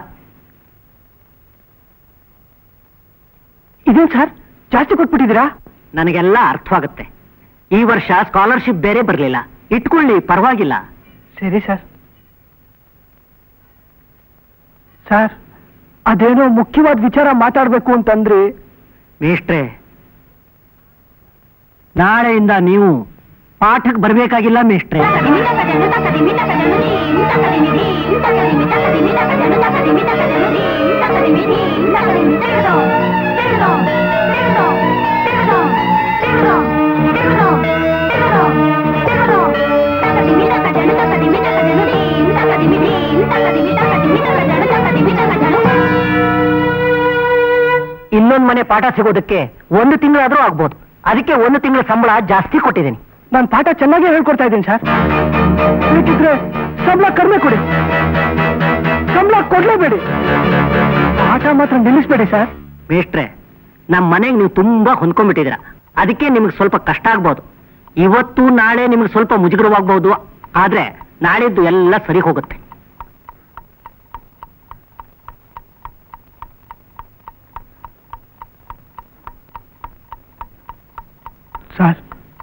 ಇದೇನ್ ಸರ್ ಜಾಸ್ತಿ ಕೊಟ್ಬಿಟ್ಟಿದ್ದೀರಾ ನನಗೆಲ್ಲ ಅರ್ಥವಾಗುತ್ತೆ ಈ ವರ್ಷ ಸ್ಕಾಲರ್ಶಿಪ್ ಬೇರೆ ಬರಲಿಲ್ಲ ಇಟ್ಕೊಳ್ಳಿ ಪರವಾಗಿಲ್ಲ ಸರಿ ಸರ್ ಸರ್ ಅದೇನೋ ಮುಖ್ಯವಾದ ವಿಚಾರ ಮಾತಾಡ್ಬೇಕು ಅಂತಂದ್ರಿ ಮೇಷ್ಟ್ರೆ ನಾಳೆಯಿಂದ ನೀವು ಪಾಠಕ್ಕೆ ಬರಬೇಕಾಗಿಲ್ಲ ಮೇಷ್ಟ್ರೆ ಇನ್ನೊಂದ್ ಮನೆ ಪಾಠ ಸಿಗೋದಕ್ಕೆ ಒಂದು ತಿಂಗಳಾದ್ರೂ ಆಗ್ಬೋದು ಅದಕ್ಕೆ ಒಂದು ತಿಂಗಳ ಸಂಬಳ ಜಾಸ್ತಿ ಕೊಟ್ಟಿದ್ದೀನಿ ನಾನು ಪಾಠ ಚೆನ್ನಾಗೇ ಹೇಳ್ಕೊಡ್ತಾ ಇದ್ದೀನಿ ಸರ್ ಬೇಕಿದ್ರೆ ಸಂಬಳ ಕಡಿಮೆ ಕೊಡಿ ಸಂಬಳ ಕೊಡ್ಲೇಬೇಡಿ ಪಾಠ ಮಾತ್ರ ನಿಲ್ಲಿಸ್ಬೇಡಿ ಸರ್ ಮೇಷ್ಟ್ರೆ ನಮ್ಮ ಮನೆಗೆ ನೀವು ತುಂಬಾ ಹೊಂದ್ಕೊಂಡ್ಬಿಟ್ಟಿದ್ದೀರ ಅದಕ್ಕೆ ನಿಮ್ಗೆ ಸ್ವಲ್ಪ ಕಷ್ಟ ಆಗ್ಬೋದು ಇವತ್ತು ನಾಳೆ ನಿಮ್ಗೆ ಸ್ವಲ್ಪ ಮುಜುಗರವಾಗ್ಬಹುದು ಆದ್ರೆ ನಾಳಿದ್ದು ಎಲ್ಲ ಸರಿ ಹೋಗುತ್ತೆ ಸರ್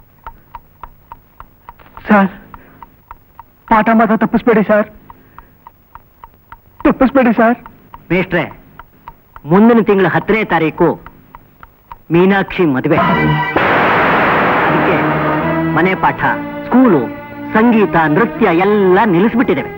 ಸರ್ ಪಾಠ ಮಾತ್ರ ತಪ್ಪಿಸ್ಬೇಡಿ ಸರ್ ತಪ್ಪಿಸ್ಬೇಡಿ ಸರ್ ಮೇಷ್ಟ್ರೆ ಮುಂದಿನ ತಿಂಗಳ ಹತ್ತನೇ ತಾರೀಕು ಮೀನಾಕ್ಷಿ ಮದುವೆ ಅದಕ್ಕೆ ಮನೆ ಪಾಠ ಸ್ಕೂಲು ಸಂಗೀತ ನೃತ್ಯ ಎಲ್ಲ ನಿಲ್ಲಿಸ್ಬಿಟ್ಟಿದ್ದೇವೆ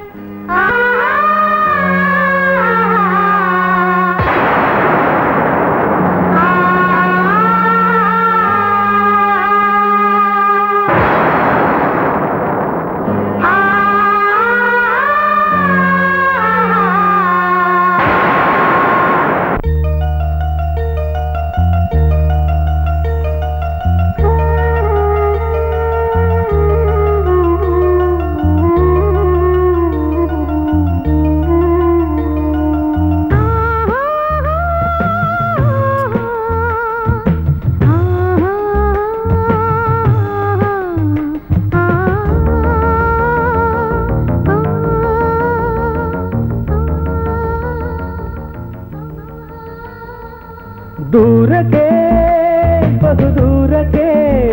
ದೂರಕ್ಕೆ ಬಹು ದೂರಕ್ಕೆ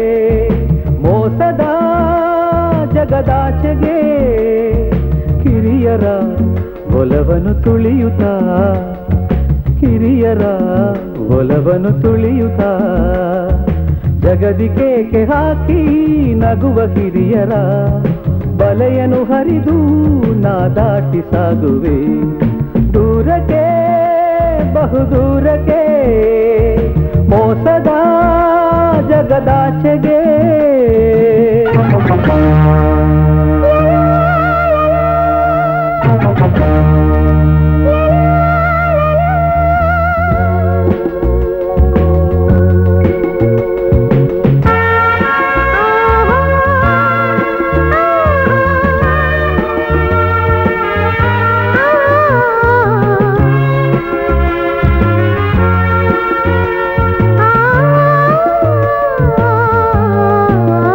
ಮೋಸದ ಜಗದಾಚೆಗೆ ಕಿರಿಯರ ಒಲವನು ತುಳಿಯುತ್ತ ಕಿರಿಯರ ಒಲವನು ತುಳಿಯುತ್ತ ಜಗದಿ ಕೇಕೆ ಹಾಕಿ ನಗುವ ಹಿರಿಯರ ಬಲೆಯನು ಹರಿದು ನಾ ದಾಟಿ ಸಾಗುವೆ ದೂರಕ್ಕೆ ಬಹು ದೂರಕ್ಕೆ ಮೋಸದ ಜಗದಾಚೆಗೆ ಆ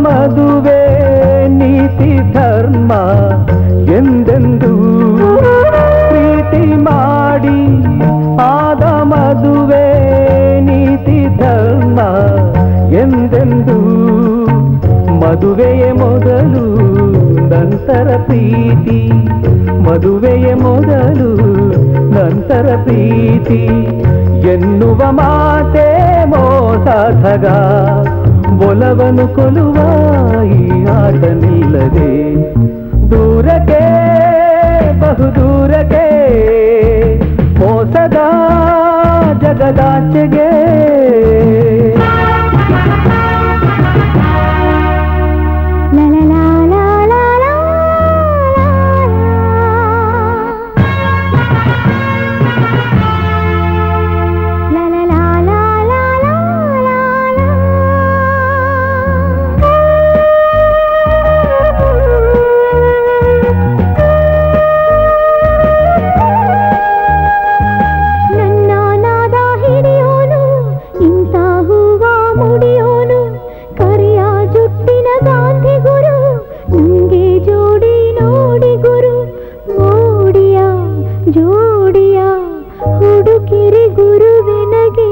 ಮದುವೆ ನೀತಿ ಧರ್ಮ ಎಂದೆಂದು ಪ್ರೀತಿ ಮಾಡಿ ಆದ ಮದುವೆ ನೀತಿ ಧರ್ಮ ಎಂದೆಂದು ಮದುವೆಯ ಮೊದಲು ನಂತರ ಪ್ರೀತಿ ಮದುವೆಯ ಮೊದಲು ನಂತರ ಪ್ರೀತಿ ಎನ್ನುವ ಮಾತೆ ಮೋಸಾಧಗ ಒಲವನು ಕೊಲುವ ಈ ಆಟ ನಿಲ್ಲದೆ ದೂರಕ್ಕೆ ಬಹುದೂರಕ್ಕೆ ಮೋಸದ ಜಗದಾಚೆಗೆ ನನ್ನ ನಾದ ಹಿಡಿಯೋನು ಇಂಥ ಹೂವ ಮುಡಿಯೋನು ಕರಿಯ ಜುಟ್ಟಿನ ಗಾಂಧಿ ಗುರು ನಂಗೆ ಜೋಡಿ ನೋಡಿ ಗುರು ಮೋಡಿಯ ಜೋಡಿಯ ಹುಡುಕಿರಿ ಗುರುವಿನಗೆ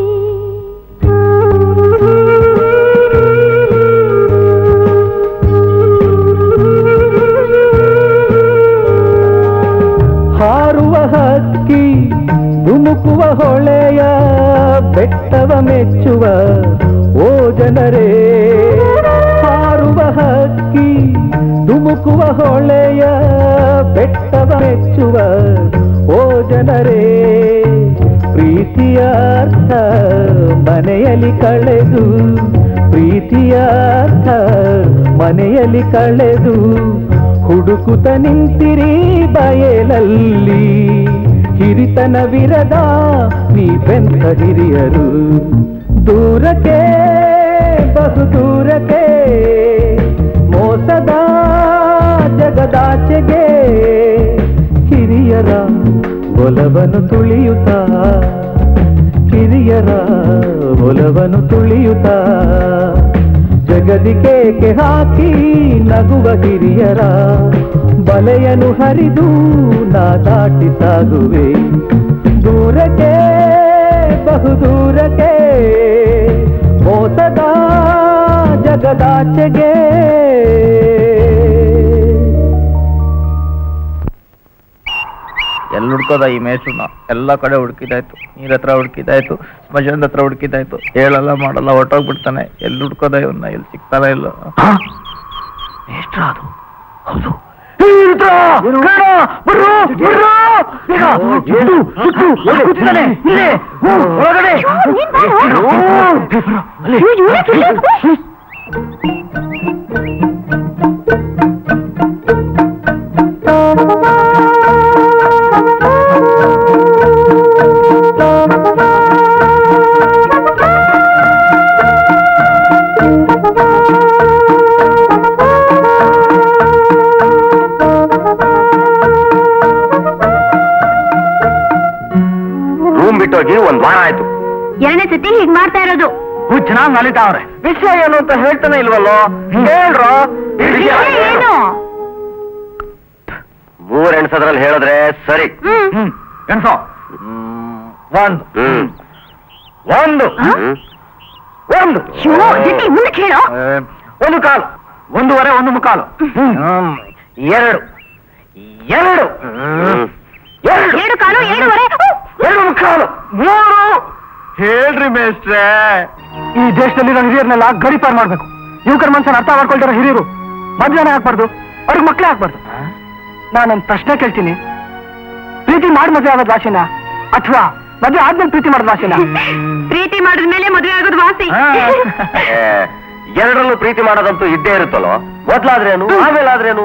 ಹಾರುವ ಹಕ್ಕಿ ಧುಮುಕುವ ಹೊಳೆಯ ಬೆಟ್ಟವ ಮೆಚ್ಚುವ ಓ ಜನರೇ ಹಾರುವ ಹಕ್ಕಿ ಧುಮುಕುವ ಹೊಳೆಯ ಬೆಟ್ಟವ ಮೆಚ್ಚುವ ಓ ಜನರೇ ಪ್ರೀತಿಯ ಅರ್ಥ ಮನೆಯಲ್ಲಿ ಕಳೆದು ಪ್ರೀತಿಯ ಅರ್ಥ ಮನೆಯಲ್ಲಿ ಕಳೆದು ಹುಡುಕುತ್ತ ನಿಂತಿರಿ ಬಯಲಲ್ಲಿ ಹಿರಿತನವಿರದ ನೀ ಬೆಂತ ಹಿರಿಯರು ದೂರಕ್ಕೆ ಬಹು ದೂರಕ್ಕೆ ಮೋಸದ ಜಗದಾಚೆಗೆ ಹಿರಿಯರ ಒಲವನ್ನು ತುಳಿಯುತ್ತ ಕಿರಿಯರ ಒಲವನ್ನು ತುಳಿಯುತ್ತ ಜಗದಿಗೆ ಹಾಕಿ ನಗುವ ಹಿರಿಯರ ಬಲೆಯನ್ನು ಹರಿದು ನಾ ದಾಟಿ ಸಾಗುವೆ ದೂರಕ್ಕೆ ಬಹುದೂರಕ್ಕೆ ಮೋಸದ ಜಗದಾಚೆಗೆ ಎಲ್ಲಿ ಹುಡ್ಕೋದ ಈ ಮೇಷ್ರನ್ನ ಎಲ್ಲ ಕಡೆ ಹುಡುಕಿದಾಯ್ತು ನೀರ್ ಹತ್ರ ಹುಡುಕಿದಾಯ್ತು ಸ್ಮಶಾನದ ಹತ್ರ ಹುಡುಕಿದಾಯ್ತು ಹೇಳಲ್ಲ ಮಾಡಲ್ಲ ಹೊಟ್ಟೋಗ್ಬಿಡ್ತಾನೆ ಎಲ್ಲಿ ಹುಡ್ಕೋದ ಇವನ್ನ ಎಲ್ಲಿ ಸಿಗ್ತಾನೆ ಇಲ್ಲ ಮೇಷ್ಟ್ರ ಅದು ಹೌದು ರೂಮ್ ಬಿಟ್ಟೋಗಿ ಒಂದ್ ವಾರ ಆಯ್ತು ಎರಡನೇ ಸತಿ ಹೀಗ್ ಮಾಡ್ತಾ ಇರೋದು ಚೆನ್ನಾಗಿ ನಲಿತಾವ್ರೆ ವಿಷಯ ಏನು ಅಂತ ಹೇಳ್ತಾನೆ ಇಲ್ವಲ್ಲೋ ಹೇಳ್ರೋ ಏನು ಮೂರ್ ಎಣ್ಸದ್ರಲ್ಲಿ ಹೇಳಿದ್ರೆ ಸರಿ ಹ್ಮ್ ಹ್ಮ್ ಎಣ್ಸೋ ಒಂದು ಹ್ಮ್ ಒಂದು ಹ್ಮ್. ಒಂದು ಶೋ, ಜಿಟ್ಟಿ, ಮುಂದಕ್ಕೆ ಹೇಳು. ಏ, ಒಂದು ಕಾಲು ಒಂದೂವರೆ ಒಂದು ಮುಕ್ಕಾಲು ಹ್ಮ್. ಎರಡು ಎರಡು ಹ್ಮ್. ಎರಡು ಎರಡು ಕಾಲು ಎರಡೂವರೆ ಎರಡು ಮುಕ್ಕಾಲು ಮೂರು ಹೇಳ್ರಿ ಮೇಸ್ಟ್ರೆ ಈ ದೇಶದಲ್ಲಿರೋ ಹಿರಿಯರನ್ನೆಲ್ಲ ಗಡಿಪಾರ್ ಮಾಡ್ಬೇಕು ಯುವಕರ ಮನ್ಸನ್ನ ಅರ್ಥ ಮಾಡ್ಕೊಳ್ತಾರ ಹಿರಿಯರು ಮದ್ವೆನೇ ಹಾಕ್ಬಾರ್ದು ಅವ್ರಿಗೆ ಮಕ್ಕಳೇ ಹಾಕ್ಬಾರ್ದು ನಾನೊಂದು ಪ್ರಶ್ನೆ ಕೇಳ್ತೀನಿ ಪ್ರೀತಿ ಮಾಡಿ ಮದ್ವೆ ಆಗೋದು ವಾಸಿನ ಅಥವಾ ಮದ್ವೆ ಆದ್ಮೇಲೆ ಪ್ರೀತಿ ಮಾಡೋದು ವಾಸಿನ ಪ್ರೀತಿ ಮಾಡಿದ್ಮೇಲೆ ಮದುವೆ ಆಗೋದು ವಾಸಿ ಏ, ಎರಡರಲ್ಲೂ ಪ್ರೀತಿ ಮಾಡೋದಂತೂ ಇದ್ದೇ ಇರುತ್ತಲ್ಲೋ ಮೊದ್ಲಾದ್ರೇನು ಆಮೇಲಾದ್ರೇನು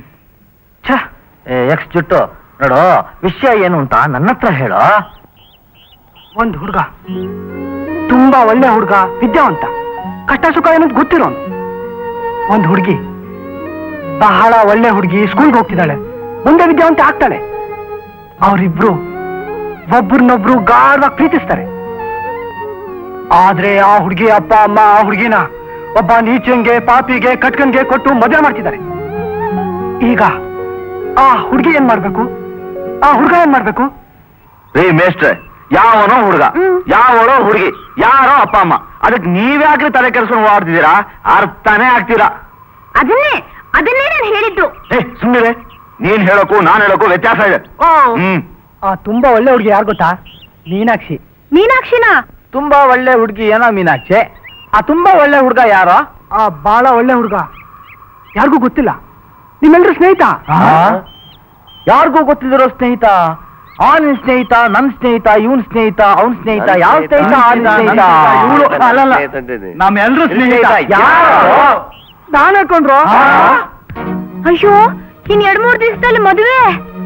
ಎಕ್ಸ್ ಜುಟ್ಟು ನೋಡು ವಿಷಯ ಏನು ಅಂತ ನನ್ನ ಹತ್ರ ಹೇಳೋ ಒಂದು ಹುಡುಗ ತುಂಬಾ ಒಳ್ಳೆ ಹುಡುಗ ವಿದ್ಯಾವಂತ ಕಷ್ಟ ಸುಖ ಏನಂತ ಗೊತ್ತಿರೋನು ಒಂದು ಹುಡುಗಿ ಬಹಳ ಒಳ್ಳೆ ಹುಡುಗಿ ಸ್ಕೂಲ್ಗೆ ಹೋಗ್ತಿದ್ದಾಳೆ ಮುಂದೆ ವಿದ್ಯಾವಂತ ಆಗ್ತಾಳೆ ಅವರಿಬ್ರು ಒಬ್ರನ್ನೊಬ್ರು ಗಾಢವಾಗಿ ಪ್ರೀತಿಸ್ತಾರೆ ಆದ್ರೆ ಆ ಹುಡುಗಿ ಅಪ್ಪ ಅಮ್ಮ ಆ ಹುಡುಗಿನ ಒಬ್ಬ ನೀಚಂಗೆ ಪಾಪಿಗೆ ಕಟ್ಕನ್ಗೆ ಕೊಟ್ಟು ಮದುವೆ ಮಾಡ್ತಿದ್ದಾರೆ ಈಗ ಆ ಹುಡುಗಿ ಏನ್ ಮಾಡ್ಬೇಕು ಆ ಹುಡುಗ ಏನ್ ಮಾಡ್ಬೇಕು ರೀ ಮೇಸ್ಟ್ರೆ ಯಾವನೋ ಹುಡುಗ ಹ್ಮ್. ಯಾವನೋ ಹುಡುಗಿ ಯಾರೋ ಅಪ್ಪ ಅಮ್ಮ ಅದಕ್ಕೆ ನೀವ್ಯಾಕ್ರಿ ತಲೆ ಕೆಲ್ಸ್ಕೊಂಡು ಓಡ್ತಿದ್ದೀರಾ ಅರ್ಥನೇ ಆಗ್ತೀರಾ ಅದನ್ನೇ ಅದನ್ನೇ ನಾನು ಹೇಳಿದ್ದು ಏ ಸುಮ್ಮನೆ ನೀನ್ ಹೇಳೋಕು ನಾನ್ ಹೇಳೋಕು ವ್ಯತ್ಯಾಸ ಇದೆ ಓ ಹ್ಮ್ ಆ ತುಂಬಾ ಒಳ್ಳೆ ಹುಡುಗಿ ಯಾರು ಗೊತ್ತಾ ಮೀನಾಕ್ಷಿ ಮೀನಾಕ್ಷಿನ ತುಂಬಾ ಒಳ್ಳೆ ಹುಡುಗಿ ಏನೋ ಮೀನಾಕ್ಷಿ ಆ ತುಂಬಾ ಒಳ್ಳೆ ಹುಡುಗ ಯಾರೋ ಆ ಬಹಳ ಒಳ್ಳೆ ಹುಡುಗ ಯಾರಿಗೂ ಗೊತ್ತಿಲ್ಲ ನಿಮ್ಮೆಲ್ಲರೂ ಸ್ನೇಹಿತ ಯಾರಿಗೂ ಗೊತ್ತಿದಿರೋ ಸ್ನೇಹಿತ ಆ ನಿನ್ ಸ್ನೇಹಿತ ನನ್ ಸ್ನೇಹಿತ ಇವನ್ ಸ್ನೇಹಿತ ಅವನ್ ಸ್ನೇಹಿತ ಯಾವ ಸ್ನೇಹಿತ ಆ ನಿನ್ ಸ್ನೇಹಿತ ಇವ್ರು ಅಲ್ಲಲ್ಲ ನಮ್ಮೆಲ್ಲರೂ ಸ್ನೇಹಿತ ಯಾರು ನಾನು ಹೇಳ್ಕೊಂಡ್ರು ಅಯ್ಯೋ ಇನ್ ಎರಡ್ ಮೂರ್ ದಿವಸದಲ್ಲಿ ಮದುವೆ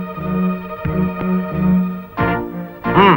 ಹ್ಮ್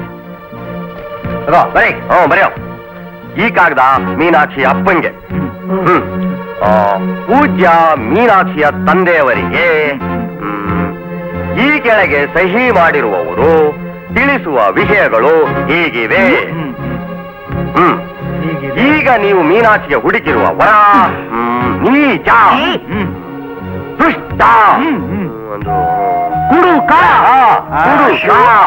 ಅದೋ, ಬರೀ ಹ್ಞೂ ಬರೆಯೋ ಈ ಕಾಗದ ಮೀನಾಕ್ಷಿ ಅಪ್ಪಂಗೆ ಹ್ಮ್ ಆ, ಪೂಜ್ಯ ಮೀನಾಕ್ಷಿಯ ತಂದೆಯವರಿಗೆ ಹ್ಮ್, ಈ ಕೆಳಗೆ ಸಹಿ ಮಾಡಿರುವವರು ತಿಳಿಸುವ ವಿಷಯಗಳು ಹೀಗಿವೆ ಹ್ಮ್ ಈಗ ನೀವು ಮೀನಾಕ್ಷಿಗೆ ಹುಡುಕಿರುವ ವರ ಹ್ಮ್, ನೀಚ ಹ್ಮ್, ದುಷ್ಟ ಒಂದು ಕುಡುಕ ಕುಡುಕ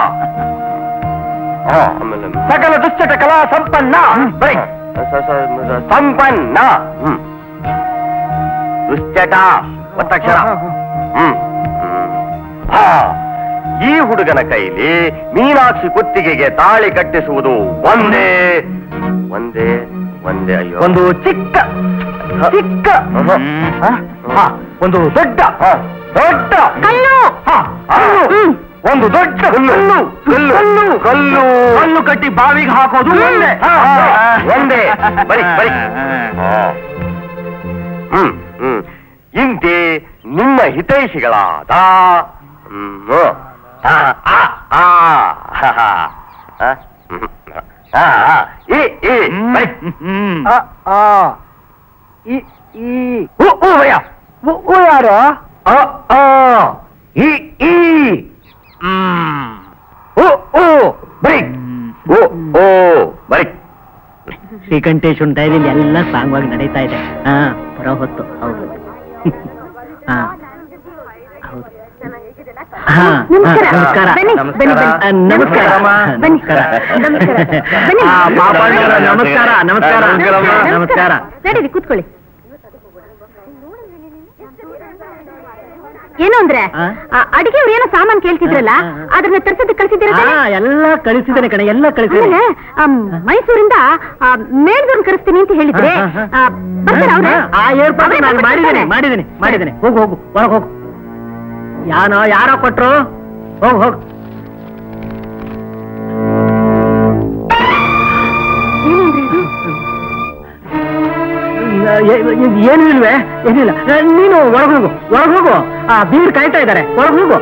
ಆ, ಆಮೇಲೆ ಸಕಲ ದುಶ್ಚಟ ಕಲಾ ಸಂಪನ್ನ ಬರೀ. ಸ- ಸ- ಸಂಪನ್ನ ಹ್ಮ್ ದುಶ್ಚಟ ಒತ್ತಕ್ಷರ ಹ್ಮ್ ಹಾ ಈ ಹುಡುಗನ ಕೈಲಿ ಮೀನಾಕ್ಷಿ ಕುತ್ತಿಗೆಗೆ ತಾಳಿ ಕಟ್ಟಿಸುವುದು ಒಂದೇ ಒಂದೇ ಒಂದೇ ಅಯ್ಯೋ ಒಂದು ಚಿಕ್ಕ ಚಿಕ್ಕ ಹ? ಹ, ಒಂದು ದೊಡ್ಡ ದೊಡ್ಡ ಕಲ್ಲು ಹ, ಕಲ್ಲು. ಒಂದು ದೊಡ್ಡ ಕಲ್ಲು ಕಲ್ಲು ಕಲ್ಲು ಕಲ್ಲು ಕಟ್ಟಿ ಬಾವಿಗೆ ಹಾಕೋದು ಒಂದೇ ಹಾ, ಒಂದೇ ಬರಿ ಬರಿ ಹಾ. ಹ್ಮ್ ಹ್ಮ್ ಇಂತೆ ನಿಮ್ಮ ಹಿತೈಷಿಗಳಾದ ಹ್ಮ್, ಆ, ಆ, ಆ, ಹ, ಹ. ಆ, ಹ್ಮ್, ಆ, ಆ, ಈ, ಈ, ಬರಿ. ಆ, ಆ. ಈ ಈ ಉ, ಉ, ಭಯ್ಯ. ಉ, ಉ ಯಾರು ಅ, ಆ. ಈ ಈ ಹ್ಮ್. ಉ, ಉ. ಬರೀ ಓ ಓ ಬರಿ ಶ್ರೀಕಂಠೇಶ್ವರ ಡೈರಿಲಿ ಎಲ್ಲ ಸಾಂಗವಾಗಿ ನಡೀತಾ ಇದೆ ಹಾ ಬರೋ ಹೊತ್ತು ಹೌದು ಹಾ ಹೌದು ಹಾ, ನಮಸ್ಕಾರ. ನಮಸ್ಕಾರ ಬನ್ನಿ, ಬನ್ನಿ, ಬನ್ನಿ. ಆ, ನಮಸ್ಕಾರ ಬನ್ನಿ. ನಮಸ್ಕಾರ ನಮಸ್ಕಾರ. ಬನ್ನಿ. ಆ, ಪಾಪಣ್ಣವ್ರೆ, ನಮಸ್ಕಾರ ನಮಸ್ಕಾರ ನಮಸ್ಕಾರ ನಡೀರಿ ಕೂತ್ಕೊಳ್ಳಿ ಏನು ಅಂದ್ರೆ ಆ? ಆ, ಅಡಿಗೆಯವ್ರು ಏನೋ ಸಾಮಾನ್ ಕೇಳ್ತಿದ್ರಲ್ಲ ಆ, ಆ, ಆ. ಅದನ್ನ ತರ್ಸೋದಕ್ಕೆ ಕಳ್ಸಿದ್ದೀರ ತಾನೇ? ಹಾ ಎಲ್ಲ ಕಳಿಸಿದ್ದೇನೆ ಕಣೆ ಎಲ್ಲ ಆಮೇಲೆ ಕಳಿಸಿದ್ದೇನೆ ಆ, ಮೈಸೂರಿಂದ ಮೇಲ್ದವ್ರನ್ನ ಕರೆಸ್ತೀನಿ ಅಂತ ಹೇಳಿದ್ರೆ ಹಾ, ಹಾ, ಆ, ಬರ್ತಾರಾ ಅವ್ರೆ? ಆ ಏರ್ಪಾಡು ಅವ್ರೇ ನಾನು ಮಾಡಿದ್ದೇನೆ ಬರ್ತಾರೆ. ಮಾಡಿದ್ದೇನೆ ಮಾಡಿದ್ದೇನೆ ಹೋಗು ಹೋಗು ಒಳಗೆ ಹೋಗು ಯಾನೋ ಯಾರೋ ಕೊಟ್ರು ಹೋಗು ಹೋಗು ಏನಂದ್ರೆ ಇದು? ಏ- ಏ- ಏನೂ ಇಲ್ವೇ ಏನಿಲ್ಲ ಆ, ನೀನು ಒಳಗೆ ಹೋಗು ಒಳಗೆ ಹೋಗು ಆ ಬೀರ್ ಕಾಯ್ತಾ ಇದ್ದಾರೆ ಒಳಗೆ ಹೋಗು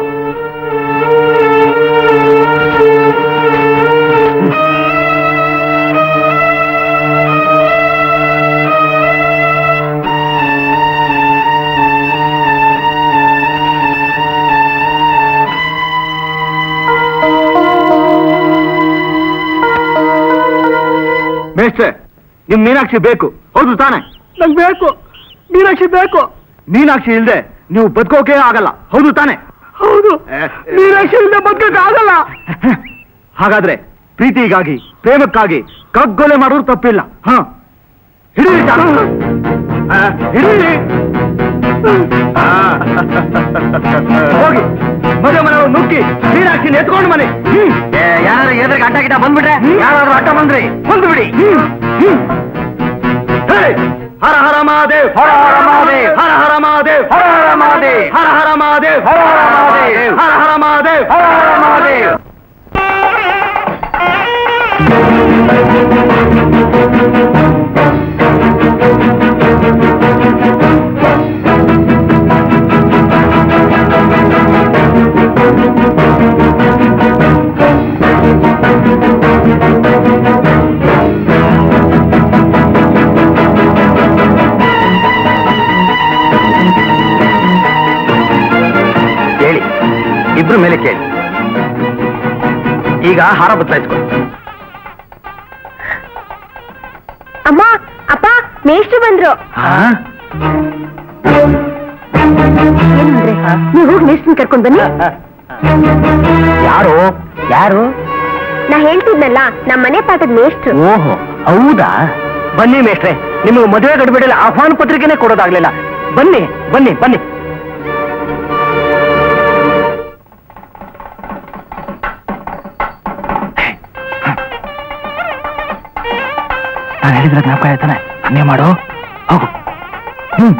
ಮೇಷ್ಟ್ರೆ ನಿಮ್ ಮೀನಾಕ್ಷಿ ಬೇಕು ಹೌದು ತಾನೆ ನಂಗೆ ಬೇಕು ಮೀನಾಕ್ಷಿ ಬೇಕು ಮೀನಾಕ್ಷಿ ಇಲ್ದೆ ನೀವು ಬದುಕೋಕೆ ಆಗಲ್ಲ ಹೌದು ತಾನೆ ಹೌದು ಮೀನಾಕ್ಷಿ ಇಲ್ಲದೆ ಬದುಕಕ್ಕೆ ಆಗಲ್ಲ ಹಾಗಾದ್ರೆ ಪ್ರೀತಿಗಾಗಿ ಪ್ರೇಮಕ್ಕಾಗಿ ಕಗ್ಗೊಲೆ ಮಾಡೋದು ತಪ್ಪಿಲ್ಲ ಹ ಹಿಡೀರಿ ಚಾಕು. ಆ, ಹಿಡೀರಿ ಆ. ಹೋಗಿ ಮದುವೆ ಮನೆಯವ್ರು ನುಗ್ಗಿ ಮೀನಾಕ್ಷಿ ಎತ್ಕೊಂಡು ಮನೆ ಯಾರು ಎದುರಿಗೆ ಅಡ್ಡ ಗಿಡ್ಡ ಬಂದ್ಬಿಟ್ರೆ ಯಾರಾದ್ರೂ ಅಡ್ಡ ಬಂದ್ರಿ ಬಂದು ಬಿಡಿ ಹೇ! ಹರ ಹರ ಮಹಾದೇವ್ ಹರ ಹರ ಮಹಾದೇವ್. ಹರ ಹರ ಮಹಾದೇವ್ ಹರ ಹರ ಮಹಾದೇವ್. ಹರ ಹರ ಮಹಾದೇವ್ ಹರ ಹರ ಮಹಾದೇವ್. ಹರ ಹರ ಮಹಾದೇವ್ ಹರ ಹರ ಮಹಾದೇವ್. ಕೇಳಿ ಇಬ್ರು ಮೇಲೆ ಕೇಳಿ ಈಗ ಹಾರ ಬದಲಾಯಿಸ್ಕೊಳ್ಳಿ ಅಮ್ಮ ಅಪ್ಪ ಮೇಷ್ಟ್ರು ಬಂದ್ರು ಬಂದ್ರು ಏನಂದ್ರೆ ನೀವು ಹೋಗಿ ಮೇಸ್ಟ್ರನ್ ಕರ್ಕೊಂಡ್ ಬನ್ನಿ ಯಾರು ಯಾರು ನಾ ಹೇಳ್ತಿದ್ನಲ್ಲ ನಮ್ಮ ಮನೆ ಪಾಠದ ಮೇಷ್ಟ್ರು ಓಹೋ ಹೌದಾ ಬನ್ನಿ ಮೇಷ್ಟ್ರೆ ನಿಮಗೆ ಮದುವೆ ಗಡಿಬಿಡಲ್ಲ ಆಹ್ವಾನ ಪತ್ರಿಕೆನೇ ಕೊಡೋದಾಗ್ಲಿಲ್ಲ ಬನ್ನಿ ಬನ್ನಿ ಬನ್ನಿ ನಾನು ಹೇಳಿದ್ರೆ ಜ್ಞಾಪಕ ಆಯ್ತಾನೆ ಹಂಗೆ ಮಾಡು ಹೋಗು ಹ್ಮ್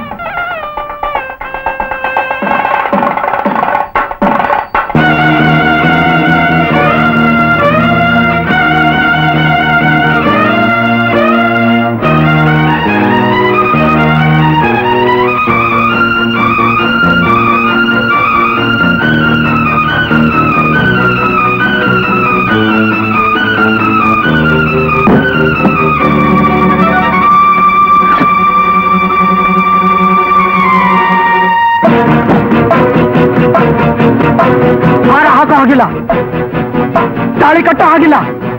ಹಾರ ಹಾಕೋ ಹಾಗಿಲ್ಲ ತಾಳಿ ಕಟ್ಟೋ ಹಾಗಿಲ್ಲ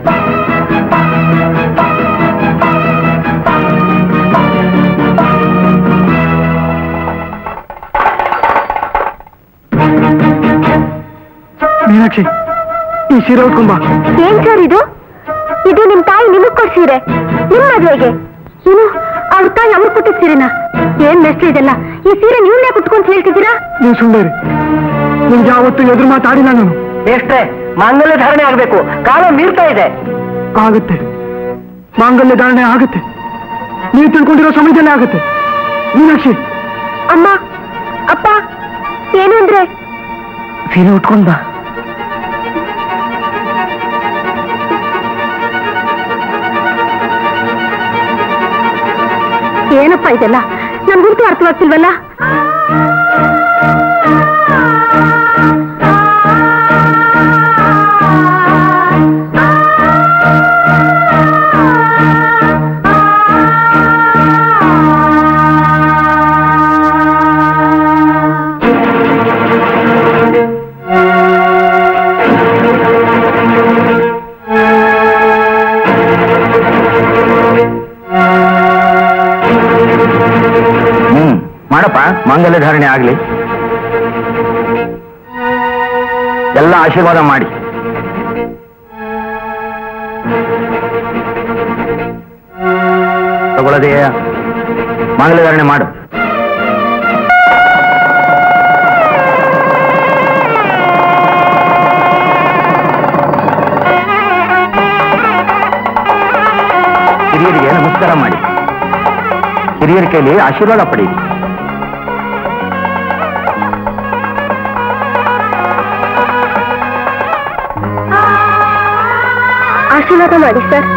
ಮೀನಾಕ್ಷಿ ಈ ಸೀರೆ ಉಟ್ಕೊಂಬ ಏನ್ ಸರ್ ಇದು ಇದು ನಿಮ್ ತಾಯಿ ನಿಮಗ್ ಕೊಡ್ಸಿರೆ ನಿಮ್ ಮದ್ವೆಗೆ ಏನು ಅವ್ರ ತಾಯಿ ಅವ್ರು ಕೊಟ್ಟಿದ್ ಸೀರೆನಾ ಏನ್ ಮೇಷ್ಟ್ರು ಇದೆಲ್ಲ ಈ ಸೀರೆ ನೀವ್ನೇ ಕುಟ್ಕೊಂತ ಹೇಳ್ತಿದ್ದೀರಾ ನೀವು ಸುಮ್ಮನೆ ನಿಮ್ಗೆ ಯಾವತ್ತು ಎದುರು ಮಾತಾಡಿಲ್ಲ ನಾನು ಎಷ್ಟೇ ಮಾಂಗಲ್ಯ ಧಾರಣೆ ಆಗ್ಬೇಕು ಕಾಲ ಮೀರ್ತಾ ಇದೆ ಆಗುತ್ತೆ ಮಾಂಗಲ್ಯ ಧಾರಣೆ ಆಗುತ್ತೆ ನೀವು ತಿಳ್ಕೊಂಡಿರೋ ಸಮಯದಲ್ಲೇ ಆಗುತ್ತೆ ಮೀನಾಕ್ಷಿ ಅಮ್ಮ ಅಪ್ಪ ಏನು ಅಂದ್ರೆ ಸೀರೆ ಉಟ್ಕೊಂಡ್ ಬಾ ಏನಪ್ಪ ಇದೆಲ್ಲ ನಮ್ಗಂತೂ ಅರ್ಥವಾಗ್ತಿಲ್ವಲ್ಲ ಹ್ಮ್ ಮಾಡಪ್ಪ ಮಾಂಗಲ್ಯ ಧಾರಣೆ ಆಗ್ಲಿ ಎಲ್ಲ ಆಶೀರ್ವಾದ ಮಾಡಿ ತಗೊಳ್ಳೋದೆಯ ಮಾಂಗಲ್ಯ ಧಾರಣೆ ಮಾಡು ಹಿರಿಯರಿಗೆ ನಮಸ್ಕಾರ ಮಾಡಿ ಹಿರಿಯರ ಕೈಲಿ ಆಶೀರ್ವಾದ ಪಡೆಯಿರಿ ಆಶೀರ್ವಾದ ಮಾಡಿ ಸರ್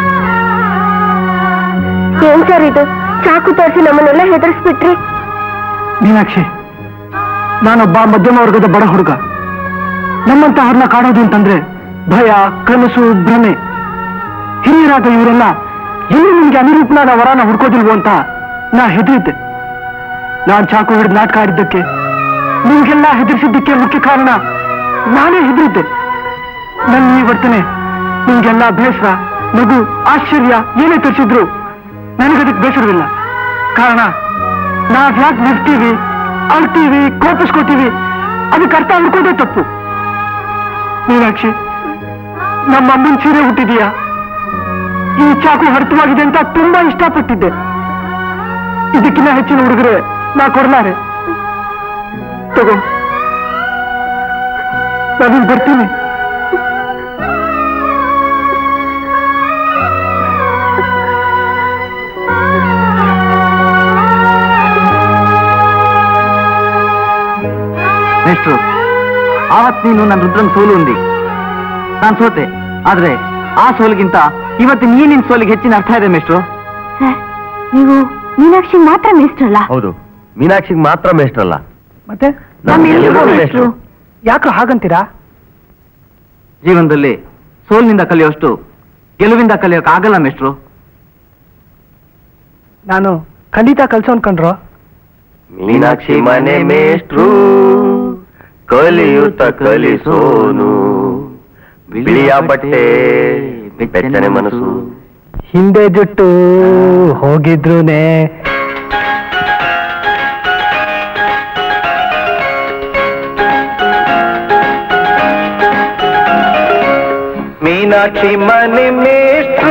ಏನ್ ಸರ್ ಇದು ಚಾಕು ತೋರಿಸಿ ನಮ್ಮನ್ನೆಲ್ಲ ಹೆದರ್ಸ್ಬಿಟ್ರಿ ಮೀನಾಕ್ಷಿ ನಾನೊಬ್ಬ ಮಧ್ಯಮ ವರ್ಗದ ಬಡ ಹುಡುಗ ನಮ್ಮಂತಹವ್ರನ್ನ ಕಾಣೋದು ಅಂತಂದ್ರೆ ಭಯ ಕನಸು ಭ್ರಮೆ ಹಿರಿಯರಾದ ಇವರೆಲ್ಲ ಎಲ್ಲಿ ನಿಮ್ಗೆ ಅನಿರೂಪನಾದ ವರನ ಹುಡ್ಕೋದಿಲ್ವೋ ಅಂತ ನಾ ಹೆದರಿದ್ದೆ ನಾನ್ ಚಾಕು ಹಿಡಿದು ನಾಟಕ ಆಡಿದ್ದಕ್ಕೆ ನಿಮ್ಗೆಲ್ಲ ಹೆದರಿಸಿದ್ದಕ್ಕೆ ಮುಖ್ಯ ಕಾರಣ ನಾನೇ ಹೆದರಿದ್ದೆ ನನ್ನ ಈ ವರ್ತನೆ ನಿಮ್ಗೆಲ್ಲ ಬೇಸರ ನಗು ಆಶ್ಚರ್ಯ ಏನೇ ತೋರಿಸಿದ್ರು ನನಗದಕ್ಕೆ ಬೇಸರವಿಲ್ಲ ಕಾರಣ ನಾವ್ ಯಾಕೆ ನಗ್ತೀವಿ ಅಳ್ತೀವಿ ಕೋಪಿಸ್ಕೋತೀವಿ ಅದಕ್ಕೆ ಅರ್ಥ ಹುಡ್ಕೋದೇ ತಪ್ಪು ಮೀನಾಕ್ಷಿ ನಮ್ಮ ಅಮ್ಮನ ಸೀರೆ ಹುಟ್ಟಿದೀಯಾ ಈ ಚಾಕು ಹರಿತವಾಗಿದೆ ಅಂತ ತುಂಬಾ ಇಷ್ಟಪಟ್ಟಿದ್ದೆ ಇದಕ್ಕಿಂತ ಹೆಚ್ಚಿನ ಹುಡುಗರೆ ನಾ ಕೊಡ್ಲಾರೆ ತಗೋ ನಾನಿನ್ ಬರ್ತೀನಿ ಮೇಷ್ಟ್ರು ಆವತ್ ನೀನು ನನ್ನ ರುದ್ರನ್ ಸೋಲು ಅಂದಿ ನಾನು ಸೋತೆ ಆದ್ರೆ ಆ ಸೋಲಿಗಿಂತ ಇವತ್ತಿನ ಈ ನಿನ್ ಸೋಲಿಗೆ ಹೆಚ್ಚಿನ ಅರ್ಥ ಇದೆ ಮೇಷ್ಟ್ರು ಸರ್ ನೀವು ಮೀನಾಕ್ಷಿ ಮಾತ್ರ ಮೇಷ್ಟ್ರಲ್ಲ ಹೌದು ಮೀನಾಕ್ಷಿಗೆ ಮಾತ್ರ ಮೇಷ್ಟ್ರಲ್ಲ ಮತ್ತೆ ನಮ್ಮೆಲ್ರಿಗೂ ಮೇಷ್ಟ್ರು. ಯಾಕೆ ಹಾಗಂತೀರಾ ಜೀವನದಲ್ಲಿ ಸೋಲಿನಿಂದ ಕಲಿಯೋಷ್ಟು ಗೆಲುವಿಂದ ಕಲಿಯೋಕ್ ಆಗಲ್ಲ ಮೇಷ್ಟ್ರು ನಾನು ಖಂಡಿತ ಕಲ್ಸೋ ಅನ್ಕೊಂಡ್ರು ಮೀನಾಕ್ಷಿ ಮನೆ ಮೇಷ್ಟ್ರು ಕಲಿಯುತ್ತ ಕಲಿಸೋನು ಬಿಳಿಯ ಬಟ್ಟೆ ಬೆಚ್ಚನೆ ಮನಸ್ಸು ಹಿಂದೆ ಜುಟ್ಟು ಹೋಗಿದ್ರುನೆ ಮೀನಾಕ್ಷಿ ಮನೆ ಮೇಷ್ಟ್ರು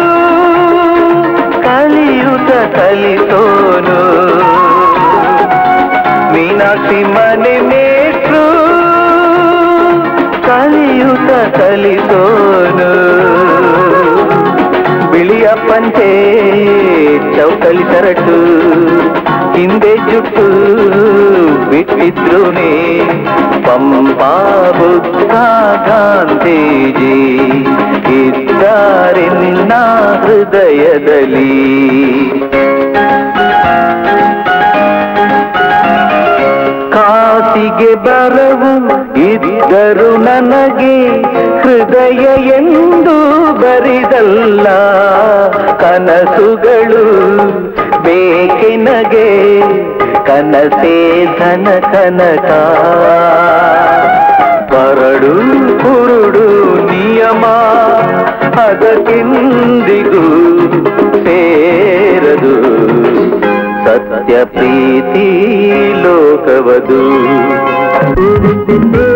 ಕಲಿಯುತ ಕಲಿಸೋನು ಮೀನಾಕ್ಷಿ ಮನೆ ಮೇಷ್ಟ್ರು ಕಲಿಯುತ ಕಲಿಸೋನು ಬಿಳಿಯ ಪಂಚೆ ಚೌಕಳಿ ಸರಟು ಹಿಂದೆ ಜುಟ್ಟು ಬಿಟ್ಟಿದ್ರುನೇ ಪಂಪಾ ಬುದ್ಧ ಗಾಂಧೀಜಿ ಇದ್ದಾರೆನ್ನ ಹೃದಯದಲ್ಲಿ ಕಾಸಿಗೆ ಬರವು ಇದ್ದರು ನನಗೆ ಹೃದಯ ಎಂದು ಬರಿದಲ್ಲ ಕನಸುಗಳು ಬೇಕೆನಗೆ ಕನಸೇ ಧನ ಕನಕ ಕರಡು ಕುರುಡು ನಿಯಮ ಅದಕ್ಕೆಂದಿಗೂ ಸೇರದು ಸತ್ಯ ಪ್ರೀತಿ ಲೋಕವದು